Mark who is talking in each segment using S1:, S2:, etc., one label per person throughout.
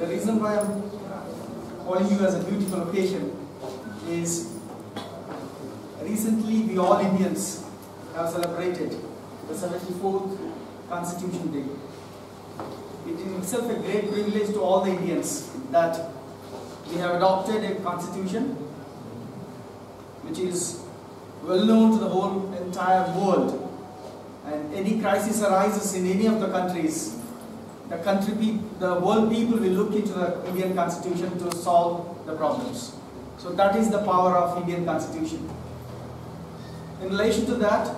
S1: reason why I'm calling you as a beautiful occasion is recently we all Indians have celebrated the 74th Constitution Day. It is in itself a great privilege to all the Indians that we have adopted a constitution which is well known to the whole entire world. And any crisis arises in any of the countries, the country, peop- the world people will look into the Indian constitution to solve the problems. So that is the power of Indian constitution. In relation to that,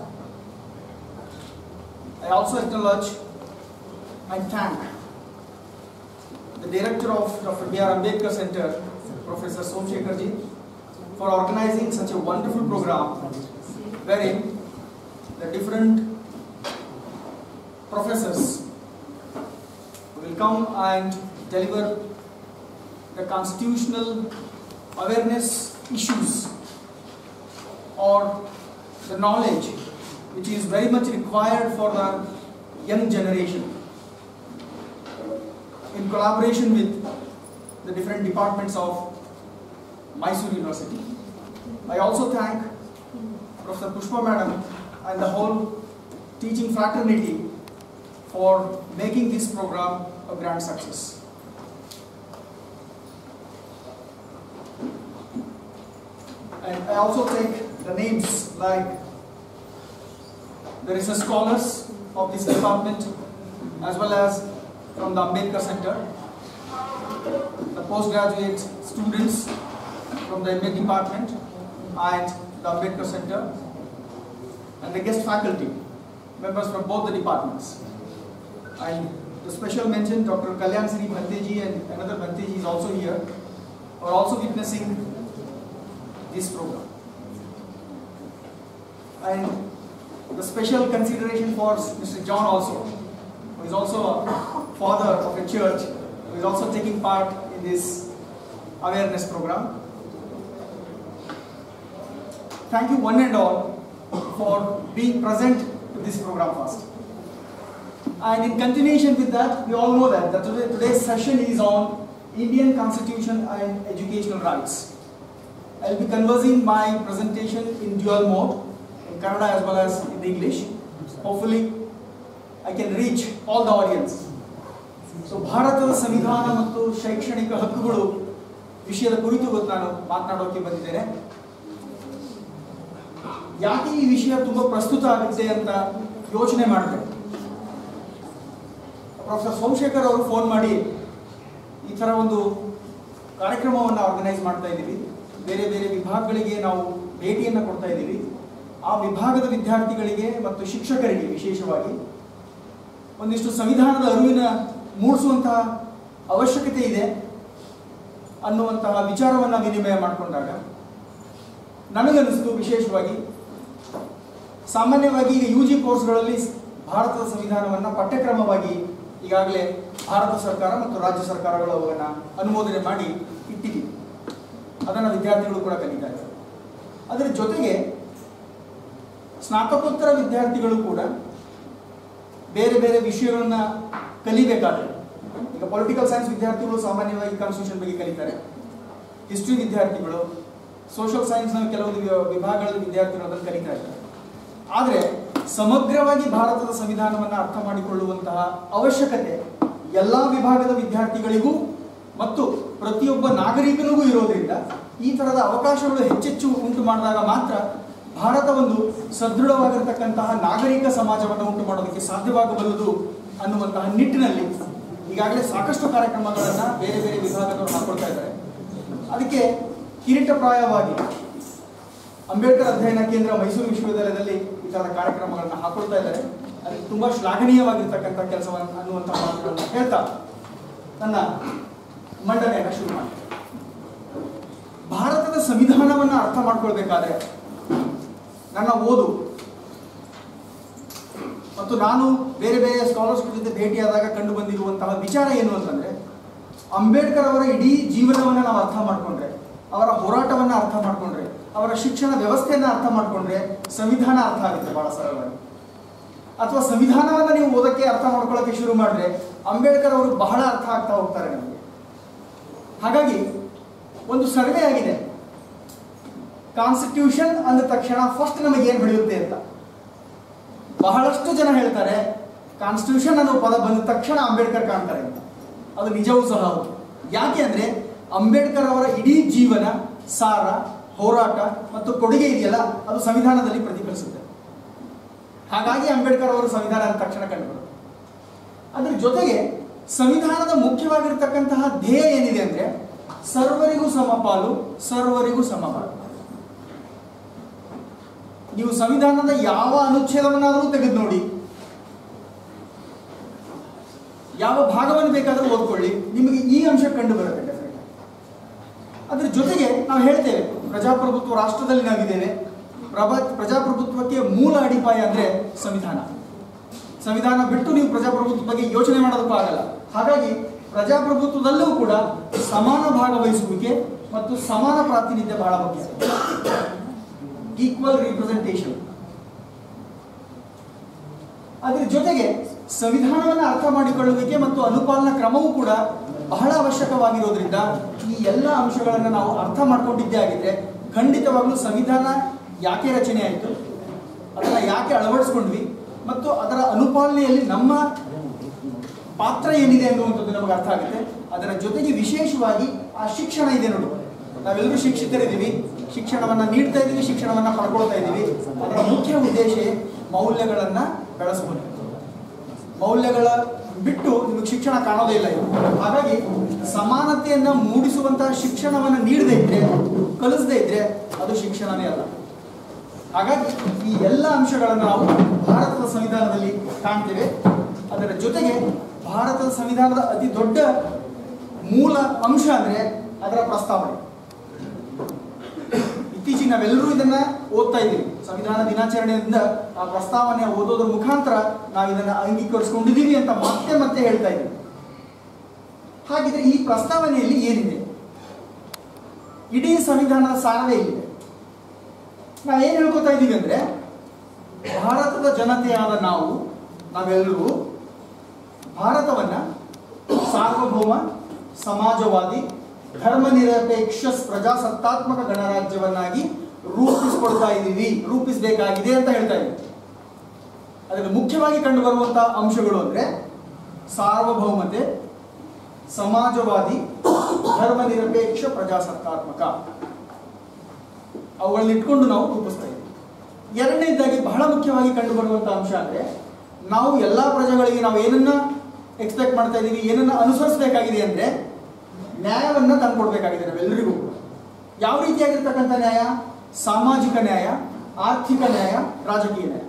S1: I also acknowledge and thank the director of Dr. B.R. Ambedkar Center, Professor Somshekarji, for organizing such a wonderful program wherein the different professors will come and deliver the constitutional awareness issues or the knowledge which is very much required for the young generation in collaboration with the different departments of Mysore University. I also thank Professor Pushpa Madam and the whole teaching fraternity for making this program a grand success. And I also take the names like the research scholars of this department as well as from the Ambedkar Center, the postgraduate students from the MA department and the Ambedkar Center, and the guest faculty, members from both the departments. And the special mention, Dr. Kalyan Sri Bhanteji and another Bhanteji is also here, are also witnessing this program. And the special consideration for Mr. John also, who is also a father of a church, who is also taking part in this awareness program. Thank you one and all for being present to this program first. And in continuation with that, we all know that, that today, today's session is on Indian Constitution and educational rights. I will be conversing my presentation in dual mode, in Kannada as well as in English. Hopefully, I can reach all the audience. So ಭಾರತದ ಸಂವಿಧಾನ ಮತ್ತು ಶೈಕ್ಷಣಿಕ ಹಕ್ಕುಗಳು ವಿಷಯದ ಕುರಿತು ಇವತ್ತು ನಾನು ಮಾತನಾಡೋಕೆ ಬಂದಿದ್ದೇನೆ ಯಾಕೆ ಈ ವಿಷಯ ತುಂಬಾ ಪ್ರಸ್ತುತ ಆಗುತ್ತೆ ಅಂತ ಯೋಚನೆ ಮಾಡಿದೆ ಪ್ರೊಫೆಸರ್ ಸೋಮಶೇಖರ್ ಅವರು ಫೋನ್ ಮಾಡಿ ಈ ಥರ ಒಂದು ಕಾರ್ಯಕ್ರಮವನ್ನು ಆರ್ಗನೈಸ್ ಮಾಡ್ತಾ ಇದ್ದೀವಿ ಬೇರೆ ಬೇರೆ ವಿಭಾಗಗಳಿಗೆ ನಾವು ಭೇಟಿಯನ್ನು ಕೊಡ್ತಾ ಇದ್ದೀವಿ ಆ ವಿಭಾಗದ ವಿದ್ಯಾರ್ಥಿಗಳಿಗೆ ಮತ್ತು ಶಿಕ್ಷಕರಿಗೆ ವಿಶೇಷವಾಗಿ ಒಂದಿಷ್ಟು ಸಂವಿಧಾನದ ಅರಿವಿನ ಮೂಡಿಸುವಂತಹ ಅವಶ್ಯಕತೆ ಇದೆ ಅನ್ನುವಂತಹ ವಿಚಾರವನ್ನು ವಿನಿಮಯ ಮಾಡಿಕೊಂಡಾಗ ನನಗನ್ನಿಸ್ತು ವಿಶೇಷವಾಗಿ ಸಾಮಾನ್ಯವಾಗಿ ಈಗ ಯು ಜಿ ಕೋರ್ಸ್ಗಳಲ್ಲಿ ಭಾರತದ ಸಂವಿಧಾನವನ್ನು ಪಠ್ಯಕ್ರಮವಾಗಿ ಈಗಾಗಲೇ ಭಾರತ ಸರ್ಕಾರ ಮತ್ತು ರಾಜ್ಯ ಸರ್ಕಾರಗಳು ಅವನ್ನು ಅನುಮೋದನೆ ಮಾಡಿ ಇಟ್ಟಿದ್ದೀವಿ ಅದನ್ನು ವಿದ್ಯಾರ್ಥಿಗಳು ಕೂಡ ಕಲಿತಾ ಇದ್ದಾರೆ ಅದರ ಜೊತೆಗೆ ಸ್ನಾತಕೋತ್ತರ ವಿದ್ಯಾರ್ಥಿಗಳು ಕೂಡ ಬೇರೆ ಬೇರೆ ವಿಷಯಗಳನ್ನ ಕಲಿಬೇಕಾದ್ರೆ ಈಗ ಪೊಲಿಟಿಕಲ್ ಸೈನ್ಸ್ ವಿದ್ಯಾರ್ಥಿಗಳು ಸಾಮಾನ್ಯವಾಗಿ ಕಾನ್ಸ್ಟಿಟ್ಯೂಷನ್ ಬಗ್ಗೆ ಕಲಿತಾರೆ ಹಿಸ್ಟ್ರಿ ವಿದ್ಯಾರ್ಥಿಗಳು ಸೋಷಿಯಲ್ ಸೈನ್ಸ್ನ ಕೆಲವು ವಿ- ವಿಭಾಗಗಳ ವಿದ್ಯಾರ್ಥಿಗಳು ಅದನ್ನು ಕಲಿತಾ ಇದ್ದಾರೆ ಆದರೆ ಸಮಗ್ರವಾಗಿ ಭಾರತದ ಸಂವಿಧಾನವನ್ನು ಅರ್ಥ ಮಾಡಿಕೊಳ್ಳುವಂತಹ ಅವಶ್ಯಕತೆ ಎಲ್ಲ ವಿಭಾಗದ ವಿದ್ಯಾರ್ಥಿಗಳಿಗೂ ಮತ್ತು ಪ್ರತಿಯೊಬ್ಬ ನಾಗರಿಕನಿಗೂ ಇರೋದ್ರಿಂದ ಈ ಥರದ ಅವಕಾಶಗಳು ಹೆಚ್ಚೆಚ್ಚು ಉಂಟು ಮಾಡಿದಾಗ ಮಾತ್ರ ಭಾರತ ಒಂದು ಸದೃಢವಾಗಿರ್ತಕ್ಕಂತಹ ನಾಗರಿಕ ಸಮಾಜವನ್ನು ಉಂಟು ಮಾಡೋದಕ್ಕೆ ಸಾಧ್ಯವಾಗಬಲ್ಲದು ಅನ್ನುವಂತಹ ನಿಟ್ಟಿನಲ್ಲಿ ಈಗಾಗಲೇ ಸಾಕಷ್ಟು ಕಾರ್ಯಕ್ರಮಗಳನ್ನು ಬೇರೆ ಬೇರೆ ವಿಭಾಗದವರು ಹಾಕೊಳ್ತಾ ಇದ್ದಾರೆ ಅದಕ್ಕೆ ಕಿರೀಟಪ್ರಾಯವಾಗಿ ಅಂಬೇಡ್ಕರ್ ಅಧ್ಯಯನ ಕೇಂದ್ರ ಮೈಸೂರು ವಿಶ್ವವಿದ್ಯಾಲಯದಲ್ಲಿ ಈ ಥರದ ಕಾರ್ಯಕ್ರಮಗಳನ್ನು ಹಾಕೊಳ್ತಾ ಇದ್ದಾರೆ ಅದಕ್ಕೆ ತುಂಬಾ ಶ್ಲಾಘನೀಯವಾಗಿರ್ತಕ್ಕಂಥ ಕೆಲಸವನ್ನು ಅನ್ನುವಂಥ ಮಾತುಗಳನ್ನು ಹೇಳ್ತಾ ನನ್ನ ಮಂಡನೆಯನ್ನು ಶುರು ಮಾಡಿ ಭಾರತದ ಸಂವಿಧಾನವನ್ನು ಅರ್ಥ ಮಾಡ್ಕೊಳ್ಬೇಕಾದ್ರೆ ನನ್ನ ಓದು ಮತ್ತು ನಾನು ಬೇರೆ ಬೇರೆ ಸ್ಕಾಲರ್ಸ್ಗಳ ಜೊತೆ ಭೇಟಿಯಾದಾಗ ಕಂಡು ಬಂದಿರುವಂತಹ ವಿಚಾರ ಏನು ಅಂತಂದ್ರೆ ಅಂಬೇಡ್ಕರ್ ಅವರ ಇಡೀ ಜೀವನವನ್ನು ನಾವು ಅರ್ಥ ಮಾಡ್ಕೊಂಡ್ರೆ ಅವರ ಹೋರಾಟವನ್ನು ಅರ್ಥ ಮಾಡ್ಕೊಂಡ್ರೆ ಅವರ ಶಿಕ್ಷಣ ವ್ಯವಸ್ಥೆಯನ್ನು ಅರ್ಥ ಮಾಡ್ಕೊಂಡ್ರೆ ಸಂವಿಧಾನ ಅರ್ಥ ಆಗುತ್ತೆ ಬಹಳ ಸರಳವಾಗಿ ಅಥವಾ ಸಂವಿಧಾನವನ್ನು ನೀವು ಓದಕ್ಕೆ ಅರ್ಥ ಮಾಡ್ಕೊಳ್ಳೋಕೆ ಶುರು ಮಾಡಿದ್ರೆ ಅಂಬೇಡ್ಕರ್ ಅವರು ಬಹಳ ಅರ್ಥ ಆಗ್ತಾ ಹೋಗ್ತಾರೆ ನಮಗೆ ಹಾಗಾಗಿ ಒಂದು ಸರ್ವೆ ಆಗಿದೆ ಕಾನ್ಸ್ಟಿಟ್ಯೂಷನ್ ಅಂದ ತಕ್ಷಣ ಫಸ್ಟ್ ನಮಗೆ ಏನು ಬೆಳೆಯುತ್ತೆ ಅಂತ ಬಹಳಷ್ಟು ಜನ ಹೇಳ್ತಾರೆ ಕಾನ್ಸ್ಟಿಟ್ಯೂಷನ್ ಅನ್ನೋ ಪದ ಬಂದ ತಕ್ಷಣ ಅಂಬೇಡ್ಕರ್ ಕಾಣ್ತಾರೆ ಅಂತ ಅದು ನಿಜವೂ ಸಹ ಹೌದು ಯಾಕೆ ಅಂದ್ರೆ ಅಂಬೇಡ್ಕರ್ ಅವರ ಇಡೀ ಜೀವನ ಸಾರ ಹೋರಾಟ ಮತ್ತು ಕೊಡುಗೆ ಇದೆಯಲ್ಲ ಅದು ಸಂವಿಧಾನದಲ್ಲಿ ಪ್ರತಿಫಲಿಸುತ್ತೆ ಹಾಗಾಗಿ ಅಂಬೇಡ್ಕರ್ ಅವರು ಸಂವಿಧಾನ ಅಂದ ತಕ್ಷಣ ಕಂಡುಬರುತ್ತೆ ಅದ್ರ ಜೊತೆಗೆ ಸಂವಿಧಾನದ ಮುಖ್ಯವಾಗಿರ್ತಕ್ಕಂತಹ ಧ್ಯೇಯ ಏನಿದೆ ಅಂದ್ರೆ ಸರ್ವರಿಗೂ ಸಮಪಾಲು ಸರ್ವರಿಗೂ ಸಮಪಾಲು ನೀವು ಸಂವಿಧಾನದ ಯಾವ ಅನುಚ್ಛೇದವನ್ನಾದರೂ ತೆಗೆದು ನೋಡಿ ಯಾವ ಭಾಗವನ್ನು ಬೇಕಾದರೂ ಓದ್ಕೊಳ್ಳಿ ನಿಮಗೆ ಈ ಅಂಶ ಕಂಡು ಬರುತ್ತೆ ಡೆಫಿನೆಟ್ ಅದ್ರ ಜೊತೆಗೆ ನಾವು ಹೇಳ್ತೇವೆ ಪ್ರಜಾಪ್ರಭುತ್ವ ರಾಷ್ಟ್ರದಲ್ಲಿ ನಾವಿದ್ದೇವೆ ಪ್ರಭ ಪ್ರಜಾಪ್ರಭುತ್ವಕ್ಕೆ ಮೂಲ ಅಡಿಪಾಯ ಅಂದ್ರೆ ಸಂವಿಧಾನ ಸಂವಿಧಾನ ಬಿಟ್ಟು ನೀವು ಪ್ರಜಾಪ್ರಭುತ್ವ ಬಗ್ಗೆ ಯೋಚನೆ ಮಾಡೋದಕ್ಕೂ ಆಗಲ್ಲ ಹಾಗಾಗಿ ಪ್ರಜಾಪ್ರಭುತ್ವದಲ್ಲೂ ಕೂಡ ಸಮಾನ ಭಾಗವಹಿಸುವಿಕೆ ಮತ್ತು ಸಮಾನ ಪ್ರಾತಿನಿಧ್ಯ ಬಹಳ ಮುಖ್ಯ ಈಕ್ವಲ್ ರಿಪ್ರೆಸೆಂಟೇಷನ್ ಅದ್ರ ಜೊತೆಗೆ ಸಂವಿಧಾನವನ್ನು ಅರ್ಥ ಮಾಡಿಕೊಳ್ಳುವಿಕೆ ಮತ್ತು ಅನುಪಾಲನಾ ಕ್ರಮವೂ ಕೂಡ ಬಹಳ ಅವಶ್ಯಕವಾಗಿರೋದ್ರಿಂದ ಈ ಎಲ್ಲ ಅಂಶಗಳನ್ನು ನಾವು ಅರ್ಥ ಮಾಡ್ಕೊಂಡಿದ್ದೇ ಆಗಿದ್ರೆ ಖಂಡಿತವಾಗ್ಲೂ ಸಂವಿಧಾನ ಯಾಕೆ ರಚನೆ ಆಯಿತು ಅದನ್ನ ಯಾಕೆ ಅಳವಡಿಸ್ಕೊಂಡ್ವಿ ಮತ್ತು ಅದರ ಅನುಪಾಲನೆಯಲ್ಲಿ ನಮ್ಮ ಪಾತ್ರ ಏನಿದೆ ಅನ್ನುವಂಥದ್ದು ನಮಗೆ ಅರ್ಥ ಆಗುತ್ತೆ ಅದರ ಜೊತೆಗೆ ವಿಶೇಷವಾಗಿ ಆ ಶಿಕ್ಷಣ ಇದೆ ನೋಡಿ ನಾವೆಲ್ಲರೂ ಶಿಕ್ಷಿತರಿದ್ದೀವಿ ಶಿಕ್ಷಣವನ್ನ ನೀಡ್ತಾ ಇದ್ದೀವಿ ಶಿಕ್ಷಣವನ್ನ ಪಡ್ಕೊಳ್ತಾ ಇದ್ದೀವಿ ಅದರ ಮುಖ್ಯ ಉದ್ದೇಶ ಮೌಲ್ಯಗಳನ್ನ ಬೆಳೆಸುವುದು ಮೌಲ್ಯಗಳ ಬಿಟ್ಟು ನಿಮಗೆ ಶಿಕ್ಷಣ ಕಾಣೋದೇ ಇಲ್ಲ ಇದು ಹಾಗಾಗಿ ಸಮಾನತೆಯನ್ನ ಮೂಡಿಸುವಂತಹ ಶಿಕ್ಷಣವನ್ನ ನೀಡದೇ ಇದ್ರೆ ಕಲಿಸದೇ ಇದ್ರೆ ಅದು ಶಿಕ್ಷಣನೇ ಅಲ್ಲ ಹಾಗಾಗಿ ಈ ಎಲ್ಲ ಅಂಶಗಳನ್ನು ನಾವು ಭಾರತದ ಸಂವಿಧಾನದಲ್ಲಿ ಕಾಣ್ತೇವೆ ಅದರ ಜೊತೆಗೆ ಭಾರತದ ಸಂವಿಧಾನದ ಅತಿ ದೊಡ್ಡ ಮೂಲ ಅಂಶ ಅಂದ್ರೆ ಅದರ ಪ್ರಸ್ತಾವನೆ ಇತ್ತೀಚೆಗೆ ನಾವೆಲ್ಲರೂ ಇದನ್ನ ಓದ್ತಾ ಇದ್ದೀವಿ ಸಂವಿಧಾನ ದಿನಾಚರಣೆಯಿಂದ ಆ ಪ್ರಸ್ತಾವನೆ ಓದೋದ್ರ ಮುಖಾಂತರ ನಾವು ಇದನ್ನ ಅಂಗೀಕರಿಸ್ಕೊಂಡಿದ್ದೀವಿ ಅಂತ ಮತ್ತೆ ಮತ್ತೆ ಹೇಳ್ತಾ ಇದ್ದೀವಿ ಹಾಗಿದ್ರೆ ಈ ಪ್ರಸ್ತಾವನೆಯಲ್ಲಿ ಏನಿದೆ ಇಡೀ ಸಂವಿಧಾನದ ಸಾರವೇ ಇಲ್ಲಿದೆ ನಾವೇನು ಹೇಳ್ಕೊತಾ ಇದ್ದೀವಿ ಅಂದ್ರೆ ಭಾರತದ ಜನತೆಯಾದ ನಾವು ನಾವೆಲ್ಲರೂ ಭಾರತವನ್ನ ಸಾರ್ವಭೌಮ ಸಮಾಜವಾದಿ ಧರ್ಮ ನಿರಪೇಕ್ಷ ಪ್ರಜಾಸತ್ತಾತ್ಮಕ ಗಣರಾಜ್ಯವನ್ನಾಗಿ ರೂಪಿಸ್ಕೊಳ್ತಾ ಇದ್ದೀವಿ ರೂಪಿಸಬೇಕಾಗಿದೆ ಅಂತ ಹೇಳ್ತಾ ಇದ್ದೀವಿ ಅದರಲ್ಲಿ ಮುಖ್ಯವಾಗಿ ಕಂಡು ಬರುವಂತಹ ಅಂಶಗಳು ಅಂದ್ರೆ ಸಾರ್ವಭೌಮತೆ ಸಮಾಜವಾದಿ ಧರ್ಮ ನಿರಪೇಕ್ಷ ಪ್ರಜಾಸತ್ತಾತ್ಮಕ ಅವುಗಳನ್ನ ಇಟ್ಕೊಂಡು ನಾವು ರೂಪಿಸ್ತಾ ಇದ್ದೀವಿ ಎರಡನೇದಾಗಿ ಬಹಳ ಮುಖ್ಯವಾಗಿ ಕಂಡು ಬರುವಂತಹ ಅಂಶ ಅಂದ್ರೆ ನಾವು ಎಲ್ಲಾ ಪ್ರಜೆಗಳಿಗೆ ನಾವು ಏನನ್ನ ಎಕ್ಸ್ಪೆಕ್ಟ್ ಮಾಡ್ತಾ ಇದ್ದೀವಿ ಏನನ್ನ ಅನುಸರಿಸಬೇಕಾಗಿದೆ ಅಂದ್ರೆ ನ್ಯಾಯವನ್ನ ತಂದ್ಕೊಡ್ಬೇಕಾಗಿದೆ ನಾವೆಲ್ಲರಿಗೂ ಯಾವ ರೀತಿಯಾಗಿರ್ತಕ್ಕಂಥ ನ್ಯಾಯ ಸಾಮಾಜಿಕ ನ್ಯಾಯ ಆರ್ಥಿಕ ನ್ಯಾಯ ರಾಜಕೀಯ ನ್ಯಾಯ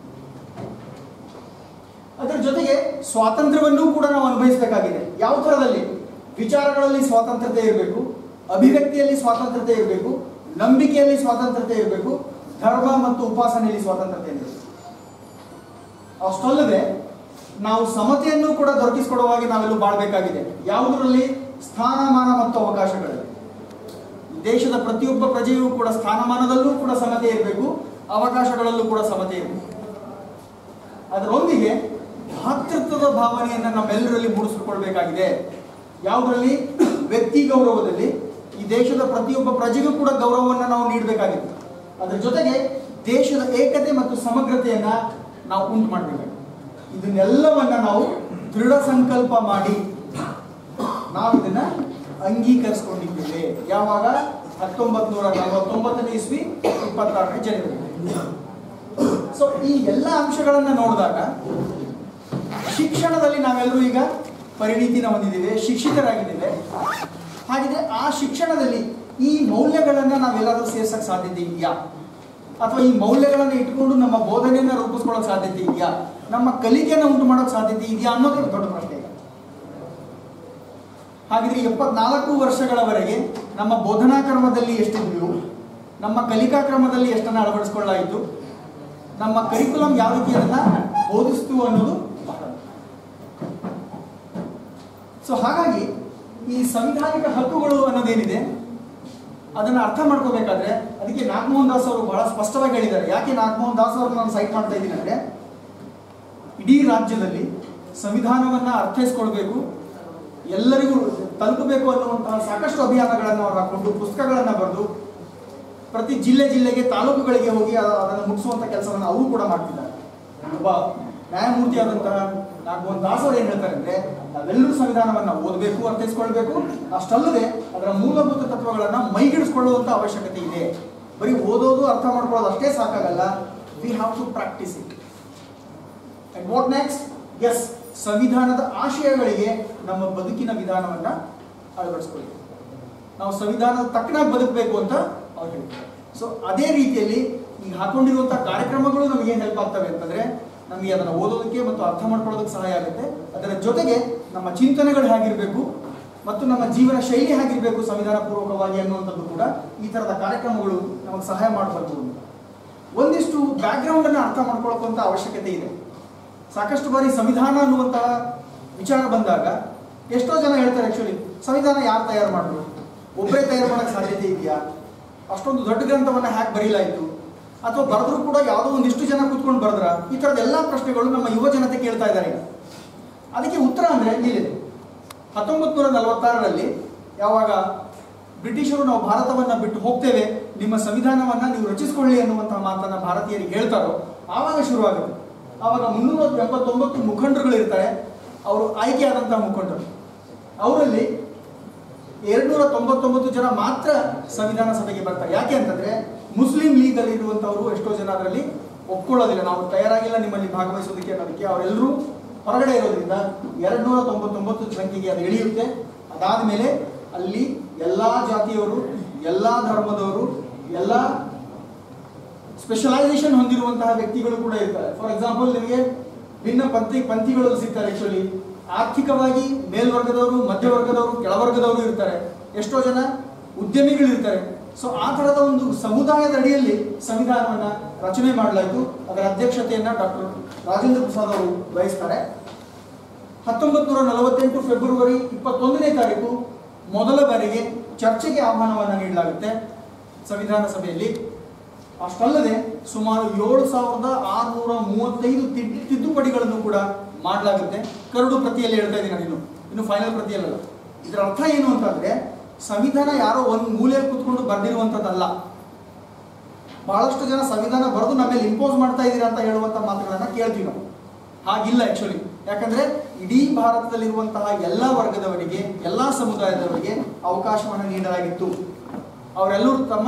S1: ಅದರ ಜೊತೆಗೆ ಸ್ವಾತಂತ್ರ್ಯವನ್ನೂ ಕೂಡ ನಾವು ಅನುಭವಿಸಬೇಕಾಗಿದೆ ಯಾವ ಥರದಲ್ಲಿ ವಿಚಾರಗಳಲ್ಲಿ ಸ್ವಾತಂತ್ರ್ಯತೆ ಇರಬೇಕು ಅಭಿವ್ಯಕ್ತಿಯಲ್ಲಿ ಸ್ವಾತಂತ್ರ್ಯತೆ ಇರಬೇಕು ನಂಬಿಕೆಯಲ್ಲಿ ಸ್ವಾತಂತ್ರ್ಯತೆ ಇರಬೇಕು ಧರ್ಮ ಮತ್ತು ಉಪಾಸನೆಯಲ್ಲಿ ಸ್ವಾತಂತ್ರ್ಯತೆ ಇರಬೇಕು ಅಷ್ಟಲ್ಲದೆ ನಾವು ಸಮತೆಯನ್ನು ಕೂಡ ದೊರಕಿಸಿಕೊಡುವಾಗ ನಾವೆಲ್ಲೂ ಬಾಳ್ಬೇಕಾಗಿದೆ ಯಾವುದರಲ್ಲಿ ಸ್ಥಾನಮಾನ ಮತ್ತು ಅವಕಾಶಗಳಲ್ಲಿ ದೇಶದ ಪ್ರತಿಯೊಬ್ಬ ಪ್ರಜೆಯೂ ಕೂಡ ಸ್ಥಾನಮಾನದಲ್ಲೂ ಕೂಡ ಸಮತೆ ಇರಬೇಕು ಅವಕಾಶಗಳಲ್ಲೂ ಕೂಡ ಸಮತೆ ಇರಬೇಕು ಅದರೊಂದಿಗೆ ಭಾತೃತ್ವದ ಭಾವನೆಯನ್ನು ನಮ್ಮೆಲ್ಲರಲ್ಲಿ ಮೂಡಿಸಿಕೊಳ್ಬೇಕಾಗಿದೆ ಯಾವುದರಲ್ಲಿ ವ್ಯಕ್ತಿ ಗೌರವದಲ್ಲಿ ಈ ದೇಶದ ಪ್ರತಿಯೊಬ್ಬ ಪ್ರಜೆಗೂ ಕೂಡ ಗೌರವವನ್ನು ನಾವು ನೀಡಬೇಕಾಗಿದೆ ಅದರ ಜೊತೆಗೆ ದೇಶದ ಏಕತೆ ಮತ್ತು ಸಮಗ್ರತೆಯನ್ನ ನಾವು ಉಂಟು ಮಾಡಬೇಕಾಗಿದೆ ಇದನ್ನೆಲ್ಲವನ್ನ ನಾವು ದೃಢ ಸಂಕಲ್ಪ ಮಾಡಿ ನಾವು ಇದನ್ನ ಅಂಗೀಕರಿಸಿಕೊಂಡಿದ್ದೇವೆ ಯಾವಾಗ ಹತ್ತೊಂಬತ್ ನೂರ ನಲವತ್ತೊಂಬತ್ತನೇ ಇಸ್ವಿ ಇಪ್ಪತ್ತಾರನೇ ಜನವರಿ ಸೊ ಈ ಎಲ್ಲ ಅಂಶಗಳನ್ನ ನೋಡಿದಾಗ ಶಿಕ್ಷಣದಲ್ಲಿ ನಾವೆಲ್ಲರೂ ಈಗ ಪರಿಣಿತಿನ ಹೊಂದಿದ್ದೇವೆ ಶಿಕ್ಷಿತರಾಗಿದ್ದೇವೆ ಹಾಗಿದ್ರೆ ಆ ಶಿಕ್ಷಣದಲ್ಲಿ ಈ ಮೌಲ್ಯಗಳನ್ನ ನಾವೆಲ್ಲರೂ ಸೇರ್ಸಕ್ ಸಾಧ್ಯತೆ ಇದೆಯಾ ಅಥವಾ ಈ ಮೌಲ್ಯಗಳನ್ನ ಇಟ್ಕೊಂಡು ನಮ್ಮ ಬೋಧನೆಯನ್ನ ರೂಪಿಸ್ಕೊಳ್ಳೋಕೆ ಸಾಧ್ಯತೆ ಇದೆಯಾ ನಮ್ಮ ಕಲಿಕೆಯನ್ನು ಉಂಟು ಮಾಡೋಕೆ ಸಾಧ್ಯತೆ ಇದೆಯಾ ಅನ್ನೋದೇ ದೊಡ್ಡ ಪ್ರಶ್ನೆ ಈಗ ಹಾಗಿದ್ರೆ ಎಪ್ಪತ್ನಾಲ್ಕು ವರ್ಷಗಳವರೆಗೆ ನಮ್ಮ ಬೋಧನಾ ಕ್ರಮದಲ್ಲಿ ಎಷ್ಟಿದ್ವು ನಮ್ಮ ಕಲಿಕಾ ಕ್ರಮದಲ್ಲಿ ಎಷ್ಟನ್ನ ಅಳವಡಿಸ್ಕೊಳ್ಳಾಯಿತು ನಮ್ಮ ಕರಿಕುಲಂ ಯಾವ ರೀತಿ ಅದನ್ನ ಬೋಧಿಸ್ತು ಅನ್ನೋದು ಬಹಳ ಸೊ ಹಾಗಾಗಿ ಈ ಸಂವಿಧಾನಿಕ ಹಕ್ಕುಗಳು ಅನ್ನೋದೇನಿದೆ ಅದನ್ನ ಅರ್ಥ ಮಾಡ್ಕೋಬೇಕಾದ್ರೆ ಅದಕ್ಕೆ ನಾಗಮೋಹನ್ ದಾಸ್ ಅವರು ಬಹಳ ಸ್ಪಷ್ಟವಾಗಿ ಹೇಳಿದ್ದಾರೆ ಯಾಕೆ ನಾಗಮೋಹನ್ ದಾಸ್ ಅವರು ನಾನು ಸೈಟ್ ಮಾಡ್ತಾ ಇದ್ದೀನಿ ಅಂದ್ರೆ ಇಡೀ ರಾಜ್ಯದಲ್ಲಿ ಸಂವಿಧಾನವನ್ನ ಅರ್ಥೈಸ್ಕೊಳ್ಬೇಕು ಎಲ್ಲರಿಗೂ ತಲುಪಬೇಕು ಅನ್ನುವಂತಹ ಸಾಕಷ್ಟು ಅಭಿಯಾನಗಳನ್ನು ಅವರು ಹಾಕೊಂಡು ಪುಸ್ತಕಗಳನ್ನು ಬರೆದು ಪ್ರತಿ ಜಿಲ್ಲೆ ಜಿಲ್ಲೆಗೆ ತಾಲೂಕುಗಳಿಗೆ ಹೋಗಿ ಅ- ಅದನ್ನು ಮುಗಿಸುವಂತ ಕೆಲಸವನ್ನು ಅವರು ಕೂಡ ಮಾಡ್ತಿದ್ದಾರೆ ಒಬ್ಬ ನ್ಯಾಯಮೂರ್ತಿಯಾದಂತಹ ನಾಗವಂತ ದಾಸ್ ಅವರು ಏನ್ ಹೇಳ್ತಾರೆ ಅಂದ್ರೆ ನಾವೆಲ್ಲರೂ ಸಂವಿಧಾನವನ್ನ ಓದಬೇಕು ಅರ್ಥೈಸ್ಕೊಳ್ಬೇಕು ಅಷ್ಟಲ್ಲದೆ ಅದರ ಮೂಲಭೂತ ತತ್ವಗಳನ್ನ ಮೈಗಿಡಿಸ್ಕೊಳ್ಳುವಂತ ಅವಶ್ಯಕತೆ ಇದೆ ಬರೀ ಓದೋದು ಅರ್ಥ ಮಾಡ್ಕೊಳ್ಳೋದು ಅಷ್ಟೇ ಸಾಕಾಗಲ್ಲ we have to practice it and what next is ಸಂವಿಧಾನದ ಆಶಯಗಳಿಗೆ ನಮ್ಮ ಬದುಕಿನ ವಿಧಾನವನ್ನ ಅಳವಡಿಸ್ಕೊಳ್ಳಿ ನಾವು ಸಂವಿಧಾನದ ತಕ್ಕನಾಗಿ ಬದುಕಬೇಕು ಅಂತ ಅವ್ರು ಹೇಳ್ತಾರೆ ಸೊ ಅದೇ ರೀತಿಯಲ್ಲಿ ಈಗ ಹಾಕೊಂಡಿರುವಂತಹ ಕಾರ್ಯಕ್ರಮಗಳು ನಮಗೆ ಏನು ಹೆಲ್ಪ್ ಆಗ್ತವೆ ಅಂತಂದ್ರೆ ನಮಗೆ ಅದನ್ನು ಓದೋದಕ್ಕೆ ಮತ್ತು ಅರ್ಥ ಮಾಡ್ಕೊಳ್ಳೋದಕ್ಕೆ ಸಹಾಯ ಆಗುತ್ತೆ ಅದರ ಜೊತೆಗೆ ನಮ್ಮ ಚಿಂತನೆಗಳು ಹೇಗಿರಬೇಕು ಮತ್ತು ನಮ್ಮ ಜೀವನ ಶೈಲಿ ಹೇಗಿರಬೇಕು ಸಂವಿಧಾನ ಪೂರ್ವಕವಾಗಿ ಅನ್ನುವಂಥದ್ದು ಕೂಡ ಈ ಥರದ ಕಾರ್ಯಕ್ರಮಗಳು ನಮಗೆ ಸಹಾಯ ಮಾಡಬರ್ಬೋದು ಒಂದಿಷ್ಟು ಬ್ಯಾಕ್ಗ್ರೌಂಡ್ ಅನ್ನು ಅರ್ಥ ಮಾಡ್ಕೊಳ್ಳೋಕ್ಕಂತ ಅವಶ್ಯಕತೆ ಇದೆ ಸಾಕಷ್ಟು ಬಾರಿ ಸಂವಿಧಾನ ಅನ್ನುವಂತಹ ವಿಚಾರ ಬಂದಾಗ ಎಷ್ಟೋ ಜನ ಹೇಳ್ತಾರೆ ಆಕ್ಚುಲಿ ಸಂವಿಧಾನ ಯಾರು ತಯಾರು ಮಾಡಿದ್ರು ಒಬ್ಬರೇ ತಯಾರು ಮಾಡೋಕ್ಕೆ ಸಾಧ್ಯತೆ ಇದೆಯಾ ಅಷ್ಟೊಂದು ದೊಡ್ಡ ಗ್ರಂಥವನ್ನ ಹ್ಯಾಕ್ ಬರೀಲಾಯ್ತು ಅಥವಾ ಬರೆದ್ರು ಕೂಡ ಯಾವುದೋ ಒಂದಿಷ್ಟು ಜನ ಕೂತ್ಕೊಂಡು ಬರೆದ್ರ ಈ ಥರದ ಎಲ್ಲ ಪ್ರಶ್ನೆಗಳು ನಮ್ಮ ಯುವ ಜನತೆ ಕೇಳ್ತಾ ಇದ್ದಾರೆ ಈಗ ಅದಕ್ಕೆ ಉತ್ತರ ಅಂದ್ರೆ ಇಲ್ಲಿದೆ ಹತ್ತೊಂಬತ್ತು ನೂರ ನಲವತ್ತಾರರಲ್ಲಿ ಯಾವಾಗ ಬ್ರಿಟಿಷರು ನಾವು ಭಾರತವನ್ನ ಬಿಟ್ಟು ಹೋಗ್ತೇವೆ ನಿಮ್ಮ ಸಂವಿಧಾನವನ್ನ ನೀವು ರಚಿಸಿಕೊಳ್ಳಿ ಅನ್ನುವಂತಹ ಮಾತನ್ನ ಭಾರತೀಯರಿಗೆ ಹೇಳ್ತಾರೋ ಆವಾಗ ಶುರುವಾಗುತ್ತೆ ಆವಾಗ ಮುನ್ನೂರ ಎಂಬತ್ತೊಂಬತ್ತು ಮುಖಂಡರುಗಳು ಇರ್ತಾರೆ ಅವರು ಆಯ್ಕೆಯಾದಂತಹ ಮುಖಂಡರು ಅವರಲ್ಲಿ ಎರಡ್ನೂರ ತೊಂಬತ್ತೊಂಬತ್ತು ಜನ ಮಾತ್ರ ಸಂವಿಧಾನ ಸಭೆಗೆ ಬರ್ತಾರೆ ಯಾಕೆ ಅಂತಂದ್ರೆ ಮುಸ್ಲಿಂ ಲೀಗ್ ಅಲ್ಲಿ ಇರುವಂತವರು ಎಷ್ಟೋ ಜನ ಅದರಲ್ಲಿ ಒಪ್ಕೊಳ್ಳೋದಿಲ್ಲ ನಾವು ತಯಾರಾಗಿಲ್ಲ ನಿಮ್ಮಲ್ಲಿ ಭಾಗವಹಿಸೋದಕ್ಕೆ ಅನ್ನೋದಕ್ಕೆ ಅವರೆಲ್ಲರೂ ಹೊರಗಡೆ ಇರೋದ್ರಿಂದ ಎರಡ್ನೂರ ತೊಂಬತ್ತೊಂಬತ್ತು ಸಂಖ್ಯೆಗೆ ಅದು ಇಳಿಯುತ್ತೆ ಅದಾದ ಮೇಲೆ ಅಲ್ಲಿ ಎಲ್ಲಾ ಜಾತಿಯವರು ಎಲ್ಲಾ ಧರ್ಮದವರು ಎಲ್ಲಾ ಸ್ಪೆಷಲೈಸೇಷನ್ ಹೊಂದಿರುವಂತಹ ವ್ಯಕ್ತಿಗಳು ಕೂಡ ಇರ್ತಾರೆ ಫಾರ್ ಎಕ್ಸಾಂಪಲ್ ನಿಮಗೆ ಭಿನ್ನ ಪಂಥಿ ಪಂಥಿಗಳು ಸಿಗ್ತಾರೆ ಆಕ್ಚುಲಿ ಆರ್ಥಿಕವಾಗಿ ಮೇಲ್ವರ್ಗದವರು ಮಧ್ಯವರ್ಗದವರು ಕೆಳವರ್ಗದವರು ಇರ್ತಾರೆ ಎಷ್ಟೋ ಜನ ಉದ್ಯಮಿಗಳು ಇರ್ತಾರೆ ಸೊ ಆ ತರದ ಒಂದು ಸಮುದಾಯದ ಅಡಿಯಲ್ಲಿ ಸಂವಿಧಾನವನ್ನ ರಚನೆ ಮಾಡಲಾಯಿತು ಅದರ ಅಧ್ಯಕ್ಷತೆಯನ್ನ ಡಾಕ್ಟರ್ ರಾಜೇಂದ್ರ ಪ್ರಸಾದ್ ಅವರು ವಹಿಸ್ತಾರೆ ಹತ್ತೊಂಬತ್ತು ನೂರ ನಲವತ್ತೆಂಟು ಫೆಬ್ರವರಿ ಇಪ್ಪತ್ತೊಂದನೇ ತಾರೀಕು ಮೊದಲ ಬಾರಿಗೆ ಚರ್ಚೆಗೆ ಆಹ್ವಾನವನ್ನು ನೀಡಲಾಗುತ್ತೆ ಸಂವಿಧಾನ ಸಭೆಯಲ್ಲಿ ಅಷ್ಟಲ್ಲದೆ ಸುಮಾರು ಏಳು ಸಾವಿರದ ಆರುನೂರ ಮೂವತ್ತೈದು ತಿದ್- ತಿದ್ದುಪಡಿಗಳನ್ನು ಕೂಡ ಮಾಡಲಾಗುತ್ತೆ ಕರಡು ಪ್ರತಿಯಲ್ಲಿ ಹೇಳ್ತಾ ಇದ್ದೀನಿ ನಾನು ಇನ್ನು ಇನ್ನು ಫೈನಲ್ ಪ್ರತಿಯಲ್ಲ ಇದರ ಅರ್ಥ ಏನು ಅಂತಂದ್ರೆ ಸಂವಿಧಾನ ಯಾರೋ ಒಂದು ಮೂಲೆಯಲ್ಲಿ ಕುತ್ಕೊಂಡು ಬರೆದಿರುವಂಥದ್ದಲ್ಲ ಬಹಳಷ್ಟು ಜನ ಸಂವಿಧಾನ ಬರೆದು ನಮ್ಮ ಮೇಲೆ ಇಂಪೋಸ್ ಮಾಡ್ತಾ ಇದ್ದೀರಾ ಅಂತ ಹೇಳುವಂತ ಮಾತುಗಳನ್ನ ಕೇಳ್ತೀವಿ ನಾವು ಹಾಗಿಲ್ಲ ಆಕ್ಚುಲಿ ಯಾಕಂದ್ರೆ ಇಡೀ ಭಾರತದಲ್ಲಿರುವಂತಹ ಎಲ್ಲ ವರ್ಗದವರಿಗೆ ಎಲ್ಲ ಸಮುದಾಯದವರಿಗೆ ಅವಕಾಶವನ್ನು ನೀಡಲಾಗಿತ್ತು ಅವರೆಲ್ಲರೂ ತಮ್ಮ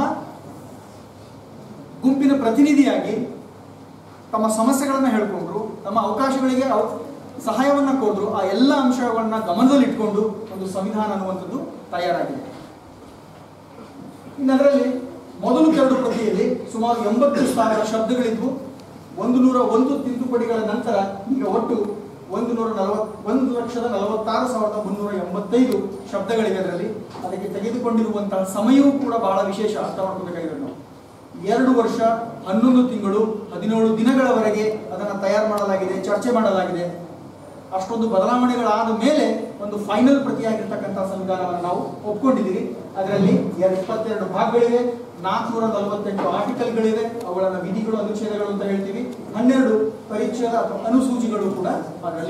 S1: ಗುಂಪಿನ ಪ್ರತಿನಿಧಿಯಾಗಿ ತಮ್ಮ ಸಮಸ್ಯೆಗಳನ್ನ ಹೇಳ್ಕೊಂಡ್ರು ತಮ್ಮ ಅವಕಾಶಗಳಿಗೆ ಅವ್- ಸಹಾಯವನ್ನ ಕೊಡ್ರು ಆ ಎಲ್ಲ ಅಂಶಗಳನ್ನ ಗಮನದಲ್ಲಿಟ್ಕೊಂಡು ಒಂದು ಸಂವಿಧಾನ ಅನ್ನುವಂಥದ್ದು ತಯಾರಾಗಿದೆ ಇನ್ನು ಅದರಲ್ಲಿ ಮೊದಲು ಕರಡು ಪ್ರತಿಯಲ್ಲಿ ಸುಮಾರು ಎಂಬತ್ತು ಸಾವಿರ ಶಬ್ದಗಳಿದ್ವು ಒಂದು ನೂರ ಒಂದು ತಿದ್ದುಪಡಿಗಳ ನಂತರ ಈಗ ಒಟ್ಟು ಒಂದು ನೂರ ನಲವತ್ ಒಂದು ಲಕ್ಷದ ನಲವತ್ತಾರು ಸಾವಿರದ ಮುನ್ನೂರ ಎಂಬತ್ತೈದು ಶಬ್ದಗಳಿವೆ ಅದರಲ್ಲಿ ಅದಕ್ಕೆ ತೆಗೆದುಕೊಂಡಿರುವಂತಹ ಸಮಯವೂ ಕೂಡ ಬಹಳ ವಿಶೇಷ ಅರ್ಥ ಮಾಡ್ಕೋಬೇಕಾಗಿದೆ ನಾವು ಎರಡು ವರ್ಷ ಹನ್ನೊಂದು ತಿಂಗಳು ಹದಿನೇಳು ದಿನಗಳವರೆಗೆ ಅದನ್ನು ತಯಾರು ಮಾಡಲಾಗಿದೆ ಚರ್ಚೆ ಮಾಡಲಾಗಿದೆ ಅಷ್ಟೊಂದು ಬದಲಾವಣೆಗಳಾದ ಮೇಲೆ ಒಂದು ಫೈನಲ್ ಪ್ರತಿಯಾಗಿರ್ತಕ್ಕಂಥ ಸಂವಿಧಾನವನ್ನು ನಾವು ಒಪ್ಕೊಂಡಿದ್ದೀವಿ ಅದರಲ್ಲಿ ಎರಡು ಇಪ್ಪತ್ತೆರಡು ಭಾಗಗಳಿವೆ ನಾಲ್ಕುನೂರ ನಲವತ್ತೆಂಟು ಆರ್ಟಿಕಲ್ಗಳಿವೆ ಅವುಗಳನ್ನು ವಿಧಿಗಳು ಅನುಚ್ಛೇದಗಳು ಅಂತ ಹೇಳ್ತೀವಿ ಹನ್ನೆರಡು ಪರಿಚ್ಛೇದ ಅಥವಾ ಅನುಸೂಚಿಗಳು ಕೂಡ ಅದರಲ್ಲಿ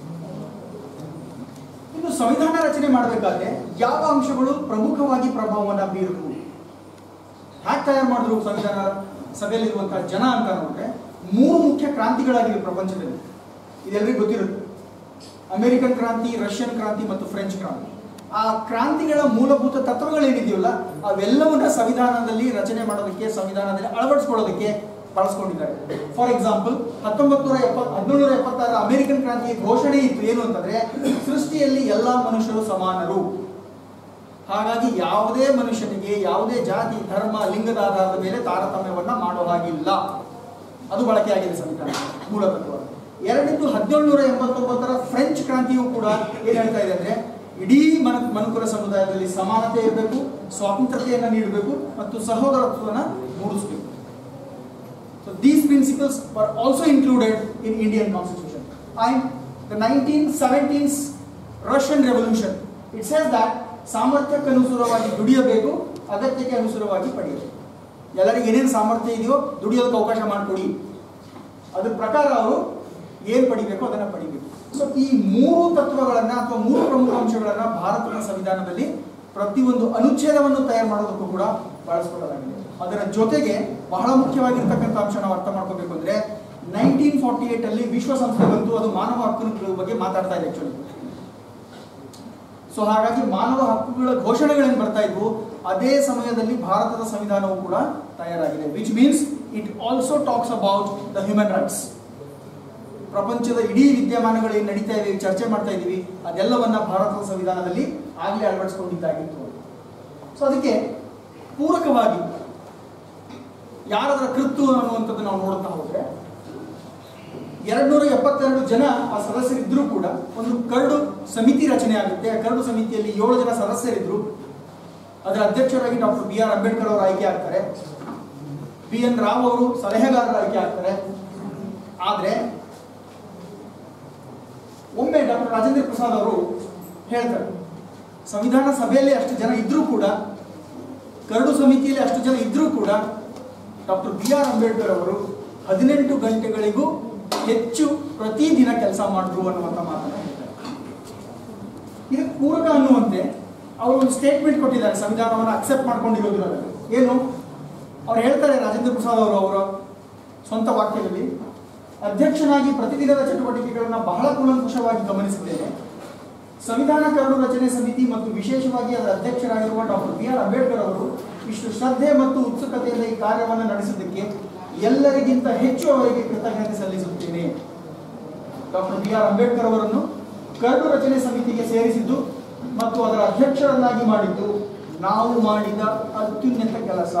S1: ಇನ್ನು ಸಂವಿಧಾನ ರಚನೆ ಮಾಡಬೇಕಾದ್ರೆ ಯಾವ ಅಂಶಗಳು ಪ್ರಮುಖವಾಗಿ ಪ್ರಭಾವವನ್ನು ಬೀರುತ್ತವು ಹ್ಯಾಕ್ ತಯಾರು ಮಾಡಿದ್ರು ಸಂವಿಧಾನ ಸಭೆಯಲ್ಲಿರುವಂತಹ ಜನ ಅಂತ ನೋಡಿದ್ರೆ ಮೂರು ಮುಖ್ಯ ಕ್ರಾಂತಿಗಳಾಗಿವೆ ಪ್ರಪಂಚದಲ್ಲಿ ಇದೆಲ್ಲರಿಗೂ ಗೊತ್ತಿರುತ್ತೆ ಅಮೆರಿಕನ್ ಕ್ರಾಂತಿ ರಷ್ಯನ್ ಕ್ರಾಂತಿ ಮತ್ತು ಫ್ರೆಂಚ್ ಕ್ರಾಂತಿ ಆ ಕ್ರಾಂತಿಗಳ ಮೂಲಭೂತ ತತ್ವಗಳೇನಿದೆಯಲ್ಲ ಅವೆಲ್ಲವನ್ನ ಸಂವಿಧಾನದಲ್ಲಿ ರಚನೆ ಮಾಡೋದಕ್ಕೆ ಸಂವಿಧಾನದಲ್ಲಿ ಅಳವಡಿಸ್ಕೊಳ್ಳೋದಕ್ಕೆ ಬಳಸ್ಕೊಂಡಿದ್ದಾರೆ ಫಾರ್ ಎಕ್ಸಾಂಪಲ್ ಹತ್ತೊಂಬತ್ತು ನೂರ ಎಪ್ಪತ್ ಹದಿನೇಳು ಎಪ್ಪತ್ತಾರ ಅಮೆರಿಕನ್ ಕ್ರಾಂತಿಯ ಘೋಷಣೆ ಇತ್ತು ಏನು ಅಂತಂದ್ರೆ ಸೃಷ್ಟಿಯಲ್ಲಿ ಎಲ್ಲಾ ಮನುಷ್ಯರು ಸಮಾನರು ಹಾಗಾಗಿ ಯಾವುದೇ ಮನುಷ್ಯನಿಗೆ ಯಾವುದೇ ಜಾತಿ ಧರ್ಮ ಲಿಂಗದ ಆಧಾರದ ಮೇಲೆ ತಾರತಮ್ಯವನ್ನ ಮಾಡೋ ಹಾಗಿಲ್ಲ ಅದು ಬಳಕೆಯಾಗಿದೆ ಸಂವಿಧಾನ ಮೂಲತತ್ವ ಎರಡನೇದು ಹದಿನೇಳು ನೂರ ಎಂಬತ್ತೊಂಬತ್ತರ ಫ್ರೆಂಚ್ ಕ್ರಾಂತಿಯು ಕೂಡ ಏನ್ ಹೇಳ್ತಾ ಇದೆ ಅಂದ್ರೆ ಇಡೀ ಮನ ಮನುಕುಲ ಸಮುದಾಯದಲ್ಲಿ ಸಮಾನತೆ ಇರಬೇಕು ಸ್ವಾತಂತ್ರ್ಯತೆಯನ್ನು ನೀಡಬೇಕು ಮತ್ತು ಸಹೋದರತ್ವವನ್ನು ಮೂಡಿಸಬೇಕು so these principles were also included in Indian constitution and the nineteen seventeens Russian revolution it says that ಸಾಮರ್ಥ್ಯಕ್ಕೆ ಅನುಸಾರವಾಗಿ ದುಡಿಯಬೇಕು ಅಗತ್ಯಕ್ಕೆ ಅನುಸಾರವಾಗಿ ಪಡೆಯಬೇಕು ಎಲ್ಲರಿಗೆ ಏನೇನು ಸಾಮರ್ಥ್ಯ ಇದೆಯೋ ದುಡಿಯೋದಕ್ಕೆ ಅವಕಾಶ ಮಾಡಿಕೊಡಿ ಅದ್ರ ಪ್ರಕಾರ ಅವರು ಏನು ಪಡಿಬೇಕೋ ಅದನ್ನು ಪಡಿಬೇಕು ಸೊ ಈ ಮೂರು ತತ್ವಗಳನ್ನ ಅಥವಾ ಮೂರು ಪ್ರಮುಖ ಅಂಶಗಳನ್ನ ಭಾರತದ ಸಂವಿಧಾನದಲ್ಲಿ ಪ್ರತಿಯೊಂದು ಅನುಚ್ಛೇದವನ್ನು ತಯಾರು ಮಾಡೋದಕ್ಕೂ ಕೂಡ ಬಳಸ್ಕೊಳ್ಳಲಾಗಿದೆ ಅದರ ಜೊತೆಗೆ ಬಹಳ ಮುಖ್ಯವಾಗಿರ್ತಕ್ಕಂಥ ಅಂಶ ನಾವು ಅರ್ಥ ಮಾಡ್ಕೋಬೇಕು ಅಂದ್ರೆ ನೈನ್ಟೀನ್ ಫಾರ್ಟಿ ಏಟ್ ಅಲ್ಲಿ ವಿಶ್ವಸಂಸ್ಥೆ ಬಂತು ಅದು ಮಾನವ ಹಕ್ಕುಗಳ ಬಗ್ಗೆ ಮಾತಾಡ್ತಾ ಇದೆ ಆಕ್ಚುಲಿ ಸೊ ಹಾಗಾಗಿ ಮಾನವ ಹಕ್ಕುಗಳ ಘೋಷಣೆಗಳೇನು ಬರ್ತಾ ಇದ್ವು ಅದೇ ಸಮಯದಲ್ಲಿ ಭಾರತದ ಸಂವಿಧಾನವು ಕೂಡ ತಯಾರಾಗಿದೆ which means it also talks about the human rights ಪ್ರಪಂಚದ ಇಡೀ ವಿದ್ಯಮಾನಗಳು ಏನು ನಡೀತಾ ಇವೆ ಚರ್ಚೆ ಮಾಡ್ತಾ ಇದ್ದೀವಿ ಅದೆಲ್ಲವನ್ನ ಭಾರತದ ಸಂವಿಧಾನದಲ್ಲಿ ಆಗಲೇ ಅಳವಡಿಸಿಕೊಂಡಿದ್ದಾಗಿತ್ತು ಸೊ ಅದಕ್ಕೆ ಪೂರಕವಾಗಿ ಯಾರದರ ಕೃತ್ತು ಅನ್ನುವಂಥದ್ದು ನಾವು ನೋಡ್ತಾ ಹೋದ್ರೆ ಎರಡ್ನೂರ ಎಪ್ಪತ್ತೆರಡು ಜನ ಆ ಸದಸ್ಯರಿದ್ರೂ ಕೂಡ ಒಂದು ಕರಡು ಸಮಿತಿ ರಚನೆ ಆಗುತ್ತೆ ಆ ಕರಡು ಸಮಿತಿಯಲ್ಲಿ ಏಳು ಜನ ಸದಸ್ಯರಿದ್ರು ಅದರ ಅಧ್ಯಕ್ಷರಾಗಿ ಡಾಕ್ಟರ್ ಬಿ ಆರ್ ಅಂಬೇಡ್ಕರ್ ಅವರು ಆಯ್ಕೆ ಆಗ್ತಾರೆ ಬಿ ಎನ್ ರಾವ್ ಅವರು ಸಲಹೆಗಾರರು ಆಯ್ಕೆ ಆಗ್ತಾರೆ ಆದ್ರೆ ಒಮ್ಮೆ ಡಾಕ್ಟರ್ ರಾಜೇಂದ್ರ ಪ್ರಸಾದ್ ಅವರು ಹೇಳ್ತಾರೆ ಸಂವಿಧಾನ ಸಭೆಯಲ್ಲಿ ಅಷ್ಟು ಜನ ಇದ್ರೂ ಕೂಡ ಕರಡು ಸಮಿತಿಯಲ್ಲಿ ಅಷ್ಟು ಜನ ಇದ್ರೂ ಕೂಡ ಡಾಕ್ಟರ್ ಬಿ ಆರ್ ಅಂಬೇಡ್ಕರ್ ಅವರು ಹದಿನೆಂಟು ಗಂಟೆಗಳಿಗೂ ಹೆಚ್ಚು ಪ್ರತಿದಿನ ಕೆಲಸ ಮಾಡಿದ್ರು ಅನ್ನುವಂಥ ಮಾತನ್ನು ಹೇಳ್ತಾರೆ ಇದಕ್ಕೆ ಪೂರಕ ಅನ್ನುವಂತೆ ಅವರು ಒಂದು ಸ್ಟೇಟ್ಮೆಂಟ್ ಕೊಟ್ಟಿದ್ದಾರೆ ಸಂವಿಧಾನವನ್ನು ಅಕ್ಸೆಪ್ಟ್ ಮಾಡ್ಕೊಂಡಿರೋದ್ರಲ್ಲಿ ಏನು ಅವ್ರು ಹೇಳ್ತಾರೆ ರಾಜೇಂದ್ರ ಪ್ರಸಾದ್ ಅವರು ಅವರ ಸ್ವಂತ ವಾಕ್ಯದಲ್ಲಿ ಅಧ್ಯಕ್ಷನಾಗಿ ಪ್ರತಿದಿನದ ಚಟುವಟಿಕೆಗಳನ್ನು ಬಹಳ ಕೂಲಂಕುಷವಾಗಿ ಗಮನಿಸಿದ್ದೇನೆ ಸಂವಿಧಾನ ಕರಡು ರಚನೆ ಸಮಿತಿ ಮತ್ತು ವಿಶೇಷವಾಗಿ ಅದರ ಅಧ್ಯಕ್ಷರಾಗಿರುವ ಡಾಕ್ಟರ್ ಬಿ ಆರ್ ಅಂಬೇಡ್ಕರ್ ಅವರು ಇಷ್ಟು ಶ್ರದ್ಧೆ ಮತ್ತು ಉತ್ಸುಕತೆಯಿಂದ ಈ ಕಾರ್ಯವನ್ನು ನಡೆಸಿದ್ದಕ್ಕೆ ಎಲ್ಲರಿಗಿಂತ ಹೆಚ್ಚು ಅವರಿಗೆ ಕೃತಜ್ಞತೆ ಸಲ್ಲಿಸುತ್ತೇನೆ ಡಾಕ್ಟರ್ ಬಿ ಆರ್ ಅಂಬೇಡ್ಕರ್ ಅವರನ್ನು ಕರಡು ರಚನೆ ಸಮಿತಿಗೆ ಸೇರಿಸಿದ್ದು ಮತ್ತು ಅದರ ಅಧ್ಯಕ್ಷರನ್ನಾಗಿ ಮಾಡಿದ್ದು ನಾವು ಮಾಡಿದ ಅತ್ಯುನ್ನತ ಕೆಲಸ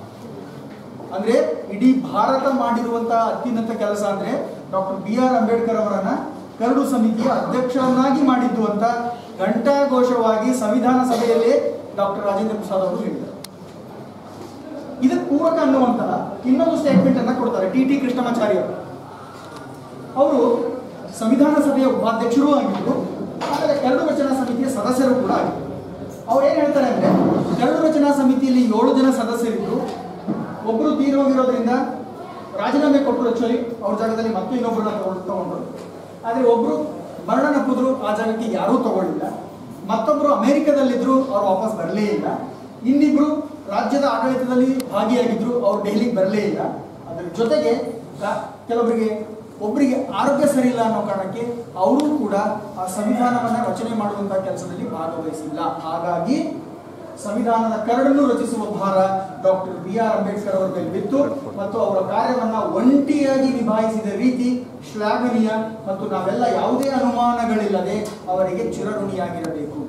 S1: ಅಂದ್ರೆ ಇಡೀ ಭಾರತ ಮಾಡಿರುವಂತಹ ಅತ್ಯುನ್ನತ ಕೆಲಸ ಅಂದ್ರೆ ಡಾಕ್ಟರ್ ಬಿ ಆರ್ ಅಂಬೇಡ್ಕರ್ ಅವರನ್ನ ಕರಡು ಸಮಿತಿಯ ಅಧ್ಯಕ್ಷರನ್ನಾಗಿ ಮಾಡಿದ್ದು ಅಂತ ಘಂಟಾಘೋಷವಾಗಿ ಸಂವಿಧಾನ ಸಭೆಯಲ್ಲಿ ಡಾಕ್ಟರ್ ರಾಜೇಂದ್ರ ಪ್ರಸಾದ್ ಅವರು ಹೇಳಿದ್ದಾರೆ ಇದಕ್ಕೆ ಪೂರಕ ಅನ್ನುವಂತಹ ಇನ್ನೊಂದು ಸ್ಟೇಟ್ಮೆಂಟ್ ಅನ್ನ ಕೊಡ್ತಾರೆ ಟಿ ಟಿ ಕೃಷ್ಣಮಾಚಾರ್ಯ ಅವರು ಅವರು ಸಂವಿಧಾನ ಸಭೆಯ ಉಪಾಧ್ಯಕ್ಷರೂ ಆಗಿದ್ರು ಆಮೇಲೆ ಕರಡು ರಚನಾ ಸಮಿತಿಯ ಸದಸ್ಯರು ಕೂಡ ಆಗಿದ್ರು ಅವ್ರು ಏನ್ ಹೇಳ್ತಾರೆ ಅಂದ್ರೆ ಕರಡು ರಚನಾ ಸಮಿತಿಯಲ್ಲಿ ಏಳು ಜನ ಸದಸ್ಯರಿದ್ರು ಒಬ್ಬರು ತೀರಿ ಹೋಗಿರೋದ್ರಿಂದ ರಾಜೀನಾಮೆ ಕೊಟ್ಟರು ಆಕ್ಚುಲಿ ಅವ್ರ ಜಾಗದಲ್ಲಿ ಮತ್ತೆ ಇನ್ನೊಬ್ಬರನ್ನ ತಗೊಂಡು ತಗೊಂಡ್ರು ಆದರೆ ಒಬ್ರು ಮರಣನಪ್ಪಿದ್ರು ಆ ಜಾಗಕ್ಕೆ ಯಾರೂ ತಗೊಳ್ಳಿಲ್ಲ ಮತ್ತೊಬ್ರು ಅಮೆರಿಕದಲ್ಲಿದ್ರು ಅವ್ರು ವಾಪಸ್ ಬರಲೇ ಇಲ್ಲ ಇನ್ನಿಬ್ರು ರಾಜ್ಯದ ಆಡಳಿತದಲ್ಲಿ ಭಾಗಿಯಾಗಿದ್ರು ಅವ್ರು ದೆಹಲಿಗೆ ಬರಲೇ ಇಲ್ಲ ಅದರ ಜೊತೆಗೆ ಕ- ಕೆಲವರಿಗೆ ಒಬ್ಬರಿಗೆ ಆರೋಗ್ಯ ಸರಿ ಇಲ್ಲ ಅನ್ನೋ ಕಾರಣಕ್ಕೆ ಅವರು ಕೂಡ ಆ ಸಂವಿಧಾನವನ್ನ ರಚನೆ ಮಾಡುವಂತ ಕೆಲಸದಲ್ಲಿ ಭಾಗವಹಿಸಿಲ್ಲ ಹಾಗಾಗಿ ಸಂವಿಧಾನದ ಕರಡನ್ನು ರಚಿಸುವ ಭಾರ ಡಾಕ್ಟರ್ ಬಿ ಆರ್ ಅಂಬೇಡ್ಕರ್ ಅವರ ಮೇಲೆ ಬಿತ್ತು ಮತ್ತು ಅವರ ಕಾರ್ಯವನ್ನ ಒಂಟಿಯಾಗಿ ನಿಭಾಯಿಸಿದ ರೀತಿ ಶ್ಲಾಘನೀಯ ಮತ್ತು ನಾವೆಲ್ಲ ಯಾವುದೇ ಅನುಮಾನಗಳಿಲ್ಲದೆ ಅವರಿಗೆ ಚಿರಋಣಿಯಾಗಿರಬೇಕು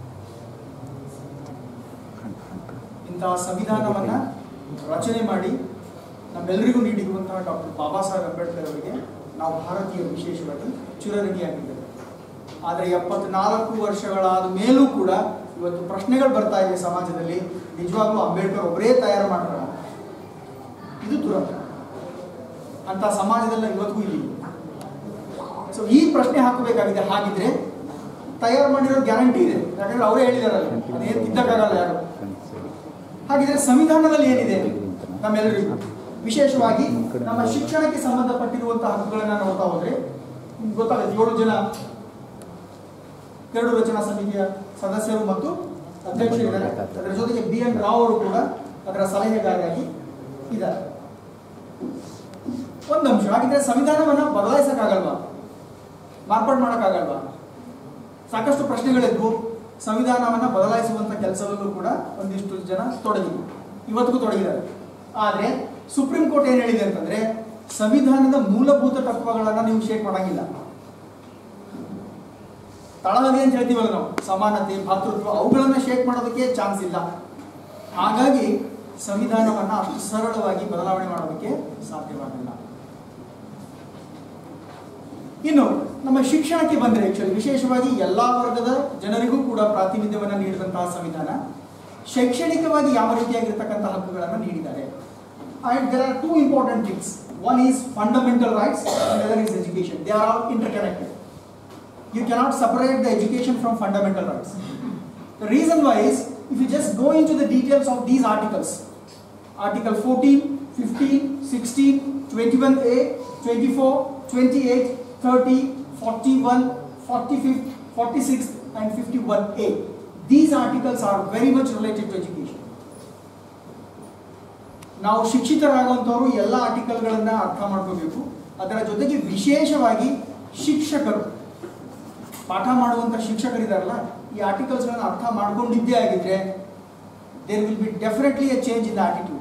S1: ಇಂತಹ ಸಂವಿಧಾನವನ್ನ ರಚನೆ ಮಾಡಿ ನಮ್ಮೆಲ್ಲರಿಗೂ ನೀಡಿರುವಂತಹ ಡಾಕ್ಟರ್ ಬಾಬಾ ಸಾಹೇಬ್ ಅಂಬೇಡ್ಕರ್ ಅವರಿಗೆ ನಾವು ಭಾರತೀಯರು ವಿಶೇಷವಾಗಿ ಚಿರಋಣಿಯಾಗಿದ್ದೇವೆ ಆದರೆ ಎಪ್ಪತ್ನಾಲ್ಕು ವರ್ಷಗಳಾದ ಮೇಲೂ ಕೂಡ ಇವತ್ತು ಪ್ರಶ್ನೆಗಳು ಬರ್ತಾ ಇವೆ ಸಮಾಜದಲ್ಲಿ ನಿಜವಾಗ್ಲೂ ಅಂಬೇಡ್ಕರ್ ಒಬ್ಬರೇ ತಯಾರು ಮಾಡ್ತಾರೆ ಇದು ದುರಂತ ಅಂತ ಸಮಾಜದಲ್ಲಿ ಇವತ್ತಿಗೂ ಇಲ್ಲಿ ಸೊ ಈ ಪ್ರಶ್ನೆ ಹಾಕಬೇಕಾಗಿದೆ ಹಾಗಿದ್ರೆ ತಯಾರು ಮಾಡಿರೋ ಗ್ಯಾರಂಟಿ ಇದೆ ಯಾಕಂದ್ರೆ ಅವರೇ ಹೇಳಿದಾರಲ್ಲ ಅದೇನು ತಿದ್ದಕ್ಕಾಗಲ್ಲ ಯಾರು ಹಾಗಿದ್ರೆ ಸಂವಿಧಾನದಲ್ಲಿ ಏನಿದೆ ನಮ್ಮೆಲ್ಲರಿಗೂ ವಿಶೇಷವಾಗಿ ನಮ್ಮ ಶಿಕ್ಷಣಕ್ಕೆ ಸಂಬಂಧಪಟ್ಟಿರುವಂತಹ ಹಕ್ಕುಗಳನ್ನ ನೋಡ್ತಾ ಹೋದ್ರೆ ನಿಮ್ಗೆ ಗೊತ್ತಾಗುತ್ತೆ ಏಳು ಜನ ಕರಡು ರಚನಾ ಸಮಿತಿಯ ಸದಸ್ಯರು ಮತ್ತು ಅಧ್ಯಕ್ಷರಿದ್ದಾರೆ ಅದರ ಜೊತೆಗೆ ಬಿ ಎನ್ ರಾವ್ ಅವರು ಕೂಡ ಅದರ ಸಲಹೆಗಾರರಾಗಿ ಇದ್ದಾರೆ ಒಂದು ಅಂಶ ಹಾಗಿದ್ರೆ ಸಂವಿಧಾನವನ್ನ ಬದಲಾಯಿಸಕ್ಕಾಗಲ್ವಾ ಮಾರ್ಪಾಡು ಮಾಡೋಕ್ಕಾಗಲ್ವಾ ಸಾಕಷ್ಟು ಪ್ರಶ್ನೆಗಳಿದ್ವು ಸಂವಿಧಾನವನ್ನ ಬದಲಾಯಿಸುವಂತ ಕೆಲಸದಲ್ಲೂ ಕೂಡ ಒಂದಿಷ್ಟು ಜನ ತೊಡಗಿದ್ರು ಇವತ್ತಿಗೂ ತೊಡಗಿದ್ದಾರೆ ಆದ್ರೆ ಸುಪ್ರೀಂ ಕೋರ್ಟ್ ಏನ್ ಹೇಳಿದೆ ಅಂತಂದ್ರೆ ಸಂವಿಧಾನದ ಮೂಲಭೂತ ತತ್ವಗಳನ್ನ ನೀವು ಶೇಕ್ ಮಾಡಂಗಿಲ್ಲ ತಳಹದಿ ಅಂತ ಹೇಳ್ತೀವಲ್ಲ ನಾವು ಸಮಾನತೆ ಭಾತೃತ್ವ ಅವುಗಳನ್ನ ಶೇಕ್ ಮಾಡೋದಕ್ಕೆ ಚಾನ್ಸ್ ಇಲ್ಲ ಹಾಗಾಗಿ ಸಂವಿಧಾನವನ್ನ ಅಷ್ಟು ಸರಳವಾಗಿ ಬದಲಾವಣೆ ಮಾಡೋದಕ್ಕೆ ಸಾಧ್ಯವಾಗಿಲ್ಲ ಇನ್ನು ನಮ್ಮ ಶಿಕ್ಷಣಕ್ಕೆ ಬಂದರೆ ಆಕ್ಚುಲಿ ವಿಶೇಷವಾಗಿ ಎಲ್ಲಾ ವರ್ಗದ ಜನರಿಗೂ ಕೂಡ ಪ್ರಾತಿನಿಧ್ಯವನ್ನ ನೀಡಿದಂತಹ ಸಂವಿಧಾನ ಶೈಕ್ಷಣಿಕವಾಗಿ ಯಾವ ರೀತಿಯಾಗಿರ್ತಕ್ಕಂಥ ಹಕ್ಕುಗಳನ್ನು ನೀಡಿದ್ದಾರೆ and there are two important things one is fundamental rights and other is education they are all interconnected you cannot separate the education from fundamental rights. The reason why is if you just go into the details of these articles, Article 14, 15, 16, 21A, 24, 28, 30, 41, 45, 46 and 51A. These articles are very much related to education. ನಾವು ಶಿಕ್ಷಿತರಾಗುವಂಥವ್ರು ಎಲ್ಲ ಆರ್ಟಿಕಲ್ಗಳನ್ನು ಅರ್ಥ ಮಾಡ್ಕೋಬೇಕು ಅದರ ಜೊತೆಗೆ ವಿಶೇಷವಾಗಿ ಶಿಕ್ಷಕರು ಪಾಠ ಮಾಡುವಂಥ ಶಿಕ್ಷಕರಿದಾರಲ್ಲ ಈ ಆರ್ಟಿಕಲ್ಸ್ಗಳನ್ನು ಅರ್ಥ ಮಾಡ್ಕೊಂಡಿದ್ದೇ ಆಗಿದ್ರೆ there will be definitely a change in the attitude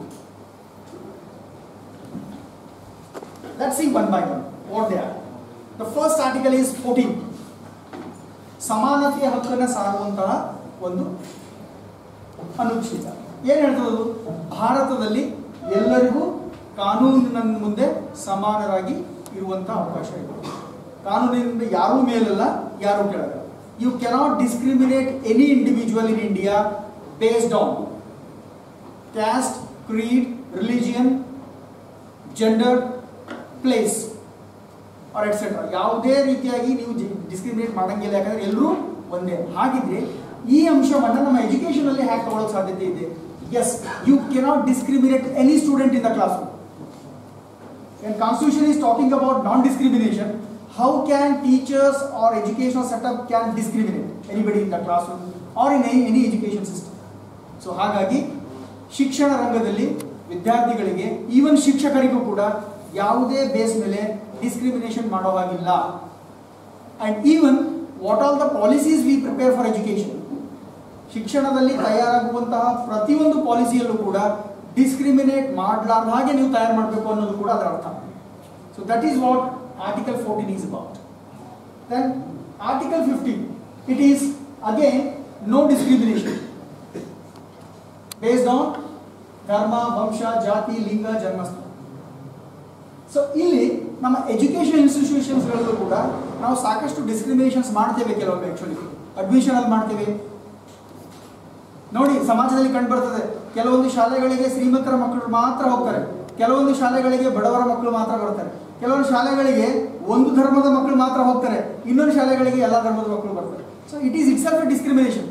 S1: Let's see one by one what they are. The first article is 14. ಸಮಾನತೆಯ ಹಕ್ಕನ್ನು ಸಾರುವಂತಹ ಒಂದು ಅನುಚ್ಛೇದ ಏನು ಹೇಳ್ತದದು ಭಾರತದಲ್ಲಿ ಎಲ್ಲರಿಗೂ ಕಾನೂನಿನ ಮುಂದೆ ಸಮಾನರಾಗಿ ಇರುವಂತಹ ಅವಕಾಶ ಇದೆ ಕಾನೂನಿನಿಂದ ಯಾರೂ ಮೇಲಲ್ಲ ಯಾರೂ ಕೆಳಗಲ್ಲ you cannot discriminate any individual in India based on caste creed religion gender place or etcetera ಯಾವುದೇ ರೀತಿಯಾಗಿ ನೀವು ಡಿಸ್ಕ್ರಿಮಿನೇಟ್ ಮಾಡಂಗಿಲ್ಲ ಯಾಕಂದ್ರೆ ಎಲ್ಲರೂ ಒಂದೇ ಹಾಗಿದ್ರೆ ಈ ಅಂಶವನ್ನು ನಮ್ಮ ಎಜುಕೇಶನ್ ಅಲ್ಲಿ ಹ್ಯಾಕ್ ತಗೊಳ್ಳೋಕೆ ಸಾಧ್ಯತೆ ಇದೆ yes you cannot discriminate any student in the classroom And constitution is talking about non-discrimination. How can teachers or educational setup can discriminate anybody in the classroom or in any, any education system? So ಹಾಗಾಗಿ ಶಿಕ್ಷಣ ರಂಗದಲ್ಲಿ ವಿದ್ಯಾರ್ಥಿಗಳಿಗೆ even ಶಿಕ್ಷಕರಿಗೂ ಕೂಡ ಯಾವುದೇ base ಮೇಲೆ discrimination ಮಾಡೋ ಹಾಗಿಲ್ಲ and even what all the policies we prepare for education ಶಿಕ್ಷಣದಲ್ಲಿ ತಯಾರಾಗುವಂತಹ ಪ್ರತಿಯೊಂದು ಪಾಲಿಸಿಯಲ್ಲೂ ಕೂಡ ಡಿಸ್ಕ್ರಿಮಿನೇಟ್ ಮಾಡಲಾರ್ದ ಹಾಗೆ ನೀವು ತಯಾರು ಮಾಡಬೇಕು ಅನ್ನೋದು ಕೂಡ ಅದರ ಅರ್ಥ so that is what article fourteen is about then article fifteen it is again no discrimination based on ಧರ್ಮ ವಂಶ ಜಾತಿ ಲಿಂಗ ಜನ್ಮಸ್ಥಳ ಸೊ ಇಲ್ಲಿ ನಮ್ಮ ಎಜುಕೇಶನ್ ಇನ್ಸ್ಟಿಟ್ಯೂಷನ್ಸ್ಗಳಲ್ಲೂ ಕೂಡ ನಾವು ಸಾಕಷ್ಟು ಡಿಸ್ಕ್ರಿಮಿನೇಷನ್ಸ್ ಮಾಡ್ತೇವೆ ಕೆಲವೊಮ್ಮೆ ಆ್ಯಕ್ಚುಲಿ ಅಡ್ಮಿಷನ್ ಅಲ್ಲಿ ಮಾಡ್ತೇವೆ ನೋಡಿ ಸಮಾಜದಲ್ಲಿ ಕಂಡು ಬರ್ತದೆ ಕೆಲವೊಂದು ಶಾಲೆಗಳಿಗೆ ಶ್ರೀಮಂತರ ಮಕ್ಕಳು ಮಾತ್ರ ಹೋಗ್ತಾರೆ ಕೆಲವೊಂದು ಶಾಲೆಗಳಿಗೆ ಬಡವರ ಮಕ್ಕಳು ಮಾತ್ರ ಬರ್ತಾರೆ ಕೆಲವೊಂದು ಶಾಲೆಗಳಿಗೆ ಒಂದು ಧರ್ಮದ ಮಕ್ಕಳು ಮಾತ್ರ ಹೋಗ್ತಾರೆ ಇನ್ನೊಂದು ಶಾಲೆಗಳಿಗೆ ಎಲ್ಲ ಧರ್ಮದ ಮಕ್ಕಳು ಬರ್ತಾರೆ so it is it's a discrimination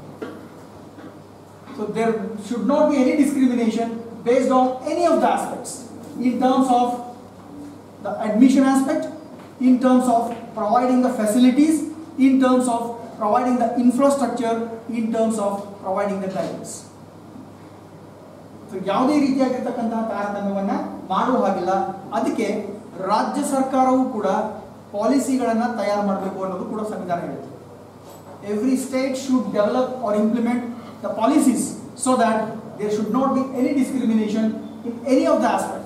S1: so there should not be any discrimination based on any of the aspects in terms of the admission aspect, in terms of providing the facilities, in terms of providing the infrastructure, in terms of providing the guidance. So ಯಾವುದೇ ರೀತಿಯಾಗಿರ್ತಕ್ಕಂತಹ ತಾರತಮ್ಯವನ್ನ ಮಾಡುವ ಹಾಗಿಲ್ಲ ಅದಕ್ಕೆ ರಾಜ್ಯ ಸರ್ಕಾರವು ಕೂಡ ಪಾಲಿಸಿಗಳನ್ನು ತಯಾರು ಮಾಡಬೇಕು ಅನ್ನೋದು ಕೂಡ ಸಂವಿಧಾನ ಹೇಳುತ್ತೆ every state should develop or implement the policies so that there should not be any discrimination in any of the aspect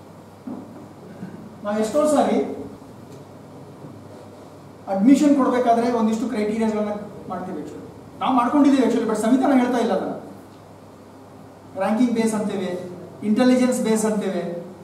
S1: ನಾವು ಎಷ್ಟೋ ಸಾರಿ ಅಡ್ಮಿಷನ್ ಕೊಡಬೇಕಾದ್ರೆ ಒಂದಿಷ್ಟು ಕ್ರೈಟೀರಿಯಾಸ್ಗಳನ್ನ ಮಾಡ್ತೀವಿ ಆ್ಯಕ್ಚುಲಿ ನಾವು ಮಾಡ್ಕೊಂಡಿದ್ದೀವಿ ಆ್ಯಕ್ಚುಲಿ ಬಟ್ ಸಂವಿಧಾನ ಹೇಳ್ತಾ ಇಲ್ಲ ಅದನ್ನು ರ್ಯಾಂಕಿಂಗ್ ಬೇಸ್ ಅಂತೇವೆ ಇಂಟೆಲಿಜೆನ್ಸ್ ಬೇಸ್ ಅಂತೇವೆ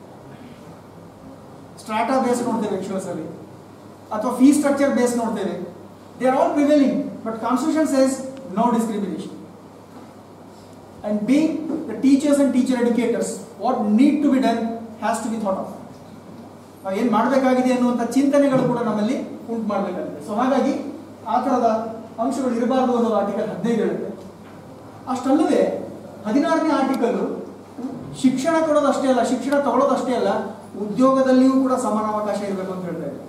S1: ಸ್ಟ್ರಾಟಾ ಬೇಸ್ ನೋಡ್ತೇವೆ ಆ್ಯಕ್ಚುಲ್ಸ್ ಅಲ್ಲಿ ಅಥವಾ ಫೀ ಸ್ಟ್ರಕ್ಚರ್ ಬೇಸ್ ನೋಡ್ತೇವೆ they are all prevailing but constitution says no discrimination and being the teachers and teacher educators what need to be done has to be thought of ನಾವು ಏನು ಮಾಡಬೇಕಾಗಿದೆ ಅನ್ನುವಂಥ ಚಿಂತನೆಗಳು ಕೂಡ ನಮ್ಮಲ್ಲಿ ಉಂಟು ಮಾಡಬೇಕಾಗಿದೆ ಸೊ ಹಾಗಾಗಿ ಆ ಥರದ ಅಂಶಗಳು ಇರಬಾರ್ದು ಅನ್ನೋದು ಆರ್ಟಿಕಲ್ ಹದಿನೈದು ಹೇಳುತ್ತೆ ಅಷ್ಟಲ್ಲದೆ ಹದಿನಾರನೇ ಆರ್ಟಿಕಲ್ ಶಿಕ್ಷಣ ಕೊಡೋದು ಅಷ್ಟೇ ಅಲ್ಲ ಶಿಕ್ಷಣ ತಗೊಳ್ಳೋದು ಅಷ್ಟೇ ಅಲ್ಲ ಉದ್ಯೋಗದಲ್ಲಿಯೂ ಕೂಡ ಸಮಾನ ಅವಕಾಶ ಇರಬೇಕು ಅಂತ ಹೇಳ್ತಾ ಇದೆ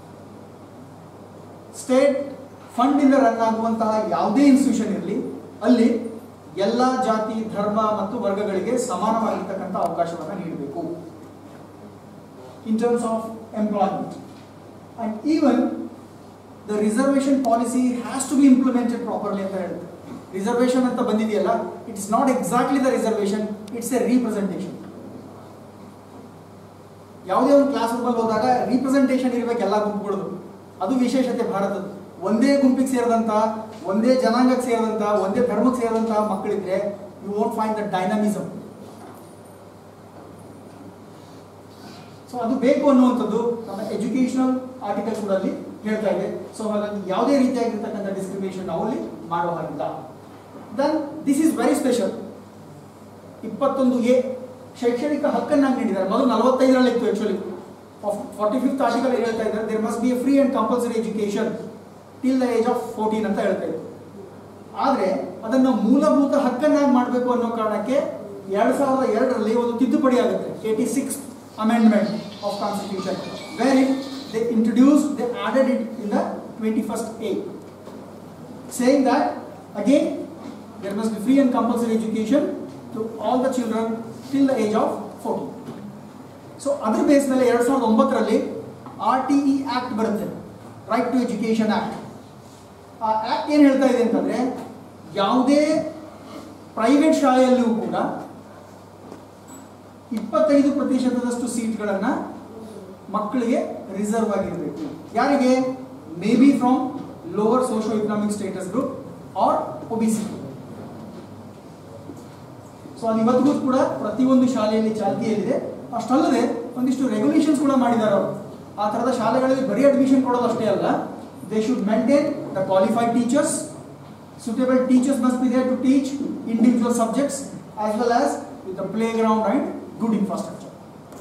S1: ಸ್ಟೇಟ್ ಫಂಡ್ ಇಂದ ರನ್ ಆಗುವಂತಹ ಯಾವುದೇ ಇನ್ಸ್ಟಿಟ್ಯೂಷನ್ ಇರಲಿ ಅಲ್ಲಿ ಎಲ್ಲ ಜಾತಿ ಧರ್ಮ ಮತ್ತು ವರ್ಗಗಳಿಗೆ ಸಮಾನವಾಗಿರ್ತಕ್ಕಂಥ ಅವಕಾಶವನ್ನು ನೀಡಬೇಕು in terms of employment. And even the reservation policy has to be implemented properly ಅಂತ ಹೇಳುತ್ತೆ ರಿಸರ್ವೇಷನ್ ಅಂತ ಬಂದಿದೆಯಲ್ಲ it's not exactly the reservation it's a representation ಯಾವುದೇ ಒಂದು ಕ್ಲಾಸ್ ರೂಮಲ್ಲಿ ಹೋದಾಗ ರೀಪ್ರೆಸೆಂಟೇಷನ್ ಇರಬೇಕು ಎಲ್ಲ ಗುಂಪುಗಳದು ಅದು ವಿಶೇಷತೆ ಭಾರತದ ಒಂದೇ ಗುಂಪಿಗೆ ಸೇರಿದಂಥ ಒಂದೇ ಜನಾಂಗಕ್ಕೆ ಸೇರಿದಂಥ ಒಂದೇ ಧರ್ಮಕ್ಕೆ ಸೇರಿದಂಥ ಮಕ್ಕಳಿದ್ರೆ you won't find the dynamism so ಅದು ಬೇಕು ಅನ್ನುವಂಥದ್ದು ನಮ್ಮ ಎಜುಕೇಶನಲ್ ಆರ್ಟಿಕಲ್ ಕೂಡ ಅಲ್ಲಿ ಹೇಳ್ತಾ ಇದೆ ಸೊ ಹಾಗಾಗಿ ಯಾವುದೇ ರೀತಿಯಾಗಿರ್ತಕ್ಕಂಥ ಡಿಸ್ಕ್ರಿಮಿನೇಷನ್ ನಾವು ಅಲ್ಲಿ ಮಾಡೋ ಹಾಗಿಲ್ಲ then this is very special ಇಪ್ಪತ್ತೊಂದು ಎ ಶೈಕ್ಷಣಿಕ ಹಕ್ಕನ್ನು ನೀಡಿದ್ದಾರೆ ಮೊದಲು ನಲವತ್ತೈದರಲ್ಲಿ ಇತ್ತು ಆಕ್ಚುಲಿ ಫಾರ್ಟಿ ಫಿಫ್ತ್ ಆರ್ಟಿಕಲ್ ಹೇಳ್ತಾ ಇದ್ದಾರೆ there must be a free and compulsory education till the age of fourteen ಅಂತ ಹೇಳ್ತಾ ಇದ್ರು ಆದರೆ ಅದನ್ನು ಮೂಲಭೂತ ಹಕ್ಕನ್ನಾಗಿ ಮಾಡಬೇಕು ಅನ್ನೋ ಕಾರಣಕ್ಕೆ ಎರಡು ಸಾವಿರದ ಎರಡರಲ್ಲಿ ಒಂದು ತಿದ್ದುಪಡಿ ಆಗುತ್ತೆ eighty six amendment of constitution wherein they introduced, they added it in the 21st A, saying that again there must be free and compulsory education to all the children till the age of 14. So ಅದ್ರ base ಮೇಲೆ ಎರಡು ಸಾವಿರದ ಒಂಬತ್ತರಲ್ಲಿ R T E act ಬರುತ್ತೆ right to education act ಆ act ಏನು ಹೇಳ್ತಾ ಇದೆ ಅಂತಂದ್ರೆ ಯಾವುದೇ ಪ್ರೈವೇಟ್ ಶಾಲೆಯಲ್ಲಿಯೂ ಕೂಡ ಇಪ್ಪತ್ತೈದು ಪ್ರತಿಶತದಷ್ಟು ಸೀಟ್ಗಳನ್ನು ಮಕ್ಕಳಿಗೆ ರಿಸರ್ವ್ ಆಗಿರಬೇಕು ಯಾರಿಗೆ may be from lower socio economic status group or ಒಬಿಸಿಟಿ ಸೊ ಅದು ಇವತ್ತಿಗೂ ಕೂಡ ಪ್ರತಿಯೊಂದು ಶಾಲೆಯಲ್ಲಿ ಚಾಲ್ತಿಯಲ್ಲಿದೆ ಅಷ್ಟಲ್ಲದೆ ಒಂದಿಷ್ಟು ರೆಗ್ಯುಲೇಷನ್ಸ್ ಕೂಡ ಮಾಡಿದ್ದಾರೆ ಅವರು ಆ ಥರದ ಶಾಲೆಗಳಲ್ಲಿ ಬರೀ ಅಡ್ಮಿಷನ್ ಕೊಡೋದು ಅಷ್ಟೇ ಅಲ್ಲ they should maintain the qualified teachers suitable teachers must be there to teach individual subjects as well as with the playground and good infrastructure.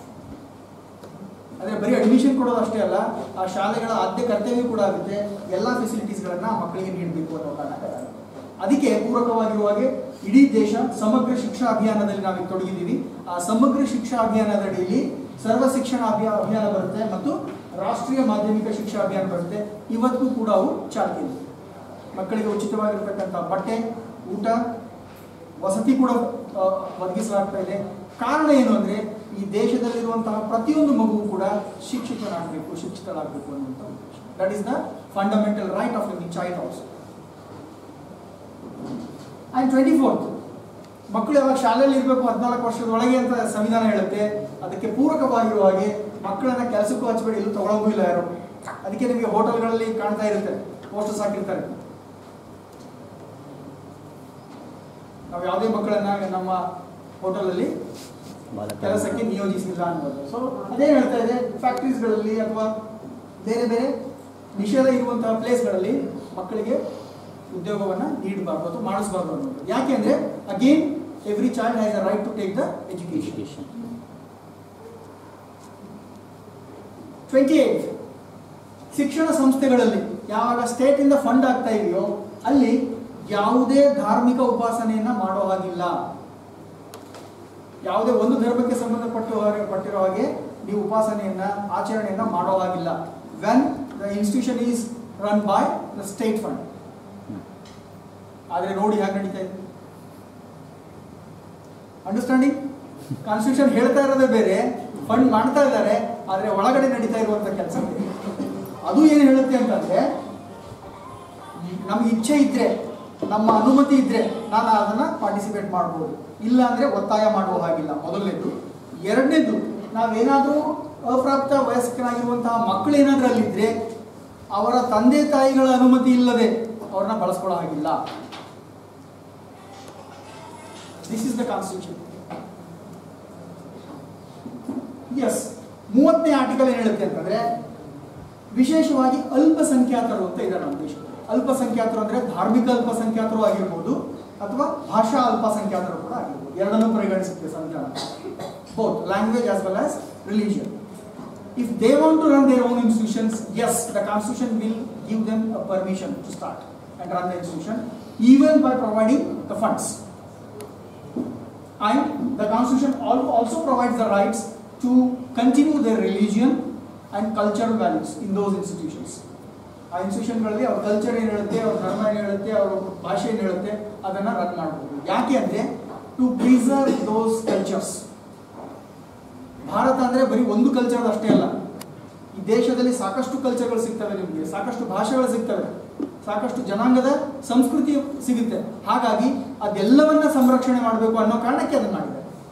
S1: ಅದೇ ಬರೀ ಅಡ್ಮಿಷನ್ ಕೊಡೋದು ಅಷ್ಟೇ ಅಲ್ಲ ಆ ಶಾಲೆಗಳ ಆದ್ಯ ಕರ್ತವ್ಯ ಕೂಡ ಆಗುತ್ತೆ ಎಲ್ಲ ಫೆಸಿಲಿಟೀಸ್ಗಳನ್ನ ಮಕ್ಕಳಿಗೆ ನೀಡಬೇಕು ಅನ್ನೋ ಕಾರಣಕ್ಕಾಗ ಅದಕ್ಕೆ ಪೂರಕವಾಗಿರುವಾಗೆ ಇಡೀ ದೇಶ ಸಮಗ್ರ ಶಿಕ್ಷಾ ಅಭಿಯಾನದಲ್ಲಿ ನಾವೀಗ ತೊಡಗಿದ್ದೀವಿ ಆ ಸಮಗ್ರ ಶಿಕ್ಷಾ ಅಭಿಯಾನದ ಅಡಿಯಲ್ಲಿ ಸರ್ವ ಶಿಕ್ಷಣ ಅಭಿಯಾ ಅಭಿಯಾನ ಬರುತ್ತೆ ಮತ್ತು ರಾಷ್ಟ್ರೀಯ ಮಾಧ್ಯಮಿಕ ಶಿಕ್ಷಾ ಅಭಿಯಾನ ಬರುತ್ತೆ ಇವತ್ತು ಕೂಡ ಅವು ಚಾಲ್ತಿಯಲ್ಲಿ ಮಕ್ಕಳಿಗೆ ಉಚಿತವಾಗಿರ್ತಕ್ಕಂಥ ಬಟ್ಟೆ ಊಟ ವಸತಿ ಕೂಡ ಆ, ಒದಗಿಸಲಾಗ್ತಾ ಇದೆ ಕಾರಣ ಏನು ಅಂದರೆ ಈ ದೇಶದಲ್ಲಿರುವಂತಹ ಪ್ರತಿಯೊಂದು ಮಗುವು ಕೂಡ ಶಿಕ್ಷಿತನಾಗಬೇಕು ಶಿಕ್ಷಿತರಾಗಬೇಕು ಅನ್ನುವಂಥ ಉದ್ದೇಶ that is the fundamental right of any child also and twenty fourth ಮಕ್ಕಳು ಯಾವಾಗ ಶಾಲೆಯಲ್ಲಿ ಇರಬೇಕು ಹದಿನಾಲ್ಕು ವರ್ಷದೊಳಗೆ ಅಂತ ಸಂವಿಧಾನ ಹೇಳುತ್ತೆ ಅದಕ್ಕೆ ಪೂರಕವಾಗಿರುವ ಹಾಗೆ ಮಕ್ಕಳನ್ನ ಕೆಲಸಕ್ಕೂ ಹಚ್ಚಬೇಡಿ ಎಲ್ಲೂ ತಗೊಳ್ಳೋಗೂ ಇಲ್ಲ ಯಾರು ಅದಕ್ಕೆ ನಿಮಗೆ ಹೋಟೆಲ್ಗಳಲ್ಲಿ ಕಾಣ್ತಾ ಇರುತ್ತೆ ಪೋಸ್ಟರ್ಸ್ ಹಾಕಿರ್ತಾರೆ ನಾವು ಯಾವುದೇ ಮಕ್ಕಳನ್ನ ನಮ್ಮ ಹೋಟೆಲಲ್ಲಿ ಕೆಲಸಕ್ಕೆ ನಿಯೋಜಿಸಿಲ್ಲ ಅನ್ನೋದು ಸೊ ಅದೇ ಹೇಳ್ತಾ ಇದೆ ಫ್ಯಾಕ್ಟ್ರೀಸ್ಗಳಲ್ಲಿ ಅಥವಾ ಬೇರೆ ಬೇರೆ ನಿಷೇಧ ಇರುವಂತಹ ಪ್ಲೇಸ್ಗಳಲ್ಲಿ ಮಕ್ಕಳಿಗೆ ಉದ್ಯೋಗವನ್ನ ನೀಡಬಾರ್ದು ಅಥವಾ ಮಾಡಿಸಬಾರ್ದು ಅನ್ನೋದು ಯಾಕೆ ಅಂದ್ರೆ again every child has a right to take the education twenty eight ಶಿಕ್ಷಣ ಸಂಸ್ಥೆಗಳಲ್ಲಿ ಯಾವಾಗ ಸ್ಟೇಟ್ ಇಂದ ಫಂಡ್ ಆಗ್ತಾ ಇದೆಯೋ ಅಲ್ಲಿ ಯಾವುದೇ ಧಾರ್ಮಿಕ ಉಪಾಸನೆಯನ್ನ ಮಾಡೋ ಹಾಗಿಲ್ಲ ಯಾವುದೇ ಒಂದು ಧರ್ಮಕ್ಕೆ ಸಂಬಂಧಪಟ್ಟ ಹಾಗೆ ಪಟ್ಟಿರೋ ಹಾಗೆ ನೀವು ಉಪಾಸನೆಯನ್ನ ಆಚರಣೆಯನ್ನ ಮಾಡೋ ಹಾಗಿಲ್ಲ when the institution is run by the state fund ಆದ್ರೆ ನೋಡಿ ಹೇಗೆ ನಡೀತಾ ಇದೆ ಅಂಡರ್ಸ್ಟ್ಯಾಂಡಿಂಗ್ ಕಾನ್ಸ್ಟಿಟ್ಯೂಷನ್ ಹೇಳ್ತಾ ಇರೋದೇ ಬೇರೆ ಫಂಡ್ ಮಾಡ್ತಾ ಇದ್ದಾರೆ ಆದ್ರೆ ಒಳಗಡೆ ನಡೀತಾ ಇರುವಂತ ಕೆಲಸ ಬೇರೆ. ಅದು ಏನು ಹೇಳುತ್ತೆ ಅಂತಂದ್ರೆ ನಮ್ಗೆ ಇಚ್ಛೆ ಇದ್ರೆ ನಮ್ಮ ಅನುಮತಿ ಇದ್ರೆ ನಾನು ಅದನ್ನ ಪಾರ್ಟಿಸಿಪೇಟ್ ಮಾಡ್ಬೋದು ಇಲ್ಲ ಅಂದ್ರೆ ಒತ್ತಾಯ ಮಾಡುವ ಹಾಗಿಲ್ಲ ಮೊದಲನೇದು ಎರಡನೇದು ನಾವೇನಾದ್ರೂ ಅಪ್ರಾಪ್ತ ವಯಸ್ಕರಾಗಿರುವಂತಹ ಮಕ್ಕಳು ಏನಾದ್ರೂ ಅಲ್ಲಿದ್ರೆ ಅವರ ತಂದೆ ತಾಯಿಗಳ ಅನುಮತಿ ಇಲ್ಲದೆ ಅವ್ರನ್ನ ಬಳಸ್ಕೊಳ್ಳೋ ಹಾಗಿಲ್ಲ this is the constitution yes ಮೂವತ್ತನೇ ಆರ್ಟಿಕಲ್ ಏನ್ ಹೇಳುತ್ತೆ ಅಂತಂದ್ರೆ ವಿಶೇಷವಾಗಿ ಅಲ್ಪಸಂಖ್ಯಾತರು ಅಂತ ಇದ್ದಾರೆ ನಮ್ಮ ದೇಶದಲ್ಲಿ ಅಲ್ಪಸಂಖ್ಯಾತರು ಅಂದ್ರೆ ಧಾರ್ಮಿಕ ಅಲ್ಪಸಂಖ್ಯಾತರು ಆಗಿರ್ಬೋದು ಅಥವಾ ಭಾಷಾ ಅಲ್ಪಸಂಖ್ಯಾತರು ಕೂಡ ಆಗಿರ್ಬೋದು ಎರಡನ್ನೂ ಪರಿಗಣಿಸುತ್ತೆ ಸಂವಿಧಾನ both language as well as religion if they want to run their own institutions, yes, the constitution will give them a permission to start and run the institution, even by providing the funds. And the constitution al- also provides the rights to continue their religion and cultural values in those institutions. ಆ ಇನ್ಸ್ಟಿಟ್ಯೂಷನ್ಗಳಲ್ಲಿ ಅವ್ರ culture ಏನು ಹೇಳುತ್ತೆ ಅವ್ರ ಧರ್ಮ ಏನು ಹೇಳುತ್ತೆ ಅವ್ರ ಭಾಷೆ ಏನು ಹೇಳುತ್ತೆ ಅದನ್ನು ರನ್ ಮಾಡ್ಬೋದು ಯಾಕೆ ಅಂದರೆ to preserve those cultures Bharat ಅಂದರೆ ಬರೀ ಒಂದು ಕಲ್ಚರ್ ಅಷ್ಟೇ ಅಲ್ಲ ಈ ದೇಶದಲ್ಲಿ ಸಾಕಷ್ಟು ಕಲ್ಚರ್ಗಳು ಸಿಗ್ತವೆ ನಿಮಗೆ ಸಾಕಷ್ಟು ಭಾಷೆಗಳು ಸಿಗ್ತವೆ ಸಾಕಷ್ಟು ಜನಾಂಗದ ಸಂಸ್ಕೃತಿ ಸಿಗುತ್ತೆ ಹಾಗಾಗಿ ಅದೆಲ್ಲವನ್ನ ಸಂರಕ್ಷಣೆ ಮಾಡಬೇಕು ಅನ್ನೋ ಕಾರಣಕ್ಕೆ ಅದನ್ನ ಮಾಡಿದ್ದಾರೆ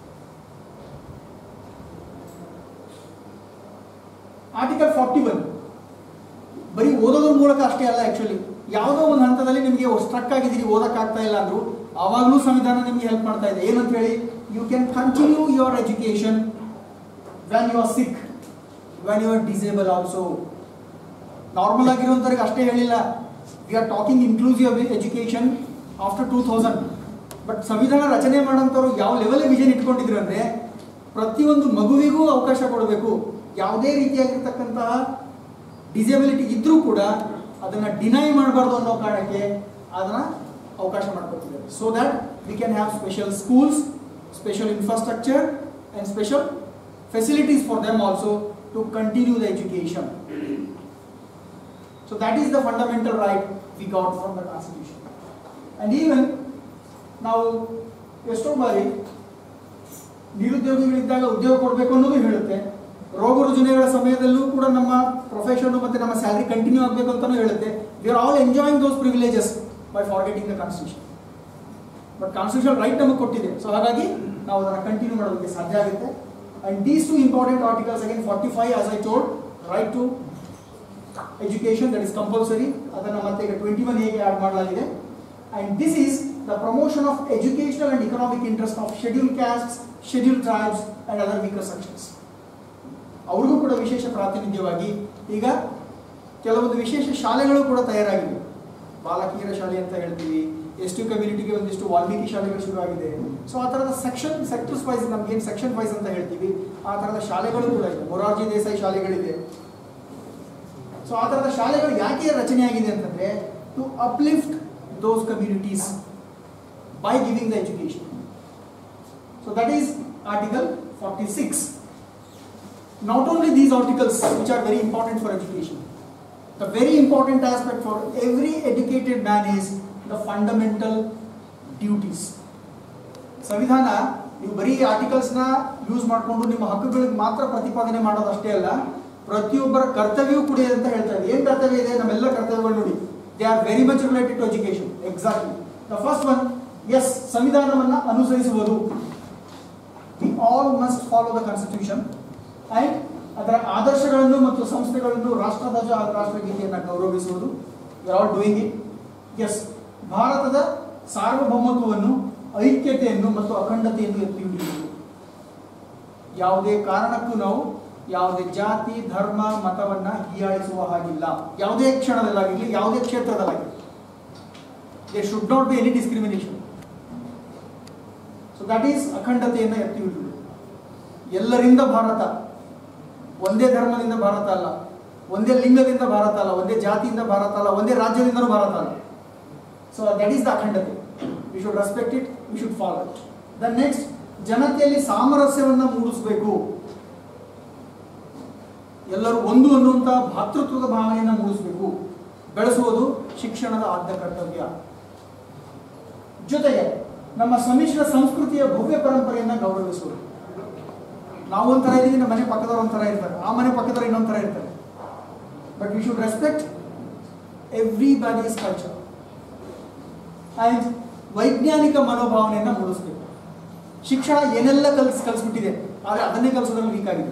S1: ಆರ್ಟಿಕಲ್ ಫಾರ್ಟಿ ಒನ್ ಬರೀ ಓದೋದ್ರ ಮೂಲಕ ಅಷ್ಟೇ ಅಲ್ಲ ಆಕ್ಚುಲಿ ಯಾವುದೋ ಒಂದು ಹಂತದಲ್ಲಿ ನಿಮಗೆ ಸ್ಟ್ರಕ್ ಆಗಿದ್ದೀರಿ ಓದಕ್ಕಾಗ್ತಾ ಇಲ್ಲ ಅಂದ್ರು ಆವಾಗಲೂ ಸಂವಿಧಾನ ನಿಮಗೆ ಹೆಲ್ಪ್ ಮಾಡ್ತಾ ಇದೆ ಏನಂತ ಹೇಳಿ you can continue your education when you are sick when you are disable also normal ಆಗಿರುವಂಥವ್ರಿಗೆ ಅಷ್ಟೇ ಹೇಳಿಲ್ಲ we are talking inclusive education after two thousand but ಸಂವಿಧಾನ ರಚನೆ ಮಾಡೋಂಥವ್ರು ಯಾವ ಲೆವೆಲ್ ವಿಷನ್ ಇಟ್ಕೊಂಡಿದ್ರು ಅಂದರೆ ಪ್ರತಿಯೊಂದು ಮಗುವಿಗೂ ಅವಕಾಶ ಕೊಡಬೇಕು ಯಾವುದೇ ರೀತಿಯಾಗಿರ್ತಕ್ಕಂತಹ ಡಿಸೇಬಿಲಿಟಿ ಇದ್ರೂ ಕೂಡ ಅದನ್ನು ಡಿನೈ ಮಾಡಬಾರ್ದು ಅನ್ನೋ ಕಾರಣಕ್ಕೆ ಅದನ್ನು ಅವಕಾಶ ಮಾಡ್ಕೊತಿದ್ದಾರೆ so that we can have special schools special infrastructure and special facilities for them also to continue the education so that is the fundamental right we got from the constitution and even ನಾವು ಎಷ್ಟೋ ಬಾರಿ ನಿರುದ್ಯೋಗಿಗಳಿದ್ದಾಗ ಉದ್ಯೋಗ ಕೊಡಬೇಕು ಅನ್ನೋದು ಹೇಳುತ್ತೆ ರೋಗ ರುಜಿನಗಳ ಸಮಯದಲ್ಲೂ ಕೂಡ ನಮ್ಮ ಪ್ರೊಫೆಷನ್ ಮತ್ತೆ ನಮ್ಮ ಸ್ಯಾಲರಿ ಕಂಟಿನ್ಯೂ ಆಗಬೇಕು ಅಂತಾನೂ ಹೇಳುತ್ತೆ we are all enjoying those privileges by forgetting the constitution but constitution right ನಮಗೆ ಕೊಟ್ಟಿದೆ ಸೊ ಹಾಗಾಗಿ ನಾವು ಅದನ್ನು ಕಂಟಿನ್ಯೂ ಮಾಡೋದಕ್ಕೆ ಸಾಧ್ಯ ಆಗುತ್ತೆ and these two important articles again forty five as I told right to education that is compulsory ಅದನ್ನು ಮತ್ತೆ ಈಗ ಟ್ವೆಂಟಿ ಒನ್ ಹೇಗೆ ಆಡ್ ಮಾಡಲಾಗಿದೆ and this is the promotion of educational and economic interest of schedule caste schedule tribes and other weaker sections ಅವ್ರಿಗೂ ಕೂಡ ವಿಶೇಷ ಪ್ರಾತಿನಿಧ್ಯವಾಗಿ ಈಗ ಕೆಲವೊಂದು ವಿಶೇಷ ಶಾಲೆಗಳು ಕೂಡ ತಯಾರಾಗಿವೆ ಬಾಲಕಿಯರ ಶಾಲೆ ಅಂತ ಹೇಳ್ತೀವಿ ಎಸ್ ಟಿ ಕಮ್ಯುನಿಟಿಗೆ ಒಂದಿಷ್ಟು ವಾಲ್ಮೀಕಿ ಶಾಲೆಗಳು ಶುರುವಾಗಿದೆ ಸೊ ಆ ಥರದ ಸೆಕ್ಷನ್ ಸೆಕ್ಟರ್ಸ್ ವೈಸ್ ನಮ್ಗೆ ಏನು ಸೆಕ್ಷನ್ ವೈಸ್ ಅಂತ ಹೇಳ್ತೀವಿ ಆ ಥರದ ಶಾಲೆಗಳು ಕೂಡ ಇದೆ ಮೊರಾರ್ಜಿ ದೇಸಾಯಿ ಶಾಲೆಗಳಿದೆ ಸೊ ಆ ಥರದ ಶಾಲೆಗಳು ಯಾಕೆ ರಚನೆ ಆಗಿದೆ ಅಂತಂದ್ರೆ to uplift those communities by giving the education so that is article forty six not only these articles which are very important for education the very important aspect for every educated man is the fundamental duties ಸಂವಿಧಾನ ನೀವು ಬರೀ ಆರ್ಟಿಕಲ್ಸ್ನ use ಮಾಡಿಕೊಂಡು ನಿಮ್ಮ ಹಕ್ಕುಗಳಿಗೆ ಮಾತ್ರ ಪ್ರತಿಪಾದನೆ ಮಾಡೋದಷ್ಟೇ ಅಲ್ಲ ಪ್ರತಿಯೊಬ್ಬರ ಕರ್ತವ್ಯವೂ ಕೂಡ ಇದೆ ಅಂತ ಹೇಳ್ತಾ ಇದೆ ಏನು ಕರ್ತವ್ಯ ಇದೆ ನಮ್ಮೆಲ್ಲ ಕರ್ತವ್ಯಗಳು ನೋಡಿ they are very much related to education exactly the first one yes ಸಂವಿಧಾನವನ್ನು ಅನುಸರಿಸುವುದು we all must follow the constitution and ಅದರ ಆದರ್ಶಗಳನ್ನು ಮತ್ತು ಸಂಸ್ಥೆಗಳನ್ನು ರಾಷ್ಟ್ರಧ್ವಜ ಹಾಗೂ ರಾಷ್ಟ್ರಗೀತೆಯನ್ನು ಗೌರವಿಸುವುದು we all doing it yes ಭಾರತದ ಸಾರ್ವಭೌಮತ್ವವನ್ನು ಐಕ್ಯತೆಯನ್ನು ಮತ್ತು ಅಖಂಡತೆಯನ್ನು ಎತ್ತಿ ಹಿಡಿಯುವುದು ಯಾವುದೇ ಕಾರಣಕ್ಕೂ ನಾವು ಯಾವುದೇ ಜಾತಿ ಧರ್ಮ ಮತವನ್ನ ಹೀಯಾಳಿಸುವ ಹಾಗಿಲ್ಲ ಯಾವುದೇ ಕ್ಷಣದಲ್ಲಾಗಿರಲಿ ಯಾವುದೇ ಕ್ಷೇತ್ರದಲ್ಲಾಗಿರಲಿ they should not be any discrimination so that is ಅಖಂಡತೆಯನ್ನು ಎತ್ತಿ ಹಿಡಿಯುವುದು ಎಲ್ಲರಿಂದ ಭಾರತ ಒಂದೇ ಧರ್ಮದಿಂದ ಭಾರತ ಅಲ್ಲ ಒಂದೇ ಲಿಂಗದಿಂದ ಭಾರತ ಅಲ್ಲ ಒಂದೇ ಜಾತಿಯಿಂದ ಭಾರತ ಅಲ್ಲ ಒಂದೇ ರಾಜ್ಯದಿಂದಲೂ ಭಾರತ ಅಲ್ಲ ಸೊ ದಟ್ ಈಸ್ ದ ಅಖಂಡತೆ we should respect it we should follow it the next ಜನತೆಯಲ್ಲಿ ಸಾಮರಸ್ಯವನ್ನು ಮೂಡಿಸಬೇಕು ಎಲ್ಲರೂ ಒಂದು ಅನ್ನುವಂಥ ಭಾತೃತ್ವದ ಭಾವನೆಯನ್ನು ಮೂಡಿಸಬೇಕು ಬೆಳೆಸುವುದು ಶಿಕ್ಷಣದ ಆದ್ಯ ಕರ್ತವ್ಯ ಜೊತೆಗೆ ನಮ್ಮ ಸಮ್ಮಿಶ್ರ ಸಂಸ್ಕೃತಿಯ ಭವ್ಯ ಪರಂಪರೆಯನ್ನು ಗೌರವಿಸುವುದು ನಾವು ಒಂಥರ ಇದ್ದೀವಿ ನಮ್ಮ ಮನೆ ಪಕ್ಕದವ್ರು ಒಂಥರ ಇರ್ತಾರೆ ಆ ಮನೆ ಪಕ್ಕದವ್ರು ಇನ್ನೊಂಥರ ಇರ್ತಾರೆ but we should respect everybody's culture and ವೈಜ್ಞಾನಿಕ ಮನೋಭಾವನೆಯನ್ನು ಮೂಡಿಸಬೇಕು ಶಿಕ್ಷಣ ಏನೆಲ್ಲ ಕಲ್ಸ್ ಕಲಿಸ್ಬಿಟ್ಟಿದೆ ಆದರೆ ಅದನ್ನೇ ಕಲಿಸೋದ್ರಲ್ಲಿ ವೀಕ್ ಆಗಿದೆ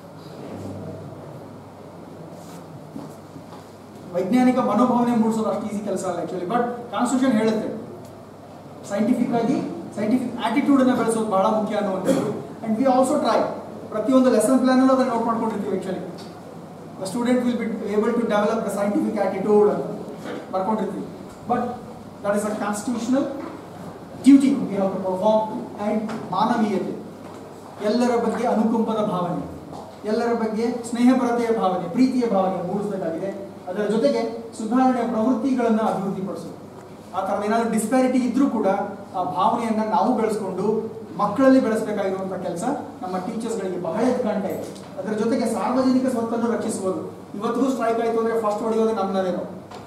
S1: ವೈಜ್ಞಾನಿಕ ಮನೋಭಾವನೆ ಮೂಡಿಸೋದು ಅಷ್ಟು ಈಸಿ ಕೆಲಸ ಅಲ್ಲ ಆ್ಯಕ್ಚುಲಿ ಬಟ್ ಕಾನ್ಸ್ಟಿಟ್ಯೂಷನ್ ಹೇಳುತ್ತೆ ಸೈಂಟಿಫಿಕ್ ಆಗಿ ಸೈಂಟಿಫಿಕ್ ಆಟಿಟ್ಯೂಡನ್ನು ಬೆಳೆಸೋದು ಬಹಳ ಮುಖ್ಯ ಅನ್ನುವಂಥದ್ದು ಆ್ಯಂಡ್ ವಿ ಆಲ್ಸೋ ಟ್ರೈ ಪ್ರತಿಯೊಂದು ಲೆಸನ್ ಪ್ಲಾನಲ್ಲೂ ಅದನ್ನು ನೋಟ್ ಮಾಡ್ಕೊಂಡಿರ್ತೀವಿ actually the student will be able to develop the scientific attitude ಅಂತ ಬರ್ಕೊಂಡಿರ್ತೀವಿ but that is a constitutional duty we have to perform and ಮಾನವೀಯತೆ ಎಲ್ಲರ ಬಗ್ಗೆ ಅನುಕಂಪದ ಭಾವನೆ ಎಲ್ಲರ ಬಗ್ಗೆ ಸ್ನೇಹಪರತೆಯ ಭಾವನೆ ಪ್ರೀತಿಯ ಭಾವನೆ ಮೂಡಿಸಬೇಕಾಗಿದೆ ಅದರ ಜೊತೆಗೆ ಸುಧಾರಣೆಯ ಪ್ರವೃತ್ತಿಗಳನ್ನು ಅಭಿವೃದ್ಧಿಪಡಿಸೋದು ಆ ಥರದ ಏನಾದರೂ ಡಿಸ್ಪ್ಯಾರಿಟಿ ಇದ್ರೂ ಕೂಡ ಆ ಭಾವನೆಯನ್ನು ನಾವು ಬೆಳೆಸ್ಕೊಂಡು ಮಕ್ಕಳಲ್ಲಿ ಬೆಳೆಸಬೇಕಾಗಿರುವಂಥ ಕೆಲಸ ನಮ್ಮ ಟೀಚರ್ಸ್ಗಳಿಗೆ ಬಹಳ ಎದ್ದು ಕಾಣ್ತಾ ಇದೆ ಅದರ ಜೊತೆಗೆ ಸಾರ್ವಜನಿಕ ಸ್ವತ್ತನ್ನು ರಕ್ಷಿಸುವುದು ಇವತ್ತಿಗೂ ಸ್ಟ್ರೈಕ್ ಆಯಿತು ಅಂದರೆ ಫಸ್ಟ್ ಹೊಡೆಯೋದು ನಮ್ಮನೇನೋ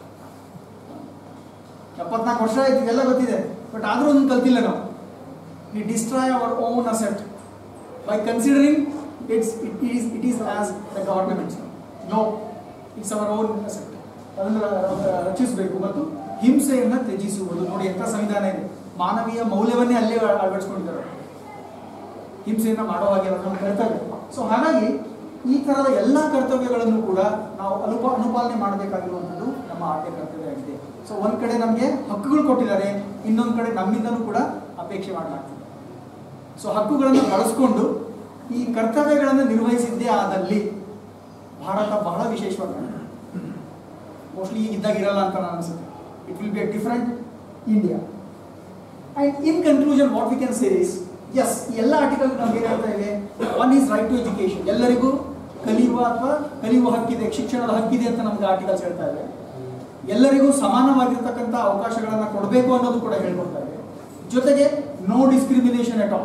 S1: ಎಪ್ಪತ್ನಾಲ್ಕು ವರ್ಷ ಆಯ್ತು ಇದೆಲ್ಲ ಗೊತ್ತಿದೆ ಬಟ್ ಆದರೂ ಒಂದು ಕಲ್ತಿಲ್ಲ ನಾವು we destroy our own asset by considering it's it is it is as the government no it's our own asset ಅದನ್ನು ರಕ್ಷಿಸಬೇಕು ಮತ್ತು ಹಿಂಸೆಯನ್ನು ತ್ಯಜಿಸುವುದು ನೋಡಿ ಎಂಥ ಸಂವಿಧಾನ ಇದೆ ಮಾನವೀಯ ಮೌಲ್ಯವನ್ನೇ ಅಲ್ಲೇ ಅಳವಡಿಸ್ಕೊಂಡಿದ್ದಾರೆ ಹಿಂಸೆಯನ್ನು ಮಾಡೋ ಹಾಗೆ ನಮ್ಮ ಕರ್ತವ್ಯ ಸೊ ಹಾಗಾಗಿ ಈ ಥರದ ಎಲ್ಲ ಕರ್ತವ್ಯಗಳನ್ನು ಕೂಡ ನಾವು ಅನುಪ ಅನುಪಾಲನೆ ಮಾಡಬೇಕಾಗಿರುವಂಥದ್ದು ನಮ್ಮ ಆದ್ಯ ಕರ್ತವ್ಯ ಆಗಿದೆ ಸೊ ಒಂದು ಕಡೆ ನಮಗೆ ಹಕ್ಕುಗಳು ಕೊಟ್ಟಿದ್ದಾರೆ ಇನ್ನೊಂದು ಕಡೆ ನಮ್ಮಿಂದನೂ ಕೂಡ ಅಪೇಕ್ಷೆ ಮಾಡಲಾಗ್ತದೆ ಸೊ ಹಕ್ಕುಗಳನ್ನು ಬಳಸ್ಕೊಂಡು ಈ ಕರ್ತವ್ಯಗಳನ್ನು ನಿರ್ವಹಿಸಿದ್ದೇ ಆದಲ್ಲಿ ಭಾರತ ಬಹಳ ವಿಶೇಷವಾಗಿ ಮೋಸ್ಟ್ಲಿ ಇದ್ದಾಗ ಇರಲ್ಲ ಅಂತ ನಾನು ಅನಿಸುತ್ತೆ it will be a different India and in conclusion what we can say is yes ಎಲ್ಲ ಆರ್ಟಿಕಲ್ ನಮ್ಗೆ ಏನು ಹೇಳ್ತಾ ಇದೆ one is right to education ಎಲ್ಲರಿಗೂ ಕಲಿಯುವ ಅಥವಾ ಕಲಿಯುವ ಹಕ್ಕಿದೆ ಶಿಕ್ಷಣದ ಹಕ್ಕಿದೆ ಅಂತ ನಮ್ಗೆ ಆರ್ಟಿಕಲ್ಸ್ ಹೇಳ್ತಾ ಇದೆ ಎಲ್ಲರಿಗೂ ಸಮಾನವಾಗಿರ್ತಕ್ಕಂಥ ಅವಕಾಶಗಳನ್ನು ಕೊಡಬೇಕು ಅನ್ನೋದು ಕೂಡ ಹೇಳ್ಕೊಡ್ತಾ ಇದೆ ಜೊತೆಗೆ ನೋ ಡಿಸ್ಕ್ರಿಮಿನೇಷನ್ ಎಟ್ ಆಲ್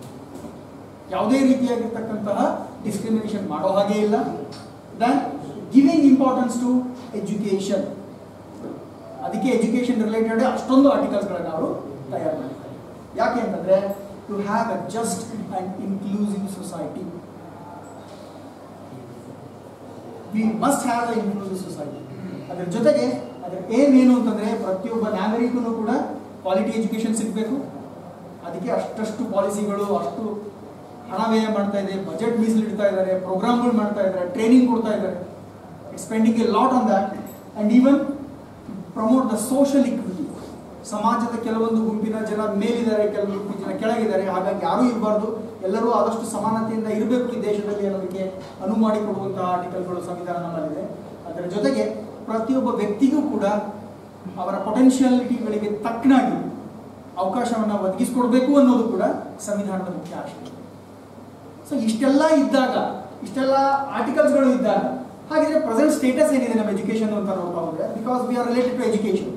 S1: ಯಾವುದೇ ರೀತಿಯಾಗಿರ್ತಕ್ಕಂತಹ ಡಿಸ್ಕ್ರಿಮಿನೇಷನ್ ಮಾಡೋ ಹಾಗೆ ಇಲ್ಲ then giving importance to education ಅದಕ್ಕೆ ಎಜುಕೇಷನ್ ರಿಲೇಟೆಡ್ ಅಷ್ಟೊಂದು ಆರ್ಟಿಕಲ್ಸ್ಗಳನ್ನು ಅವರು ತಯಾರು ಮಾಡಿದ್ದಾರೆ ಯಾಕೆ ಅಂತಂದ್ರೆ to have a just and inclusive society we must have a inclusive society ಅದರ ಜೊತೆಗೆ ಅದರ ಏಮ್ ಏನು ಅಂತಂದ್ರೆ ಪ್ರತಿಯೊಬ್ಬ ನಾಗರಿಕನು ಕೂಡ ಕ್ವಾಲಿಟಿ ಎಜುಕೇಶನ್ ಸಿಗಬೇಕು ಅದಕ್ಕೆ ಅಷ್ಟಷ್ಟು ಪಾಲಿಸಿಗಳು ಅಷ್ಟು ಹಣ ವ್ಯಯ ಮಾಡ್ತಾ ಇದೆ ಬಜೆಟ್ ಮೀಸಲಿಡ್ತಾ ಇದ್ದಾರೆ ಪ್ರೋಗ್ರಾಮ್ಗಳು ಮಾಡ್ತಾ ಇದ್ದಾರೆ ಟ್ರೈನಿಂಗ್ ಕೊಡ್ತಾ ಇದ್ದಾರೆ it's spending a lot on that and even promote the social equity ಸಮಾಜದ ಕೆಲವೊಂದು ಗುಂಪಿನ ಜನ ಮೇಲಿದ್ದಾರೆ ಕೆಲವೊಂದು ಗುಂಪಿನ ಜನ ಕೆಳಗಿದ್ದಾರೆ ಹಾಗಾಗಿ ಯಾರೂ ಇರಬಾರ್ದು ಎಲ್ಲರೂ ಆದಷ್ಟು ಸಮಾನತೆಯಿಂದ ಇರಬೇಕು ಈ ದೇಶದಲ್ಲಿ ಅನ್ನೋದಕ್ಕೆ ಅನುವು ಮಾಡಿಕೊಡುವಂತಹ ಆರ್ಟಿಕಲ್ಗಳು ಸಂವಿಧಾನ ನಮ್ಮಲ್ಲಿದೆ ಅದರ ಜೊತೆಗೆ ಪ್ರತಿಯೊಬ್ಬ ವ್ಯಕ್ತಿಗೂ ಕೂಡ ಅವರ ಪೊಟೆನ್ಷಿಯಾಲಿಟಿಗಳಿಗೆ ತಕ್ಕನಾಗಿ ಅವಕಾಶವನ್ನು ಒದಗಿಸಿಕೊಡ್ಬೇಕು ಅನ್ನೋದು ಕೂಡ ಸಂವಿಧಾನದ ಮುಖ್ಯ ಆಶಯ ಸೊ ಇಷ್ಟೆಲ್ಲ ಇದ್ದಾಗ ಇಷ್ಟೆಲ್ಲ ಆರ್ಟಿಕಲ್ಸ್ಗಳು ಇದ್ದಾಗ ಹಾಗಿದ್ರೆ ಪ್ರೆಸೆಂಟ್ ಸ್ಟೇಟಸ್ ಏನಿದೆ ನಮ್ಮ ಎಜುಕೇಶನ್ ಅಂತ ನೋಡ್ತಾ ಹೋದ್ರೆ because we are related to education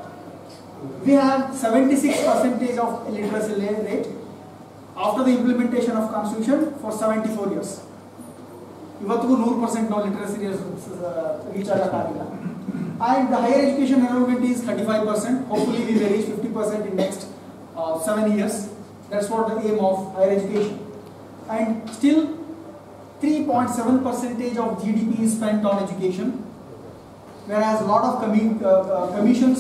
S1: we have seventy six percentage of literacy rate after the implementation of constitution for seventy four years ಇವತ್ತಿಗೂ ನೂರು ಪರ್ಸೆಂಟ್ ನಾವು ಲಿಟ್ರಸಿ ರೀಚ್ ಆಗೋಕ್ಕಾಗಿಲ್ಲ and the higher education enrollment is thirty five percent hopefully we will reach fifty percent in next seven years that's what the aim of higher education and still 3.7 percentage of GDP is spent on education, whereas a lot of commi- uh, uh, commissions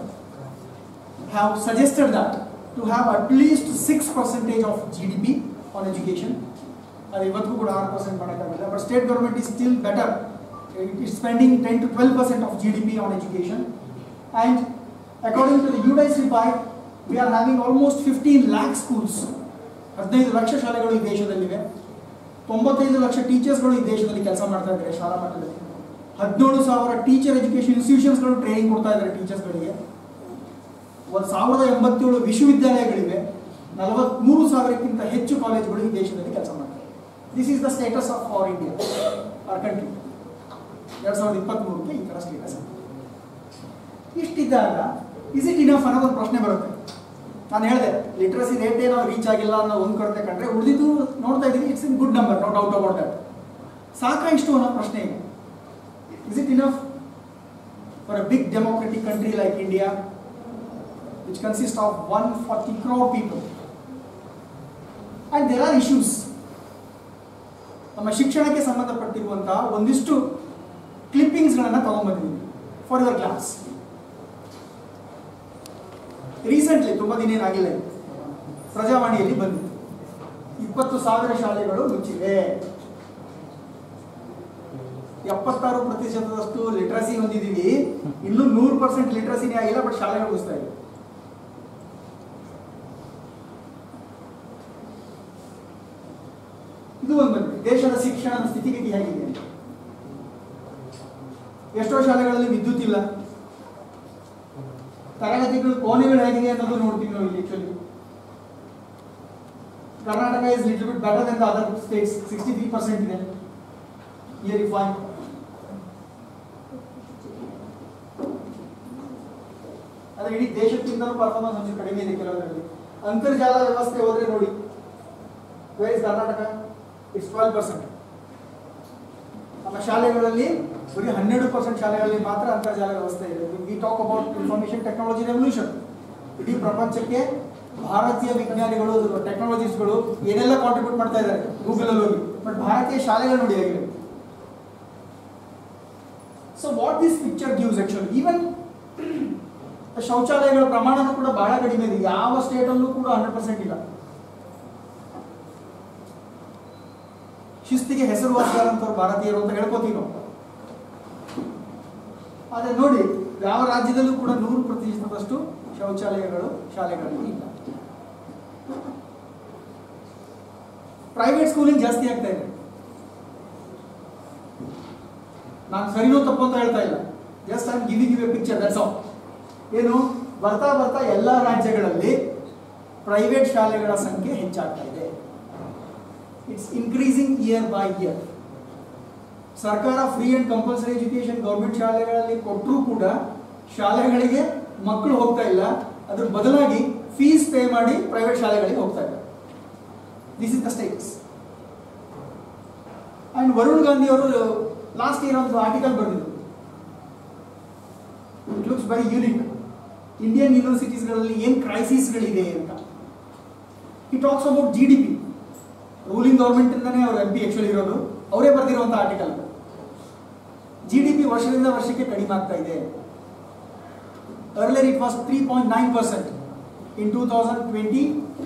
S1: have suggested that to have at least 6 percentage of GDP on education. ಅದು ಇವತ್ತಿಗೂ ಕೂಡ ಆರು percent ಮಾಡೋಕ್ಕಾಗಲ್ಲ but state government is still better it is spending ten to twelve percent of G D P on education and according to the UDISE report we are having almost fifteen lakh schools ಹದಿನೈದು ಲಕ್ಷ ಶಾಲೆಗಳು ಈ ದೇಶದಲ್ಲಿವೆ ತೊಂಬತ್ತೈದು ಲಕ್ಷ ಟೀಚರ್ಸ್ಗಳು ಈ ದೇಶದಲ್ಲಿ ಕೆಲಸ ಮಾಡ್ತಾ ಇದ್ದಾರೆ ಶಾಲಾ ಮಟ್ಟದಲ್ಲಿ ಹದಿನೇಳು ಸಾವಿರ ಟೀಚರ್ ಎಜುಕೇಶನ್ ಇನ್ಸ್ಟಿಟ್ಯೂಷನ್ಸ್ಗಳು ಟ್ರೈನಿಂಗ್ ಕೊಡ್ತಾ ಇದ್ದಾರೆ ಟೀಚರ್ಸ್ಗಳಿಗೆ ಒಂದು ಸಾವಿರದ ಎಂಬತ್ತೇಳು ವಿಶ್ವವಿದ್ಯಾಲಯಗಳಿವೆ ನಲವತ್ಮೂರು ಸಾವಿರಕ್ಕಿಂತ ಹೆಚ್ಚು ಕಾಲೇಜುಗಳು ಈ ದೇಶದಲ್ಲಿ ಕೆಲಸ ಮಾಡ್ತಾರೆ this is the status of our India our country ಎರಡು ಸಾವಿರದ ಇಪ್ಪತ್ತ್ಮೂರಕ್ಕೆ ಈ ಥರ ಸ್ಟೇಟಸ್ ಇಷ್ಟಿದ್ದಾಗ ಇಸ್ ಇಟ್ ಇನಫ್ ಅನ್ನೋದು ಒಂದು ಪ್ರಶ್ನೆ ಬರುತ್ತೆ ನಾನು ಹೇಳಿದೆ ಲಿಟ್ರಸಿ ರೇಟ್ ಏನೋ ರೀಚ್ ಆಗಿಲ್ಲ ಅನ್ನೋ ಒಂದು ಕಡೆ ಕಂಡ್ರೆ ಉಳಿದಿದ್ದು ನೋಡ್ತಾ ಇದ್ದೀನಿ it's in good number no doubt about that ಸಾಕಾ ಇಷ್ಟು ಅನ್ನೋ ಪ್ರಶ್ನೆ ಇದೆ is it enough for a big democratic country like India which consist of one forty crore people and there are issues ನಮ್ಮ ಶಿಕ್ಷಣಕ್ಕೆ ಸಂಬಂಧಪಟ್ಟಿರುವಂತಹ ಒಂದಿಷ್ಟು ಕ್ಲಿಪ್ಪಿಂಗ್ಸ್ಗಳನ್ನು ತಗೊಂಡ್ಬಂದಿದ್ದೀನಿ ಫಾರ್ ಯುವರ್ ಕ್ಲಾಸ್ ರೀಸೆಂಟ್ಲಿ ತುಂಬ ದಿನ ಏನಾಗಿಲ್ಲ ಇದು. ಪ್ರಜಾವಾಣಿಯಲ್ಲಿ ಬಂದಿತ್ತು ಇಪ್ಪತ್ತು ಸಾವಿರ ಶಾಲೆಗಳು ಮುಚ್ಚಿವೆ ಎಪ್ಪತ್ತಾರು ಪ್ರತಿಶತದಷ್ಟು ಲಿಟ್ರಸಿ ಹೊಂದಿದ್ದೀವಿ ಇನ್ನೂ ನೂರು ಪರ್ಸೆಂಟ್ ಲಿಟ್ರಸಿನೇ ಆಗಿಲ್ಲ ಬಟ್ ಶಾಲೆಗಳು ಮುಗಿಸ್ತಾ ಇದೆ ಇದು ಒಂದು ಬಂದಿದೆ ದೇಶದ ಶಿಕ್ಷಣದ ಸ್ಥಿತಿಗತಿ ಹೇಗಿದೆ ಅಂತ. ಎಷ್ಟೋ ಶಾಲೆಗಳಲ್ಲಿ ವಿದ್ಯುತ್ ಇಲ್ಲ ತರಗತಿಗಳು ಕೋಣೆಗಳು ಹೇಗಿದೆ ಅನ್ನೋದು ನೋಡ್ತೀವಿ ನಾವು ಇಲ್ಲಿ actually Karnataka is little bit better than the other states sixty three percent ಇದೆ ಇಯರ್ ಫೈನ್ ಆದರೆ ಇಡೀ ದೇಶಕ್ಕಿಂತಲೂ ಪರ್ಫಾರ್ಮೆನ್ಸ್ ಒಂಚೂರು ಕಡಿಮೆ ಇದೆ ಕೆಲವರಲ್ಲಿ ಅಂತರ್ಜಾಲ ವ್ಯವಸ್ಥೆ ಹೋದ್ರೆ ನೋಡಿ where is Karnataka it's twelve percent ನಮ್ಮ ಶಾಲೆಗಳಲ್ಲಿ ಬರೀ ಹನ್ನೆರಡು ಪರ್ಸೆಂಟ್ ಶಾಲೆಗಳಲ್ಲಿ ಮಾತ್ರ ಅಂತರ್ಜಾಲ ವ್ಯವಸ್ಥೆ ಇದೆ we talk about information technology revolution ಇಡೀ ಪ್ರಪಂಚಕ್ಕೆ ಭಾರತೀಯ ವಿಜ್ಞಾನಿಗಳು ಟೆಕ್ನಾಲಜಿಸ್ಟ್ಗಳು ಏನೆಲ್ಲ ಕಾಂಟ್ರಿಬ್ಯೂಟ್ ಮಾಡ್ತಾ ಇದ್ದಾರೆ ಗೂಗಲ್ ಅಲ್ಲಿ ಹೋಗಿ ಬಟ್ ಭಾರತೀಯ ಶಾಲೆಗಳು ನೋಡಿ ಹೇಗಿದೆ so what this picture gives actually even ಶೌಚಾಲಯಗಳ ಪ್ರಮಾಣನೂ ಕೂಡ ಬಹಳ ಕಡಿಮೆ ಇದೆ ಯಾವ ಸ್ಟೇಟಲ್ಲೂ ಕೂಡ ಹಂಡ್ರೆಡ್ ಪರ್ಸೆಂಟ್ ಇಲ್ಲ ಶಿಸ್ತಿಗೆ ಹೆಸರುವಾಸಿಯಾದಂಥವ್ರು ಭಾರತೀಯರು ಅಂತ ಹೇಳ್ಕೋತೀವಿ ನಾವು ಆದರೆ ನೋಡಿ ಯಾವ ರಾಜ್ಯದಲ್ಲೂ ಕೂಡ ನೂರು ಪ್ರತಿಶತದಷ್ಟು ಶೌಚಾಲಯಗಳು ಶಾಲೆಗಳಲ್ಲಿ ಇಲ್ಲ ಪ್ರೈವೇಟ್ ಸ್ಕೂಲಿಂಗ್ ಜಾಸ್ತಿ ಆಗ್ತಾ ಇದೆ ನಾನು ಸರಿನೋ ತಪ್ಪು ಅಂತ ಹೇಳ್ತಾ ಇಲ್ಲ just I giving you a picture that's all ಏನು ಬರ್ತಾ ಬರ್ತಾ ಎಲ್ಲ ರಾಜ್ಯಗಳಲ್ಲಿ ಪ್ರೈವೇಟ್ ಶಾಲೆಗಳ ಸಂಖ್ಯೆ ಹೆಚ್ಚಾಗ್ತಾ ಇದೆ it's increasing year by year ಸರ್ಕಾರ free and compulsory education government ಶಾಲೆಗಳಲ್ಲಿ ಕೊಟ್ಟರೂ ಕೂಡ ಶಾಲೆಗಳಿಗೆ ಮಕ್ಕಳು ಹೋಗ್ತಾ ಇಲ್ಲ ಅದ್ರ ಬದಲಾಗಿ ಫೀಸ್ ಪೇ ಮಾಡಿ ಪ್ರೈವೇಟ್ ಶಾಲೆಗಳಿಗೆ ಹೋಗ್ತಾ ಇದ್ದಾರೆ this is the status and Varun Gandhi ಅವರು ಲಾಸ್ಟ್ ಇಯರ್ ಒಂದು ಆರ್ಟಿಕಲ್ ಬರೆದಿದ್ದು it looks very unique Indian ಯೂನಿವರ್ಸಿಟೀಸ್ಗಳಲ್ಲಿ ಏನು ಕ್ರೈಸಿಸ್ಗಳಿದೆ ಅಂತ ಈ talks about G D P ruling ಗೌರ್ಮೆಂಟಿಂದನೇ ಅವ್ರ ಎಂ ಪಿ ಆಕ್ಚುಲಿ ಇರೋದು ಅವರೇ ಬರೆದಿರುವಂಥ ಆರ್ಟಿಕಲ್ ಜಿ ಡಿ ಪಿ ವರ್ಷದಿಂದ ವರ್ಷಕ್ಕೆ ಕಡಿಮೆ ಆಗ್ತಾ ಇದೆ earlier it was three point nine percent in two thousand twenty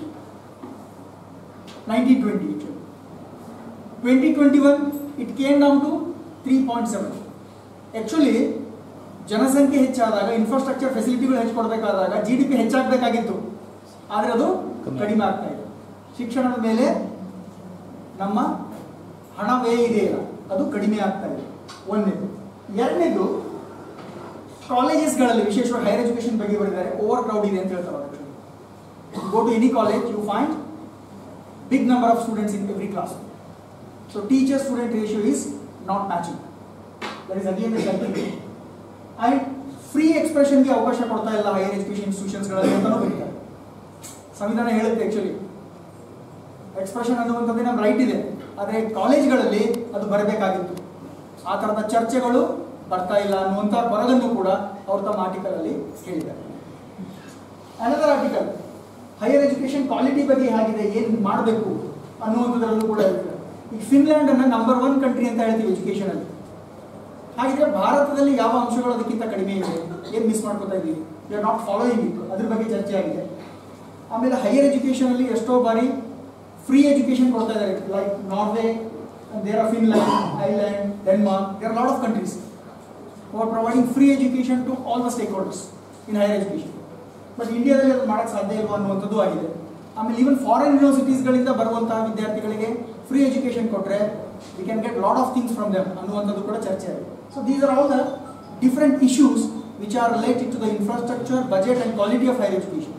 S1: nineteen twenty twenty twenty one it came down to three point seven actually ಜನಸಂಖ್ಯೆ ಹೆಚ್ಚಾದಾಗ ಇನ್ಫ್ರಾಸ್ಟ್ರಕ್ಚರ್ ಫೆಸಿಲಿಟಿಗಳು ಹೆಚ್ಚು ಕೊಡಬೇಕಾದಾಗ ಜಿ ಡಿ ಪಿ ಹೆಚ್ಚಾಗಬೇಕಾಗಿತ್ತು ಆದರೆ ಅದು
S2: ಕಮ್ಮಿ.
S1: ಕಡಿಮೆ ಆಗ್ತಾ ಇದೆ ಶಿಕ್ಷಣದ ಮೇಲೆ ನಮ್ಮ ಹಣ ವ್ಯಯ ಇದೆಯಲ್ಲ ಅದು ಕಡಿಮೆ ಆಗ್ತಾ ಇದೆ ಒಂದನೇದು ಎರಡನೇದು ಕಾಲೇಜಸ್ಗಳಲ್ಲಿ ವಿಶೇಷವಾಗಿ ಹೈಯರ್ ಎಜುಕೇಶನ್ ಬಗ್ಗೆ ಬರೆದಿದ್ದಾರೆ ಓವರ್ ಕ್ರೌಡ್ ಇದೆ ಅಂತ ಹೇಳ್ತಾರೆ go to any college you find big number of students in every class. So teacher student ratio is not matching. That is again the culprit. And free ಎಕ್ಸ್ಪ್ರೆಷನ್ಗೆ ಅವಕಾಶ ಕೊಡ್ತಾ ಇಲ್ಲ higher education ಇನ್ಸ್ಟಿಟ್ಯೂಷನ್ಸ್ಗಳಲ್ಲಿ ಅಂತಲೂ ಬರೀತಾರೆ ಸಂವಿಧಾನ ಹೇಳುತ್ತೆ ಆ್ಯಕ್ಚುಲಿ ಎಕ್ಸ್ಪ್ರೆಷನ್ ಅನ್ನುವಂಥದ್ದು ನಮ್ಮ ರೈಟ್ ಇದೆ ಆದರೆ ಕಾಲೇಜ್ಗಳಲ್ಲಿ ಅದು ಬರಬೇಕಾಗಿತ್ತು ಆ ಥರದ ಚರ್ಚೆಗಳು ಬರ್ತಾ ಇಲ್ಲ ಅನ್ನುವಂಥ ಕೊರಗನ್ನು ಕೂಡ ಅವರು ತಮ್ಮ ಆರ್ಟಿಕಲಲ್ಲಿ ಹೇಳಿದ್ದಾರೆ another article higher education quality ಬಗ್ಗೆ ಹೇಗಿದೆ ಏನು ಮಾಡಬೇಕು ಅನ್ನುವಂಥದ್ರಲ್ಲೂ ಕೂಡ ಹೇಳ್ತಾರೆ ಈಗ ಫಿನ್ಲ್ಯಾಂಡ್ ಅನ್ನ ನಂಬರ್ ಒನ್ ಕಂಟ್ರಿ ಅಂತ ಹೇಳ್ತೀವಿ ಎಜುಕೇಶನ್ ಅಲ್ಲಿ ಹಾಗಿದ್ರೆ ಭಾರತದಲ್ಲಿ ಯಾವ ಅಂಶಗಳು ಅದಕ್ಕಿಂತ ಕಡಿಮೆ ಇದೆ ಏನು ಮಿಸ್ ಮಾಡ್ಕೋತಾ ಇದ್ದೀವಿ we are not following it ಅದ್ರ ಬಗ್ಗೆ ಚರ್ಚೆ ಆಗಿದೆ ಆಮೇಲೆ ಹೈಯರ್ ಎಜುಕೇಶನ್ ಅಲ್ಲಿ ಎಷ್ಟೋ ಬಾರಿ ಫ್ರೀ ಎಜುಕೇಶನ್ ಕೊಡ್ತಾ ಇದ್ದಾರೆ like Norway there are Finland Iceland Denmark there lot of countries are providing free education to all the stakeholders in higher education but ಇಂಡಿಯಾದಲ್ಲಿ ಅದು ಮಾಡೋಕ್ಕೆ ಸಾಧ್ಯ ಇಲ್ವಾ ಅನ್ನುವಂಥದ್ದು ಆಗಿದೆ ಆಮೇಲೆ ಈವನ್ ಫಾರಿನ್ ಯೂನಿವರ್ಸಿಟೀಸ್ಗಳಿಂದ ಬರುವಂತಹ ವಿದ್ಯಾರ್ಥಿಗಳಿಗೆ ಫ್ರೀ ಎಜುಕೇಶನ್ ಕೊಟ್ಟರೆ we can get lot of things from them ಅನ್ನುವಂಥದ್ದು ಕೂಡ ಚರ್ಚೆ ಆಗಿದೆ so these are all the different issues which are related to the infrastructure budget and quality of higher education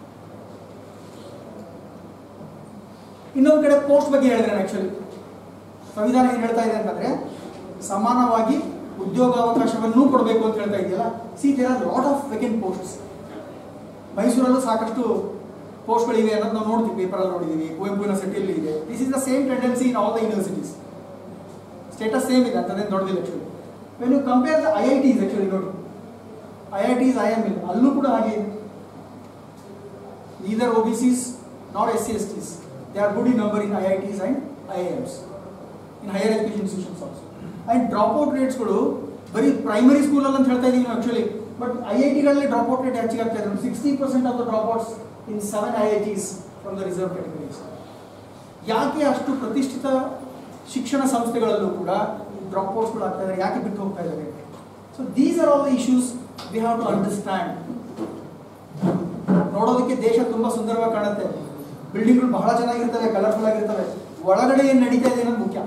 S1: ಇನ್ನೊಂದು ಕಡೆ ಪೋಸ್ಟ್ ಬಗ್ಗೆ ಹೇಳಿದ್ರೆ ಆ್ಯಕ್ಚುಲಿ ಸಂವಿಧಾನ ಏನು ಹೇಳ್ತಾ ಇದೆ ಅಂತಂದ್ರೆ ಸಮಾನವಾಗಿ ಉದ್ಯೋಗಾವಕಾಶವನ್ನೂ ಕೊಡಬೇಕು ಅಂತ ಹೇಳ್ತಾ ಇದೆಯಲ್ಲ see there are lot of vacant posts ಮೈಸೂರಲ್ಲೂ ಸಾಕಷ್ಟು ಪೋಸ್ಟ್ಗಳಿವೆ ಅನ್ನೋದು ನಾವು ನೋಡ್ತೀವಿ ಪೇಪರಲ್ಲಿ ನೋಡಿದ್ದೀವಿ ಕುವೆಂಪು ಯೂನಿವರ್ಸಿಟಿಯಲ್ಲಿ ಇದೆ this is the same tendency in all the universities status same ಇದೆ ಅಂತದೇನು ದೊಡ್ಡದಿಲ್ಲ actually when you compare the I I Ts actually ನೋಡಿ I I Ts I M ಇಲ್ಲ ಅಲ್ಲೂ ಕೂಡ ಹಾಗೆ ಇದೆ neither O B Cs not S C S Ts they are good in number in I I Ts and I I Ms in higher education institutions also and drop out ರೇಟ್ಸ್ಗಳು ಬರೀ primary ಸ್ಕೂಲಲ್ಲಿ ಅಂತ ಹೇಳ್ತಾ ಇದ್ದೀವಿ ನಾವು actually but I I ಟಿಗಳಲ್ಲಿ drop out rate ಹೆಚ್ಚಿಗೆ ಆಗ್ತಾ ಇದೆ sixty percent of the drop outs in seven I I Ts from the reserve categories ಯಾಕೆ ಅಷ್ಟು ಪ್ರತಿಷ್ಠಿತ ಶಿಕ್ಷಣ ಸಂಸ್ಥೆಗಳಲ್ಲೂ ಕೂಡ ಡ್ರಾಪ್ ಔಟ್ಸ್ಗಳು ಆಗ್ತಾ ಇದ್ದಾರೆ ಯಾಕೆ ಬಿಟ್ಟು ಹೋಗ್ತಾ ಇದ್ದಾರೆ so these are all the issues we have to understand ನೋಡೋದಕ್ಕೆ ದೇಶ ತುಂಬಾ ಸುಂದರವಾಗಿ ಕಾಣುತ್ತೆ ಬಿಲ್ಡಿಂಗ್ಗಳು ಬಹಳ ಚೆನ್ನಾಗಿರ್ತವೆ ಕಲರ್ಫುಲ್ ಆಗಿರ್ತವೆ ಒಳಗಡೆ ಏನು ನಡೀತಾ ಇದೆ ಅನ್ನೋದು ಮುಖ್ಯ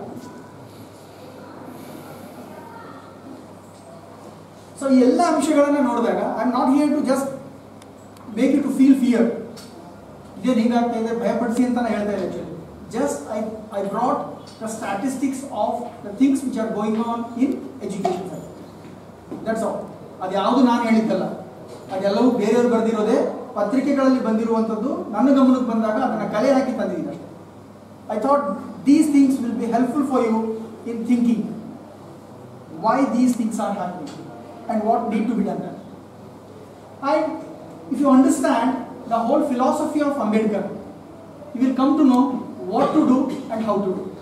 S1: ಸೊ ಈ ಎಲ್ಲ ಅಂಶಗಳನ್ನ ನೋಡಿದಾಗ I am not here to just make you to feel fear ಇದೇನು ಹಿಂಗಾಗ್ತಾ ಇದೆ ಭಯಪಡಿಸಿ ಅಂತ ನಾನು ಹೇಳ್ತಾ ಇಲ್ಲ actually just I I brought the statistics of the things which are going on in education that's all ಅದು ಯಾವುದು ನಾನು ಹೇಳಿದ್ದಲ್ಲ ಅದೆಲ್ಲವೂ ಬೇರೆಯವರು ಬರೆದಿರೋದೇ ಪತ್ರಿಕೆಗಳಲ್ಲಿ ಬಂದಿರುವಂಥದ್ದು ನನ್ನ ಗಮನಕ್ಕೆ ಬಂದಾಗ ಅದನ್ನು ಕಲೆ ಹಾಕಿ ತಂದಿದ್ದೀನಿ ಅಷ್ಟೇ I thought these things will be helpful for you in thinking why these things are happening and what need to be done. And if you understand the whole philosophy of Ambedkar, you will come to know what to do and how to do.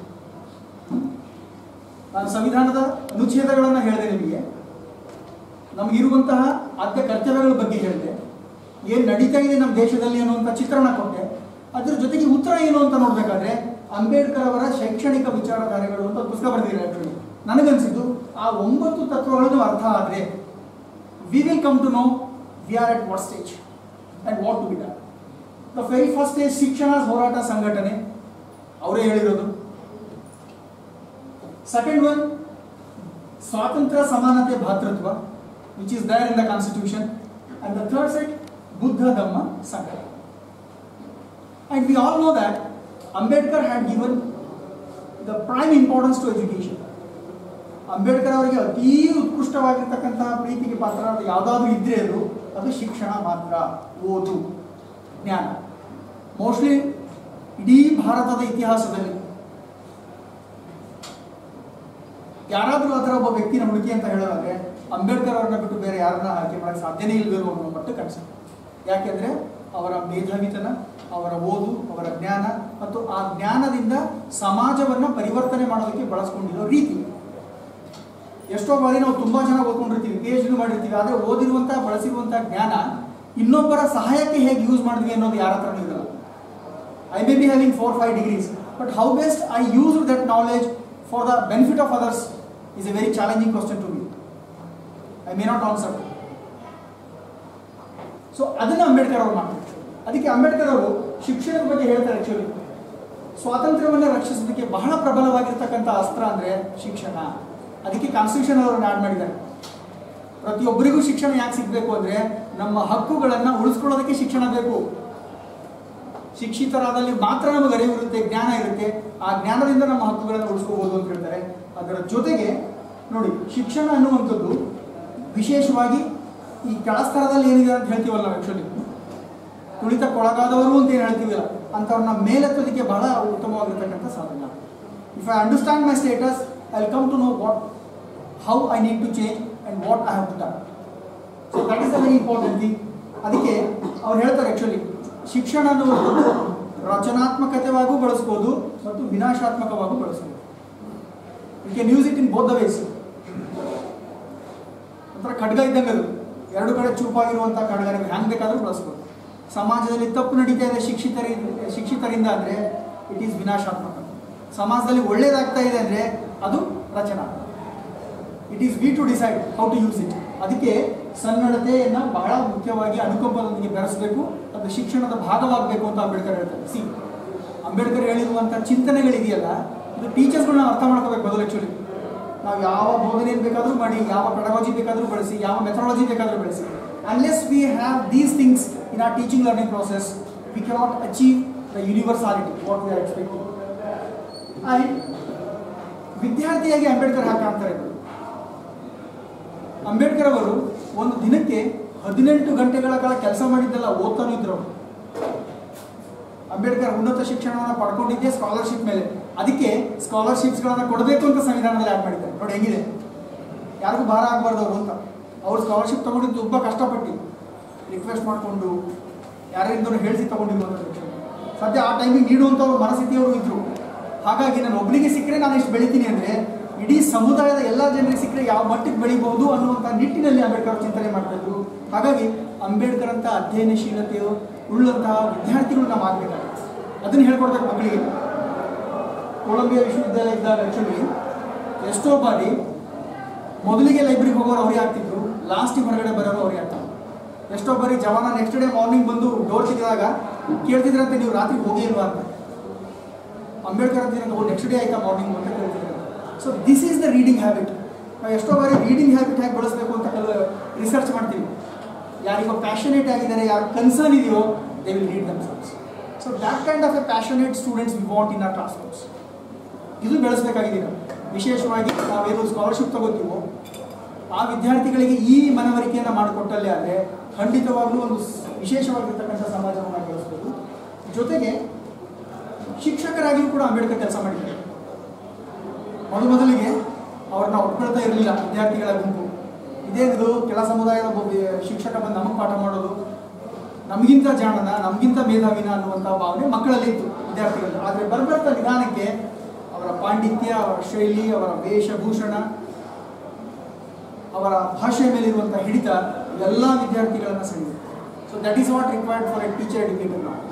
S1: ನಾನು ಸಂವಿಧಾನದ ಅನುಚ್ಛೇದಗಳನ್ನು ಹೇಳಿದೆ ನಿಮಗೆ ನಮಗಿರುವಂತಹ ಆದ್ಯ ಕರ್ತವ್ಯಗಳ ಬಗ್ಗೆ ಹೇಳಿದೆ ಏನು ನಡೀತಾ ಇದೆ ನಮ್ಮ ದೇಶದಲ್ಲಿ ಅನ್ನುವಂಥ ಚಿತ್ರಣ ಕೊಟ್ಟೆ ಅದ್ರ ಜೊತೆಗೆ ಉತ್ತರ ಏನು ಅಂತ ನೋಡಬೇಕಾದ್ರೆ ಅಂಬೇಡ್ಕರ್ ಅವರ ಶೈಕ್ಷಣಿಕ ವಿಚಾರಧಾರೆಗಳು ಅಂತ ಪುಸ್ತಕ ಬರೆದಿದ್ದಾರೆ ಆಕ್ಚುಲಿ ನನಗನ್ಸಿದ್ದು ಆ ಒಂಬತ್ತು ತತ್ವಗಳನ್ನು ಅರ್ಥ ಆದರೆ we will come to know we are at what stage and what to be done the very first stage ಶಿಕ್ಷಣ ಹೋರಾಟ ಸಂಘಟನೆ ಅವರೇ ಹೇಳಿರೋದು ಸೆಕೆಂಡ್ ಒನ್ ಸ್ವಾತಂತ್ರ್ಯ ಸಮಾನತೆ ಭಾತೃತ್ವ which is there in the constitution and the third set Buddha Dhamma ಸಂಘಟನೆ And we all know that Ambedkar had given the prime importance to education. Ambedkar ಅವರಿಗೆ ಅತೀ ಉತ್ಕೃಷ್ಟವಾಗಿರ್ತಕ್ಕಂತಹ ಪ್ರೀತಿಗೆ ಪಾತ್ರ ಯಾವುದಾದ್ರೂ ಇದ್ರೆ ಅದು ಅದು ಶಿಕ್ಷಣ ಮಾತ್ರ ಓದು ಜ್ಞಾನ ಮೋಸ್ಟ್ಲಿ ಇಡೀ ಭಾರತದ ಇತಿಹಾಸದಲ್ಲಿ ಯಾರಾದರೂ ಆ ಥರ ಒಬ್ಬ ವ್ಯಕ್ತಿನ ಹುಡುಕಿ ಅಂತ ಹೇಳೋದಾದ್ರೆ ಅಂಬೇಡ್ಕರ್ ಅವ್ರನ್ನ ಬಿಟ್ಟು ಬೇರೆ ಯಾರನ್ನ ಆಯ್ಕೆ ಮಾಡಕ್ಕೆ ಸಾಧ್ಯನೇ ಇಲ್ವೇನೋ ಅನ್ನೋ ಮಟ್ಟಕ್ಕೆ ಅನ್ಸುತ್ತೆ ಯಾಕೆಂದ್ರೆ ಅವರ ಮೇಧಾವಿತನ ಅವರ ಓದು ಅವರ ಜ್ಞಾನ ಮತ್ತು ಆ ಜ್ಞಾನದಿಂದ ಸಮಾಜವನ್ನ ಪರಿವರ್ತನೆ ಮಾಡೋದಕ್ಕೆ ಬಳಸ್ಕೊಂಡಿರೋ ರೀತಿ ಎಷ್ಟೋ ಬಾರಿ ನಾವು ತುಂಬಾ ಜನ ಓದ್ಕೊಂಡಿರ್ತೀವಿ ಪಿ ಎಚ್ ಡಿ ಮಾಡಿರ್ತೀವಿ ಆದರೆ ಓದಿರುವಂತಹ ಬಳಸಿರುವಂತಹ ಜ್ಞಾನ ಇನ್ನೊಬ್ಬರ ಸಹಾಯಕ್ಕೆ ಹೇಗೆ ಯೂಸ್ ಮಾಡಿದ್ವಿ ಅನ್ನೋದು ಯಾರ ಹತ್ರನೂ ಇರಲ್ಲ I may be having four five degrees but how best I use that knowledge for the benefit of others is a very challenging question to me I may not answer so ಅದನ್ನ ಅಂಬೇಡ್ಕರ್ ಅವರು ಮಾಡ್ತಾರೆ ಅದಕ್ಕೆ ಅಂಬೇಡ್ಕರ್ ಅವರು ಶಿಕ್ಷಣದ ಬಗ್ಗೆ ಹೇಳ್ತಾರೆ actually ಸ್ವಾತಂತ್ರ್ಯವನ್ನು ರಕ್ಷಿಸೋದಕ್ಕೆ ಬಹಳ ಪ್ರಬಲವಾಗಿರ್ತಕ್ಕಂಥ ಅಸ್ತ್ರ ಅಂದ್ರೆ ಶಿಕ್ಷಣ ಅದಕ್ಕೆ ಕಾನ್ಸ್ಟಿಟ್ಯೂಷನ್ ಅವರನ್ನು ಆಡ್ ಮಾಡಿದ್ದಾರೆ ಪ್ರತಿಯೊಬ್ಬರಿಗೂ ಶಿಕ್ಷಣ ಯಾಕೆ ಸಿಗಬೇಕು ಅಂದ್ರೆ ನಮ್ಮ ಹಕ್ಕುಗಳನ್ನ ಉಳಿಸ್ಕೊಳ್ಳೋದಕ್ಕೆ ಶಿಕ್ಷಣ ಬೇಕು ಶಿಕ್ಷಿತರಾದಲ್ಲಿ ಮಾತ್ರ ನಮಗೆ ಅರಿವು ಇರುತ್ತೆ ಜ್ಞಾನ ಇರುತ್ತೆ ಆ ಜ್ಞಾನದಿಂದ ನಮ್ಮ ಹಕ್ಕುಗಳನ್ನು ಉಳಿಸ್ಕೋಬಹುದು ಅಂತ ಹೇಳ್ತಾರೆ ಅದರ ಜೊತೆಗೆ ನೋಡಿ ಶಿಕ್ಷಣ ಅನ್ನುವಂಥದ್ದು ವಿಶೇಷವಾಗಿ ಈ ಕೆಳಸ್ತರದಲ್ಲಿ ಏನಿದೆ ಅಂತ ಹೇಳ್ತೀವಲ್ಲ ನಾವು ಆಕ್ಚುಲಿ ತುಳಿತಕ್ಕೊಳಗಾದವರು ಅಂತ ಏನು ಹೇಳ್ತೀವಲ್ಲ ಅಂಥವ್ರನ್ನ ಮೇಲೆತ್ತೋದಕ್ಕೆ ಬಹಳ ಉತ್ತಮವಾಗಿರ್ತಕ್ಕಂಥ ಸಾಧನ if I understand my status I come to know what how I need to change and what I have to done so that is a very important thing ಅದಕ್ಕೆ ಅವ್ರು ಹೇಳ್ತಾರೆ ಆ್ಯಕ್ಚುಲಿ ಶಿಕ್ಷಣ ಅನ್ನುವಂಥದ್ದು ರಚನಾತ್ಮಕತೆವಾಗೂ ಬಳಸ್ಬೋದು ಮತ್ತು ವಿನಾಶಾತ್ಮಕವಾಗೂ ಬಳಸ್ಬೋದು you can use it in both the ways ಒಂಥರ ಖಡ್ಗ ಇದ್ದಂಗೆ ಅದು ಎರಡು ಕಡೆ ಚೂಪಾಗಿರುವಂಥ ಖಡ್ಗ ನೀವು ಹ್ಯಾಂಗೆ ಬೇಕಾದರೂ ಬಳಸ್ಬೋದು ಸಮಾಜದಲ್ಲಿ ತಪ್ಪು ನಡೀತಾ ಇದೆ ಶಿಕ್ಷಿತರಿಂದ ಶಿಕ್ಷಿತರಿಂದ ಅಂದರೆ ಇಟ್ ಈಸ್ ವಿನಾಶಾತ್ಮಕ ಸಮಾಜದಲ್ಲಿ ಒಳ್ಳೇದಾಗ್ತಾ ಇದೆ ಅಂದರೆ ಅದು ರಚನಾತ್ಮಕ it is we to decide how to use it ಅದಕ್ಕೆ ಸನ್ನಡತೆಯನ್ನು ಬಹಳ ಮುಖ್ಯವಾಗಿ ಅನುಕಂಪದೊಂದಿಗೆ ಬೆರೆಸಬೇಕು ಅದು ಶಿಕ್ಷಣದ ಭಾಗವಾಗಬೇಕು ಅಂತ ಅಂಬೇಡ್ಕರ್ ಹೇಳ್ತಾರೆ ಸಿ ಅಂಬೇಡ್ಕರ್ ಹೇಳಿರುವಂಥ ಚಿಂತನೆಗಳಿದೆಯಲ್ಲ ಇದು ಟೀಚರ್ಸ್ಗಳನ್ನ ಅರ್ಥ ಮಾಡ್ಕೋಬೇಕು ಮೊದಲು ಆ್ಯಕ್ಚುಲಿ ನಾವು ಯಾವ ಬೋಧನೆಯನ್ನು ಬೇಕಾದರೂ ಮಾಡಿ ಯಾವ ಪೆಡಗಾಜಿ ಬೇಕಾದರೂ ಬಳಸಿ ಯಾವ ಮೆಥಡಾಲಜಿ ಬೇಕಾದರೂ ಬಳಸಿ unless we have these things in our teaching learning process we cannot achieve the universality what we are expecting and ವಿದ್ಯಾರ್ಥಿಯಾಗಿ ಅಂಬೇಡ್ಕರ್ ಹಾಗೆ ಕಾಣ್ತಾರೆ ಇವರು ಅಂಬೇಡ್ಕರ್ ಅವರು ಒಂದು ದಿನಕ್ಕೆ ಹದಿನೆಂಟು ಗಂಟೆಗಳ ಕಾಲ ಕೆಲಸ ಮಾಡಿದ್ದೆಲ್ಲ ಓದ್ತಾನೂ ಇದ್ರು ಅವರು ಅಂಬೇಡ್ಕರ್ ಉನ್ನತ ಶಿಕ್ಷಣವನ್ನು ಪಡ್ಕೊಂಡಿದ್ದೆ ಸ್ಕಾಲರ್ಶಿಪ್ ಮೇಲೆ ಅದಕ್ಕೆ ಸ್ಕಾಲರ್ಶಿಪ್ಸ್ಗಳನ್ನು ಕೊಡಬೇಕು ಅಂತ ಸಂವಿಧಾನದಲ್ಲಿ ಆ್ಯಡ್ ಮಾಡಿದ್ದಾರೆ ನೋಡಿ ಹೆಂಗಿದೆ ಯಾರಿಗೂ ಭಾರ ಆಗಬಾರ್ದು ಅವರು ಅಂತ ಅವ್ರು ಸ್ಕಾಲರ್ಶಿಪ್ ತಗೊಂಡಿದ್ದು ತುಂಬ ಕಷ್ಟಪಟ್ಟು ರಿಕ್ವೆಸ್ಟ್ ಮಾಡಿಕೊಂಡು ಯಾರಿಂದಲೂ ಹೇಳಿಸಿ ತಗೊಂಡಿರುವಂಥದ್ದು ಸದ್ಯ ಆ ಟೈಮಿಗೆ ನೀಡುವಂಥವ್ರು ಮನಸ್ಥಿತಿಯವರು ಇದ್ರು ಹಾಗಾಗಿ ನಾನು ಒಬ್ಬರಿಗೆ ಸಿಕ್ಕರೆ ನಾನು ಎಷ್ಟು ಬೆಳಿತೀನಿ ಅಂದರೆ ಇಡೀ ಸಮುದಾಯದ ಎಲ್ಲ ಜನರಿಗೆ ಸಿಕ್ಕರೆ ಯಾವ ಮಟ್ಟಿಗೆ ಬೆಳಿಬಹುದು ಅನ್ನುವಂಥ ನಿಟ್ಟಿನಲ್ಲಿ ಅಂಬೇಡ್ಕರ್ ಅವರು ಚಿಂತನೆ ಮಾಡ್ತಿದ್ರು ಹಾಗಾಗಿ ಅಂಬೇಡ್ಕರ್ ಅಂತ ಅಧ್ಯಯನಶೀಲತೆಯು ಉಳ್ಳಂತಹ ವಿದ್ಯಾರ್ಥಿಗಳು ನಾವು ಆಗಬೇಕಾಗುತ್ತೆ ಅದನ್ನು ಹೇಳ್ಕೊಡ್ಬೇಕು ಮಕ್ಕಳಿಗೆ ಕೊಲಂಬಿಯಾ ವಿಶ್ವವಿದ್ಯಾಲಯ ಇದ್ದಾಗ ಆ್ಯಕ್ಚುಲಿ ಎಷ್ಟೋ ಬಾರಿ ಮೊದಲಿಗೆ ಲೈಬ್ರರಿಗೆ ಹೋಗೋರು ಅವರೇ ಆಗ್ತಿದ್ರು ಲಾಸ್ಟಿಗೆ ಹೊರಗಡೆ ಬರೋರು ಅವರೇ ಆಗ್ತಿದ್ರು ಎಷ್ಟೋ ಬಾರಿ ಜವಾನ ನೆಕ್ಸ್ಟ್ ಡೇ ಮಾರ್ನಿಂಗ್ ಬಂದು ಡೋರ್ ತೆಗೆದಾಗ ಕೇಳ್ತಿದ್ರಂತೆ ನೀವು ರಾತ್ರಿ ಹೋಗೇ ಇಲ್ವಾ ಅಂತ ಅಂಬೇಡ್ಕರ್ ಅಂತ ಏನಂತ ನೆಕ್ಸ್ಟ್ ಡೇ ಆಯ್ತಾ ಮಾರ್ನಿಂಗ್ ಅಂತ ಕೇಳ್ತಿದ್ರು so this is the reading habit ನಾವು ಎಷ್ಟೋ ಬಾರಿ ರೀಡಿಂಗ್ ಹ್ಯಾಬಿಟ್ ಹೇಗೆ ಬಳಸಬೇಕು ಅಂತ ರಿಸರ್ಚ್ ಮಾಡ್ತೀವಿ ಯಾರಿಗೋ ಪ್ಯಾಷನೇಟ್ ಆಗಿದ್ದಾರೆ ಯಾರು ಕನ್ಸರ್ನ್ ಇದೆಯೋ they will read themselves so that kind of a passionate students we want in our class rooms ಇದು ಬೆಳೆಸಬೇಕಾಗಿದೆ ನಾವು ವಿಶೇಷವಾಗಿ ನಾವೇನು ಸ್ಕಾಲರ್ಶಿಪ್ ತಗೋತೀವೋ ಆ ವಿದ್ಯಾರ್ಥಿಗಳಿಗೆ ಈ ಮನವರಿಕೆಯನ್ನು ಮಾಡಿಕೊಟ್ಟಲ್ಲೇ ಆದರೆ ಖಂಡಿತವಾಗ್ಲೂ ಒಂದು ಸ್- ವಿಶೇಷವಾಗಿರ್ತಕ್ಕಂಥ ಸಮಾಜವನ್ನು ನಾವು ಬೆಳೆಸ್ಬೋದು ಜೊತೆಗೆ ಶಿಕ್ಷಕರಾಗಿಯೂ ಕೂಡ ಅಂಬೇಡ್ಕರ್ ಕೆಲಸ ಮಾಡಿದ್ದಾರೆ ಮೊದಲು ಮೊದಲಿಗೆ ಅವ್ರನ್ನ ಒಪ್ಕೊಳ್ತಾ ಇರಲಿಲ್ಲ ವಿದ್ಯಾರ್ಥಿಗಳ ಗುಂಪು ಇದೇನಿದು ಕೆಲ ಸಮುದಾಯದ ಒಬ್ಬ ವಿ- ಶಿಕ್ಷಕ ಬಂದು ನಮಗೆ ಪಾಠ ಮಾಡೋದು ನಮಗಿಂತ ಜಾಣನ ನಮಗಿಂತ ಮೇಧಾವಿನ ಅನ್ನುವಂಥ ಭಾವನೆ ಮಕ್ಕಳಲ್ಲಿ ಇತ್ತು ವಿದ್ಯಾರ್ಥಿಗಳಲ್ಲಿ ಆದರೆ ಬರ್ಬರ್ತಾ ನಿಧಾನಕ್ಕೆ ಅವರ ಪಾಂಡಿತ್ಯ ಅವರ ಶೈಲಿ ಅವರ ವೇಷಭೂಷಣ ಅವರ ಭಾಷೆಯ ಮೇಲಿರುವಂಥ ಹಿಡಿತ ಎಲ್ಲ ವಿದ್ಯಾರ್ಥಿಗಳನ್ನು ಸೆಳೆದಿದೆ so that is what required for a teacher educator ನಾವು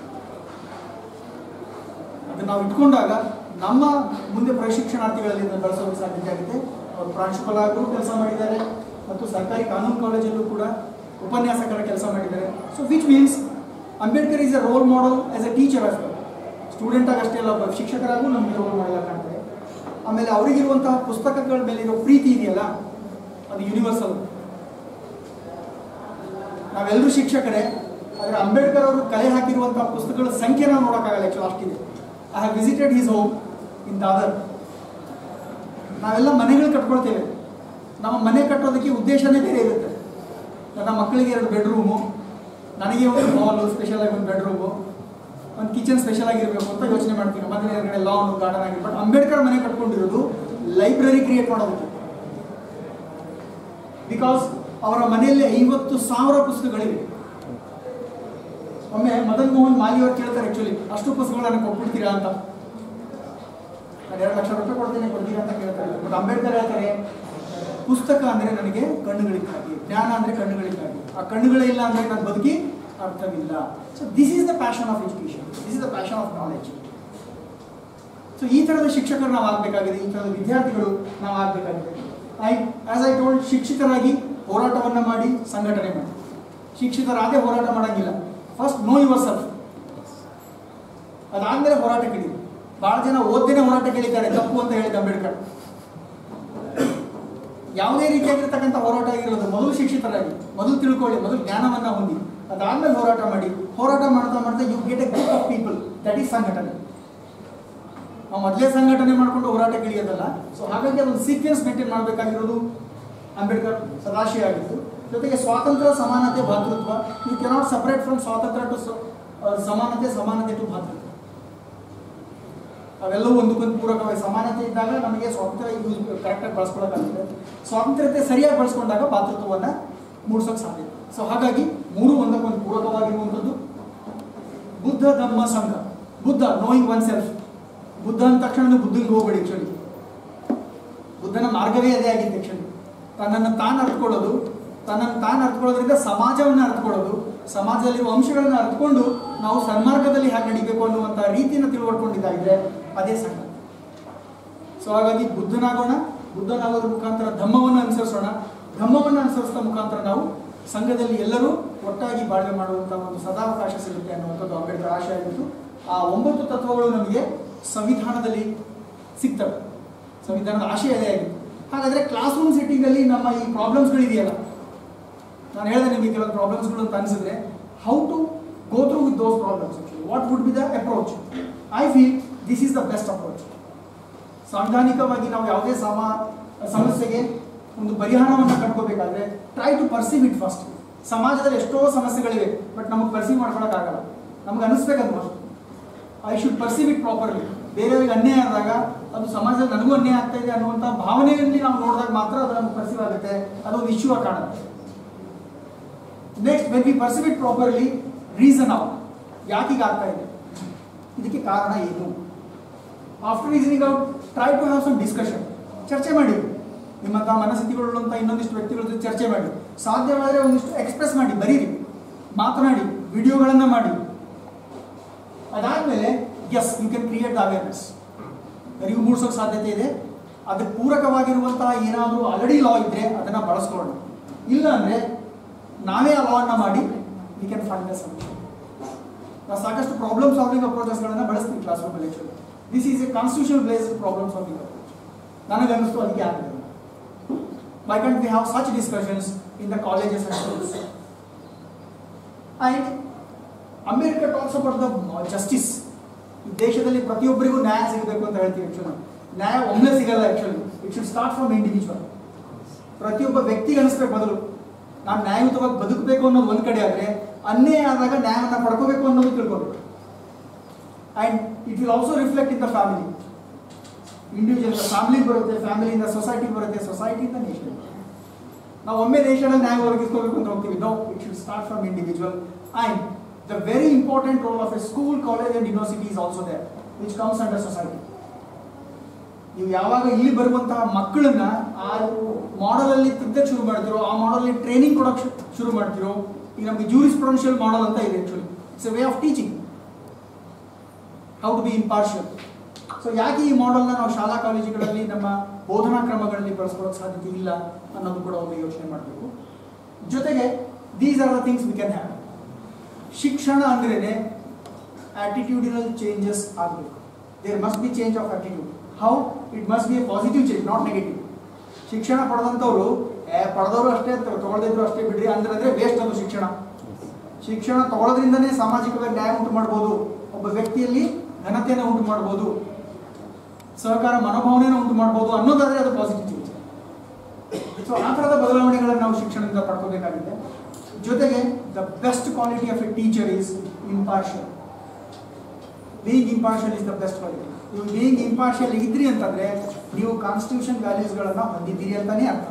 S1: ಅದನ್ನು ನಾವು ಇಟ್ಕೊಂಡಾಗ ನಮ್ಮ ಮುಂದೆ ಪ್ರಶಿಕ್ಷಣಾರ್ಥಿಗಳಲ್ಲಿ ಇದನ್ನು ಬೆಳೆಸೋದಕ್ಕೆ ಸಾಧ್ಯತೆ ಆಗುತ್ತೆ ಅವರು ಪ್ರಾಂಶುಪಾಲರು ಕೆಲಸ ಮಾಡಿದ್ದಾರೆ ಮತ್ತು ಸರ್ಕಾರಿ ಕಾನೂನು ಕಾಲೇಜಲ್ಲೂ ಕೂಡ ಉಪನ್ಯಾಸಕರ ಕೆಲಸ ಮಾಡಿದ್ದಾರೆ so which means Ambedkar is a role model as a teacher as well student ಆಗಷ್ಟೇ ಅಲ್ಲ ಒಬ್ಬ ಶಿಕ್ಷಕರಾಗೂ ನಮಗೆ ರೋಲ್ ಮಾಡೆಲ್ ಕಾಣ್ತಾರೆ ಆಮೇಲೆ ಅವರಿಗಿರುವಂತಹ ಪುಸ್ತಕಗಳ ಮೇಲೆ ಇರೋ ಪ್ರೀತಿ ಇದೆಯಲ್ಲ ಅದು ಯೂನಿವರ್ಸಲ್ ನಾವೆಲ್ಲರೂ ಶಿಕ್ಷಕರೇ ಆದರೆ ಅಂಬೇಡ್ಕರ್ ಅವರು ಕಲೆ ಹಾಕಿರುವಂತಹ ಪುಸ್ತಕಗಳ ಸಂಖ್ಯೆ ನಾವು ನೋಡೋಕ್ಕಾಗಲ್ಲ ಆ್ಯಕ್ಚುಲಿ ಅಷ್ಟಿದೆ I have visited his home in Dadar ನಾವೆಲ್ಲ ಮನೆಗಳು ಕಟ್ಕೊಳ್ತೇವೆ ನಮ್ಮ ಮನೆ ಕಟ್ಟೋದಕ್ಕೆ ಉದ್ದೇಶನೇ ಬೇರೆ ಇರುತ್ತೆ ನನ್ನ ಮಕ್ಕಳಿಗೆ ಎರಡು ಬೆಡ್ರೂಮು ನನಗೆ ಒಂದು ಹಾಲು ಸ್ಪೆಷಲ್ ಆಗಿ ಒಂದು ಬೆಡ್ರೂಮು ಒಂದು ಕಿಚನ್ ಸ್ಪೆಷಲ್ ಆಗಿರಬೇಕು ಅಂತ ಯೋಚನೆ ಮಾಡ್ತೀವಿ ಮನೆ ಎದುರುಗಡೆ ಲಾನ್ ಗಾರ್ಡನ್ ಆಗಿ ಬಟ್ ಅಂಬೇಡ್ಕರ್ ಮನೆ ಕಟ್ಕೊಂಡಿರೋದು ಲೈಬ್ರರಿ ಕ್ರಿಯೇಟ್ ಮಾಡೋದಕ್ಕೆ ಬಿಕಾಸ್ ಅವರ ಮನೆಯಲ್ಲಿ ಐವತ್ತು ಸಾವಿರ ಪುಸ್ತಕಗಳಿವೆ ಒಮ್ಮೆ ಮದನ್ ಮೋಹನ್ ಮಾಲಿಯವರು ಕೇಳ್ತಾರೆ ಆಕ್ಚುಲಿ ಅಷ್ಟು ಪುಸ್ತಕಗಳನ್ನು ಕೊಟ್ಬಿಡ್ತೀರಾ ಅಂತ ನಾನು ಎರಡು ಲಕ್ಷ ರೂಪಾಯಿ ಕೊಡ್ತೀನಿ ಕೊಡ್ತೀರಾ ಅಂತ ಕೇಳ್ತಾರೆ ಬಟ್ ಅಂಬೇಡ್ಕರ್ ಹೇಳ್ತಾರೆ ಪುಸ್ತಕ ಅಂದರೆ ನನಗೆ ಕಣ್ಣುಗಳಿಗಾಗಿ ಜ್ಞಾನ ಅಂದರೆ ಕಣ್ಣುಗಳಿಗಾಗಿ ಆ ಕಣ್ಣುಗಳೇ ಇಲ್ಲ ಅಂದರೆ ನನ್ನ ಬದುಕಿ ಅರ್ಥವಿಲ್ಲ so this is the passion of education this is the passion of knowledge so ಈ ಥರದ ಶಿಕ್ಷಕರು ನಾವು ಆಗಬೇಕಾಗಿದೆ ಈ ಥರದ ವಿದ್ಯಾರ್ಥಿಗಳು ನಾವು ಆಗಬೇಕಾಗಿದೆ ಐ ಆಸ್ ಐ ಟೋಲ್ಡ್ ಶಿಕ್ಷಿತರಾಗಿ ಹೋರಾಟವನ್ನು ಮಾಡಿ ಸಂಘಟನೆ ಮಾಡಿ ಶಿಕ್ಷಿತರಾದೇ ಹೋರಾಟ ಮಾಡೋಂಗಿಲ್ಲ ಫಸ್ಟ್ ನೋ ಯುವರ್ ಸೆಲ್ಫ್ ಅದಾದ್ಮೇಲೆ ಹೋರಾಟ ಕೇಳಿದ್ರು ಬಹಳ ಜನ ಓದ್ದೇನೆ ಹೋರಾಟ ಕೇಳಿದ್ದಾರೆ ತಪ್ಪು ಅಂತ ಹೇಳಿದ ಅಂಬೇಡ್ಕರ್ ಯಾವುದೇ ರೀತಿಯಾಗಿರ್ತಕ್ಕಂಥ ಹೋರಾಟ ಆಗಿರೋದು ಮೊದಲು ಶಿಕ್ಷಿತರಾಗಿ ಮೊದಲು ತಿಳ್ಕೊಳ್ಳಿ ಮೊದಲು ಜ್ಞಾನವನ್ನ ಹೊಂದಿ ಅದಾದ್ಮೇಲೆ ಹೋರಾಟ ಮಾಡಿ ಹೋರಾಟ ಮಾಡ್ತಾ ಮಾಡ್ತಾ you get a group of people that is ಸಂಘಟನೆ ನಾವು ಮೊದಲೇ ಸಂಘಟನೆ ಮಾಡ್ಕೊಂಡು ಹೋರಾಟ ಕೇಳಿಯೋದಲ್ಲ ಸೊ ಹಾಗಾಗಿ ಅದೊಂದು ಸೀಕ್ವೆನ್ಸ್ ಮೇಂಟೈನ್ ಮಾಡಬೇಕಾಗಿರೋದು ಅಂಬೇಡ್ಕರ್ ಸದಾಶಯ ಆಗಿತ್ತು ಜೊತೆಗೆ ಸ್ವಾತಂತ್ರ್ಯ ಸಮಾನತೆ ಭಾತೃತ್ವ ಯು ಕೆನಾಟ್ ಸಪರೇಟ್ ಫ್ರಮ್ ಸ್ವಾತಂತ್ರ್ಯ ಟು ಸಮಾನತೆ ಸಮಾನತೆ ಟು ಭಾತೃತ್ವ ಅವೆಲ್ಲವೂ ಒಂದಕ್ಕೊಂದು ಪೂರಕವಾಗಿ ಸಮಾನತೆ ಇದ್ದಾಗ ನಮಗೆ ಸ್ವಾತಂತ್ರ್ಯ ಯೂಸ್ ಕರೆಕ್ಟಾಗಿ ಬಳಸ್ಕೊಳ್ಳೋಕ್ಕಾಗುತ್ತೆ ಸ್ವಾತಂತ್ರ್ಯತೆ ಸರಿಯಾಗಿ ಬಳಸ್ಕೊಂಡಾಗ ಭಾತೃತ್ವವನ್ನು ಮೂಡಿಸೋಕೆ ಸಾಧ್ಯ ಸೊ ಹಾಗಾಗಿ ಮೂರು ಒಂದಕ್ಕೊಂದು ಪೂರಕವಾಗಿರುವಂಥದ್ದು Buddha Dhamma Sangha Buddha knowing oneself Buddha ಅಂದ ತಕ್ಷಣ ನೀವು ಬುದ್ಧಂಗೆ ಹೋಗ್ಬೇಡಿ ಆ್ಯಕ್ಚುಲಿ ಬುದ್ಧನ ಮಾರ್ಗವೇ ಅದೇ ಆಗಿತ್ತು ಆ್ಯಕ್ಚುಲಿ ತನ್ನನ್ನು ತಾನು ಅರ್ಥಕೊಳ್ಳೋದು ತನ್ನನ್ನು ತಾನು ಅರ್ಥಕೊಳ್ಳೋದ್ರಿಂದ ಸಮಾಜವನ್ನು ಅರ್ಥಕೊಳ್ಳೋದು ಸಮಾಜದಲ್ಲಿರುವ ಅಂಶಗಳನ್ನು ಅರ್ಥಕೊಂಡು ನಾವು ಸನ್ಮಾರ್ಗದಲ್ಲಿ ಹೇಗೆ ನಡಿಬೇಕು ಅನ್ನುವಂಥ ರೀತಿಯನ್ನು ತಿಳ್ಕೊಳ್ಕೊಂಡಿದ್ದಾಗಿದೆ ಅದೇ ಸಂಘ ಸೊ ಹಾಗಾಗಿ ಬುದ್ಧನಾಗೋಣ ಬುದ್ಧನಾಗೋದ್ರ ಮುಖಾಂತರ ಧಮ್ಮವನ್ನು ಅನುಸರಿಸೋಣ ಧಮ್ಮವನ್ನು ಅನುಸರಿಸಿದ ಮುಖಾಂತರ ನಾವು ಸಂಘದಲ್ಲಿ ಎಲ್ಲರೂ ಒಟ್ಟಾಗಿ ಬಾಳ್ವೆ ಮಾಡುವಂಥ ಒಂದು ಸದಾವಕಾಶ ಸಿಗುತ್ತೆ ಅನ್ನುವಂಥದ್ದು ಅಂಬೇಡ್ಕರ್ ಆಶಯ ಆಗಿತ್ತು ಆ ಒಂಬತ್ತು ತತ್ವಗಳು ನಮಗೆ ಸಂವಿಧಾನದಲ್ಲಿ ಸಿಗ್ತವೆ ಸಂವಿಧಾನದ ಆಶಯ ಅದೇ ಆಗಿತ್ತು ಹಾಗಾದರೆ ಕ್ಲಾಸ್ ರೂಮ್ ಸೆಟ್ಟಿಂಗಲ್ಲಿ ನಮ್ಮ ಈ ಪ್ರಾಬ್ಲಮ್ಸ್ಗಳಿದೆಯಲ್ಲ ನಾನು ಹೇಳಿದೆ ನಿಮಗೆ ಕೆಲವೊಂದು ಪ್ರಾಬ್ಲಮ್ಸ್ಗಳು ಅಂತ ಅನಿಸಿದ್ರೆ how to go through with those problems what would be the approach I feel this is the best approach ಸಾಂವಿಧಾನಿಕವಾಗಿ ನಾವು ಯಾವುದೇ ಸಮ ಸಮಸ್ಯೆಗೆ ಒಂದು ಪರಿಹಾರವನ್ನು ಕಂಡ್ಕೋಬೇಕಾದ್ರೆ try to perceive it first ಸಮಾಜದಲ್ಲಿ ಎಷ್ಟೋ ಸಮಸ್ಯೆಗಳಿವೆ ಬಟ್ ನಮಗೆ ಪರ್ಸೀವ್ ಮಾಡ್ಕೊಳಕ್ಕಾಗಲ್ಲ ನಮ್ಗೆ ಅನಿಸ್ಬೇಕದು first I should perceive it properly ಬೇರೆಯವರಿಗೆ ಅನ್ಯಾಯ ಆದಾಗ ಅದು ಸಮಾಜದಲ್ಲಿ ನನಗೂ ಅನ್ಯಾಯ ಆಗ್ತಾ ಇದೆ ಅನ್ನುವಂಥ ಭಾವನೆಯಲ್ಲಿ ನಾವು ನೋಡಿದಾಗ ಮಾತ್ರ ಅದು ನಮ್ಗೆ ಪರ್ಸೀವ್ ಆಗುತ್ತೆ ಅದೊಂದು ಇಶ್ಯೂ ಆಗಿ ಕಾಣುತ್ತೆ next when we perceive it properly reason out ಯಾಕೀಗ ಆಗ್ತಾ ಇದೆ ಇದಕ್ಕೆ ಕಾರಣ ಏನು after reasoning out try to have some discussion ಚರ್ಚೆ ಮಾಡಿ ನಿಮ್ಮಂಥ ಮನಸ್ಥಿತಿಗಳುಳ್ಳಂಥ ಇನ್ನೊಂದಿಷ್ಟು ವ್ಯಕ್ತಿಗಳ ಜೊತೆ ಚರ್ಚೆ ಮಾಡಿ ಸಾಧ್ಯವಾದರೆ ಒಂದಿಷ್ಟು ಎಕ್ಸ್ಪ್ರೆಸ್ ಮಾಡಿ ಬರೀರಿ ಮಾತನಾಡಿ ವಿಡಿಯೋಗಳನ್ನು ಮಾಡಿ ಅದಾದಮೇಲೆ as you can create the awareness ಅರಿವು ಮೂಡಿಸೋಕೆ ಸಾಧ್ಯತೆ ಇದೆ ಅದಕ್ಕೆ ಪೂರಕವಾಗಿರುವಂತಹ ಏನಾದರೂ ಆಲ್ರೆಡಿ ಲಾ ಇದ್ದರೆ ಅದನ್ನು ಬಳಸ್ಕೊಳ್ಳೋಣ ಇಲ್ಲ ಅಂದರೆ ನಾವೇ ಆ ಲಾವನ್ನು ಮಾಡಿ we can find the solution ನಾವು ಸಾಕಷ್ಟು ಪ್ರಾಬ್ಲಮ್ ಸಾಲ್ವಿಂಗ್ ಅಪ್ರೋಚಸ್ಗಳನ್ನು ಬಳಸ್ತೀವಿ ಕ್ಲಾಸ್ ರೂಮಲ್ಲಿ actually this is a constitution based problem solving approach ನನಗನ್ನಿಸ್ತು ಅದಕ್ಕೆ ಆಗಿದೆ why can't we have such discussions in the colleges and schools and Ambedkar talks about the justice ಈ ದೇಶದಲ್ಲಿ ಪ್ರತಿಯೊಬ್ಬರಿಗೂ ನ್ಯಾಯ ಸಿಗಬೇಕು ಅಂತ ಹೇಳ್ತೀವಿ ಆ್ಯಕ್ಚುಲಿ ನ್ಯಾಯ ಒಮ್ಮೆ ಸಿಗಲ್ಲ actually it should start from individual ಪ್ರತಿಯೊಬ್ಬ ವ್ಯಕ್ತಿಗೆ ಅನಿಸ್ಬೇಕು ಮೊದಲು ನಾನು ನ್ಯಾಯಯುತವಾಗಿ ಬದುಕಬೇಕು ಅನ್ನೋದು ಒಂದು ಕಡೆ ಆದರೆ ಅನ್ಯಾಯ ಆದಾಗ ನ್ಯಾಯವನ್ನು ಪಡ್ಕೋಬೇಕು ಅನ್ನೋದು ತಿಳ್ಕೊಬೇಕು and it will also reflect in the family individual family ಬರುತ್ತೆ ಫ್ಯಾಮಿಲಿಯಿಂದ ಸೊಸೈಟಿ ಬರುತ್ತೆ ಸೊಸೈಟಿಯಿಂದ ನೇಷನ್ ನಾವು ಒಮ್ಮೆ ನೇಷನಲ್ಲಿ ನ್ಯಾಯ ಒದಗಿಸ್ಕೋಬೇಕು ಅಂತ ಹೋಗ್ತೀವಿ no it should start from individual and the very important role of a school college and university is also there which comes under society ನೀವು ಯಾವಾಗ ಇಲ್ಲಿ ಬರುವಂತಹ ಮಕ್ಕಳನ್ನ ಆ ಮಾಡೆಲ್ ಅಲ್ಲಿ ತಿದ್ದಕ್ಕೆ ಶುರು ಮಾಡ್ತಿರೋ ಆ ಮಾಡೆಲ್ ಅಲ್ಲಿ ಟ್ರೈನಿಂಗ್ ಕೊಡೋಕೆ ಶುರು ಮಾಡ್ತಿರೋ ಈಗ ನಮಗೆ ಜೂರಿಸ್ ಪ್ರೊಡೆನ್ಷಿಯಲ್ ಮಾಡೆಲ್ ಅಂತ ಇದೆ actually it's a way of teaching how to be impartial so ಯಾಕೆ ಈ ಮಾಡೆಲ್ನ ನಾವು ಶಾಲಾ ಕಾಲೇಜುಗಳಲ್ಲಿ ನಮ್ಮ ಬೋಧನಾ ಕ್ರಮಗಳಲ್ಲಿ ಬಳಸ್ಕೊಳ್ಳೋಕೆ ಸಾಧ್ಯತೆ ಇಲ್ಲ ಅನ್ನೋದು ಕೂಡ ಒಂದು ಯೋಚನೆ ಮಾಡಬೇಕು ಜೊತೆಗೆ these are the things we can have ಶಿಕ್ಷಣ ಅಂದ್ರೇನೆ ಆಟಿಟ್ಯೂಡಿನಲ್ ಚೇಂಜಸ್ ಆಗಬೇಕು there must be change of attitude how it must be a positive change not negative ಶಿಕ್ಷಣ ಪಡೆದಂಥವ್ರು ಏ ಪಡೆದವರು ಅಷ್ಟೇ ತಗೊಳ್ದಿದ್ರು ಅಷ್ಟೇ ಬಿಡ್ರಿ ಅಂದ್ರೆ ಅಂದ್ರೆ ವೇಸ್ಟ್ ಅದು ಶಿಕ್ಷಣ ಶಿಕ್ಷಣ ತಗೊಳ್ಳೋದ್ರಿಂದನೇ ಸಾಮಾಜಿಕವಾಗಿ ನ್ಯಾಯ ಉಂಟು ಮಾಡ್ಬೋದು ಒಬ್ಬ ವ್ಯಕ್ತಿಯಲ್ಲಿ ಘನತೆಯನ್ನು ಉಂಟು ಮಾಡ್ಬೋದು ಸಹಕಾರ ಮನೋಭಾವನೆಯನ್ನು ಉಂಟು ಮಾಡ್ಬೋದು ಅನ್ನೋದಾದ್ರೆ ಅದು ಪಾಸಿಟಿವ್ ಚೇಂಜ್ ಸೊ ಆ ಥರದ ಬದಲಾವಣೆಗಳನ್ನು ನಾವು ಶಿಕ್ಷಣದಿಂದ ಪಡ್ಕೋಬೇಕಾಗಿದೆ ಜೊತೆಗೆ the best quality of a teacher is impartial being impartial is the best quality ನೀವು ಬೀಯಿಂಗ್ ಇಂಪಾರ್ಷಿಯಲ್ ಇದ್ರಿ ಅಂತಂದ್ರೆ ನೀವು ಕಾನ್ಸ್ಟಿಟ್ಯೂಷನ್ ವ್ಯಾಲ್ಯೂಸ್ಗಳನ್ನು ಹೊಂದಿದ್ದೀರಿ ಅಂತಾನೆ ಅರ್ಥ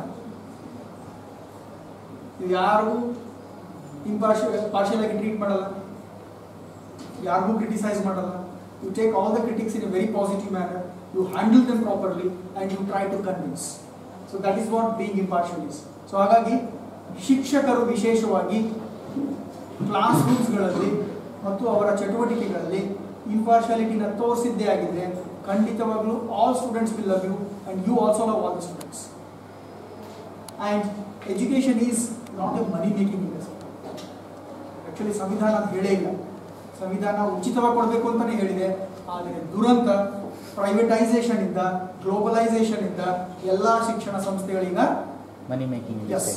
S1: ನೀವು ಯಾರಿಗೂ ಇಂಪಾರ್ಷಿಯಲ್ ಪಾರ್ಷಿಯಲ್ ಆಗಿ ಟ್ರೀಟ್ ಮಾಡಲ್ಲ ಯಾರಿಗೂ ಕ್ರಿಟಿಸೈಸ್ ಮಾಡಲ್ಲ you take all the critics in a very positive manner you handle them properly and you try to convince so that is what being impartial is so ಹಾಗಾಗಿ ಶಿಕ್ಷಕರು ವಿಶೇಷವಾಗಿ class ರೂಮ್ಸ್ಗಳಲ್ಲಿ ಮತ್ತು ಅವರ ಚಟುವಟಿಕೆಗಳಲ್ಲಿ ಇಂಪಾರ್ಷಾಲಿಟಿನ ತೋರಿಸಿದ್ದೇ ಆಗಿದ್ರೆ ಖಂಡಿತವಾಗ್ಲೂ all students will love you and you also love all the students and education is not a money making industry actually ಸಂವಿಧಾನ ಅದು ಹೇಳೇ ಇಲ್ಲ ಸಂವಿಧಾನ ಉಚಿತವಾಗಿ ಕೊಡಬೇಕು ಅಂತಲೇ ಹೇಳಿದೆ ಆದರೆ ದುರಂತ ಪ್ರೈವೇಟೈಸೇಷನ್ ಇಂದ ಗ್ಲೋಬಲೈಸೇಷನ್ ಇಂದ ಎಲ್ಲ ಶಿಕ್ಷಣ ಸಂಸ್ಥೆಗಳೀಗ
S2: ಮನಿ ಮೇಕಿಂಗ್
S1: ಎಸ್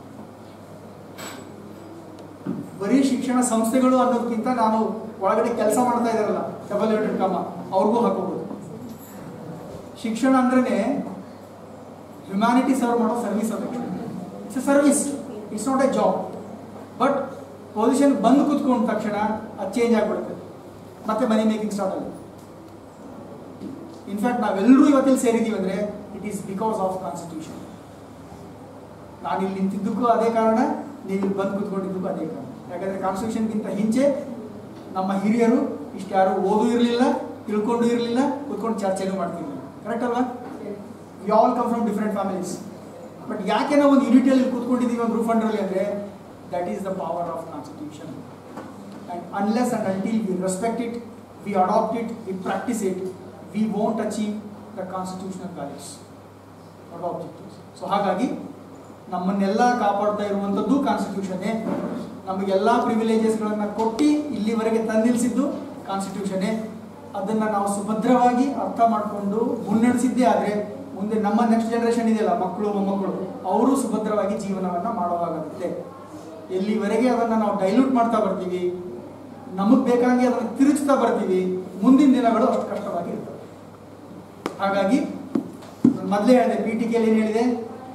S1: ಬರೀ ಶಿಕ್ಷಣ ಸಂಸ್ಥೆಗಳು ಅನ್ನೋದಕ್ಕಿಂತ ನಾನು ಒಳಗಡೆ ಕೆಲಸ ಮಾಡ್ತಾ ಇದ್ದಾರಲ್ಲ ಡಬಲ್ ಯೂನಿಟ್ ಕಾಮ ಅವ್ರಿಗೂ ಹಾಕೋಬಹುದು ಶಿಕ್ಷಣ ಅಂದ್ರೇನೆ ಹ್ಯುಮ್ಯಾನಿಟಿ ಸರ್ವ್ ಮಾಡೋ ಸರ್ವಿಸ್ ಅದು it's a service it's not a job but position ಬಂದು ಕೂತ್ಕೊಂಡ ತಕ್ಷಣ ಅದು ಚೇಂಜ್ ಆಗಿಬಿಡುತ್ತೆ ಮತ್ತೆ ಮನಿ ಮೇಕಿಂಗ್ ಸ್ಟಾರ್ಟ್ ಆಗುತ್ತೆ ಇನ್ಫ್ಯಾಕ್ಟ್ ನಾವೆಲ್ಲರೂ ಇವತ್ತಿಲ್ಲಿ ಸೇರಿದ್ದೀವಿ ಅಂದರೆ it is because of constitution ನಾನು ಇಲ್ಲಿ ನಿಂತಿದ್ದಕ್ಕೂ ಅದೇ ಕಾರಣ ನೀವು ಇಲ್ಲಿ ಬಂದು ಕೂತ್ಕೊಂಡಿದ್ದಕ್ಕೂ ಅದೇ ಕಾರಣ ಯಾಕಂದರೆ ಕಾನ್ಸ್ಟಿಟ್ಯೂಷನ್ಗಿಂತ ಹಿಂಚೆ ನಮ್ಮ ಹಿರಿಯರು ಇಷ್ಟು ಯಾರು ಓದು ಇರಲಿಲ್ಲ ತಿಳ್ಕೊಂಡು ಇರಲಿಲ್ಲ ಕೂತ್ಕೊಂಡು ಚರ್ಚೆನೂ ಮಾಡ್ತಿರ್ಲಿಲ್ಲ ಕರೆಕ್ಟ್ ಅಲ್ವಾ we all come from different families but ಯಾಕೆ ನಾವು ಒಂದು ಯೂನಿಟಿಯಲ್ಲಿ ಕೂತ್ಕೊಂಡಿದ್ದೀವಿ ಒಂದು ಗ್ರೂಪ್ ಅಂಡರಲ್ಲಿ ಅಂದರೆ that is the power of constitution and unless and until we respect it we adopt it we practise it we won't achieve the constitutional values or objectives so ಹಾಗಾಗಿ ನಮ್ಮನ್ನೆಲ್ಲ ಕಾಪಾಡ್ತಾ ಇರುವಂಥದ್ದು ಕಾನ್ಸ್ಟಿಟ್ಯೂಷನ್ನೇ ನಮಗೆಲ್ಲ ಪ್ರಿವಿಲೇಜಸ್ಗಳನ್ನು ಕೊಟ್ಟು ಇಲ್ಲಿವರೆಗೆ ತಂದಿಳಿಸಿದ್ದು ಕಾನ್ಸ್ಟಿಟ್ಯೂಷನ್ನೇ ಅದನ್ನು ನಾವು ಸುಭದ್ರವಾಗಿ ಅರ್ಥ ಮಾಡಿಕೊಂಡು ಮುನ್ನಡೆಸಿದ್ದೇ ಆದರೆ ಮುಂದೆ ನಮ್ಮ ನೆಕ್ಸ್ಟ್ ಜನರೇಷನ್ ಇದೆಯಲ್ಲ ಮಕ್ಕಳು ಮೊಮ್ಮಕ್ಕಳು ಅವರು ಸುಭದ್ರವಾಗಿ ಜೀವನವನ್ನು ಮಾಡುವಾಗುತ್ತೆ ಎಲ್ಲಿವರೆಗೆ ಅದನ್ನು ನಾವು ಡೈಲ್ಯೂಟ್ ಮಾಡ್ತಾ ಬರ್ತೀವಿ ನಮಗೆ ಬೇಕಾಗಿ ಅದನ್ನು ತಿರುಚ್ತಾ ಬರ್ತೀವಿ ಮುಂದಿನ ದಿನಗಳು ಅಷ್ಟು ಕಷ್ಟವಾಗಿ ಇರ್ತವೆ ಹಾಗಾಗಿ ಮೊದಲೇ ಹೇಳಿದೆ ಪಿ ಟಿ ಕೆಯಲ್ಲಿ ಏನು ಹೇಳಿದೆ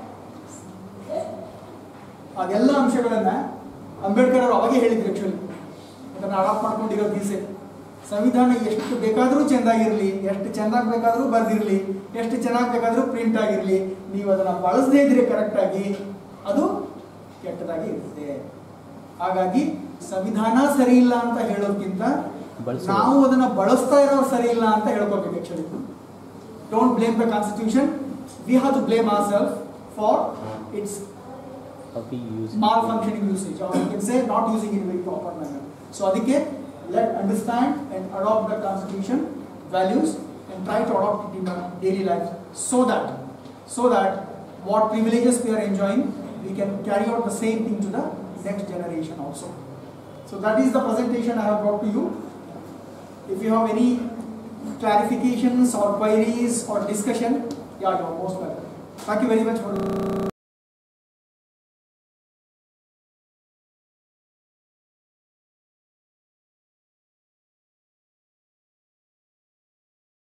S1: ಅದೆಲ್ಲ ಅಂಶಗಳನ್ನ ಅಂಬೇಡ್ಕರ್ ಅವರು ಅವಾಗೇ ಹೇಳಿದ್ರು ಆ್ಯಕ್ಚುಲಿ ಅದನ್ನು ಅಡಾಪ್ಟ್ ಮಾಡ್ಕೊಂಡಿರೋ ದಿವಸ ಸಂವಿಧಾನ ಎಷ್ಟು ಬೇಕಾದರೂ ಚೆಂದಾಗಿರಲಿ ಎಷ್ಟು ಚೆಂದಾಗಿ ಬೇಕಾದರೂ ಬರೆದಿರಲಿ ಎಷ್ಟು ಚೆನ್ನಾಗಿ ಬೇಕಾದರೂ ಪ್ರಿಂಟ್ ಆಗಿರಲಿ ನೀವು ಅದನ್ನು ಬಳಸದೇ ಇದ್ರೆ ಕರೆಕ್ಟಾಗಿ ಅದು ಕೆಟ್ಟದಾಗಿ ಇರುತ್ತೆ ಹಾಗಾಗಿ ಸಂವಿಧಾನ ಸರಿ ಇಲ್ಲ ಅಂತ ಹೇಳೋದಕ್ಕಿಂತ
S2: ಬಳಸೋದು.
S1: ನಾವು ಅದನ್ನು ಬಳಸ್ತಾ ಇರೋರು ಸರಿ ಇಲ್ಲ ಅಂತ ಹೇಳ್ಕೋಬೇಕು actually don't blame the constitution we have to blame our self for it's malfunctioning usage or you can say not using it in a very proper manner. So ಅದಕ್ಕೆ let understand and adopt the constitution values and try to adopt it in our daily life so that so that what privileges we are enjoying we can carry out the same thing to the next generation also. So that is the presentation I have brought to you. If you have any clarifications or queries or discussion, yeah, you are most welcome. Thank you very much for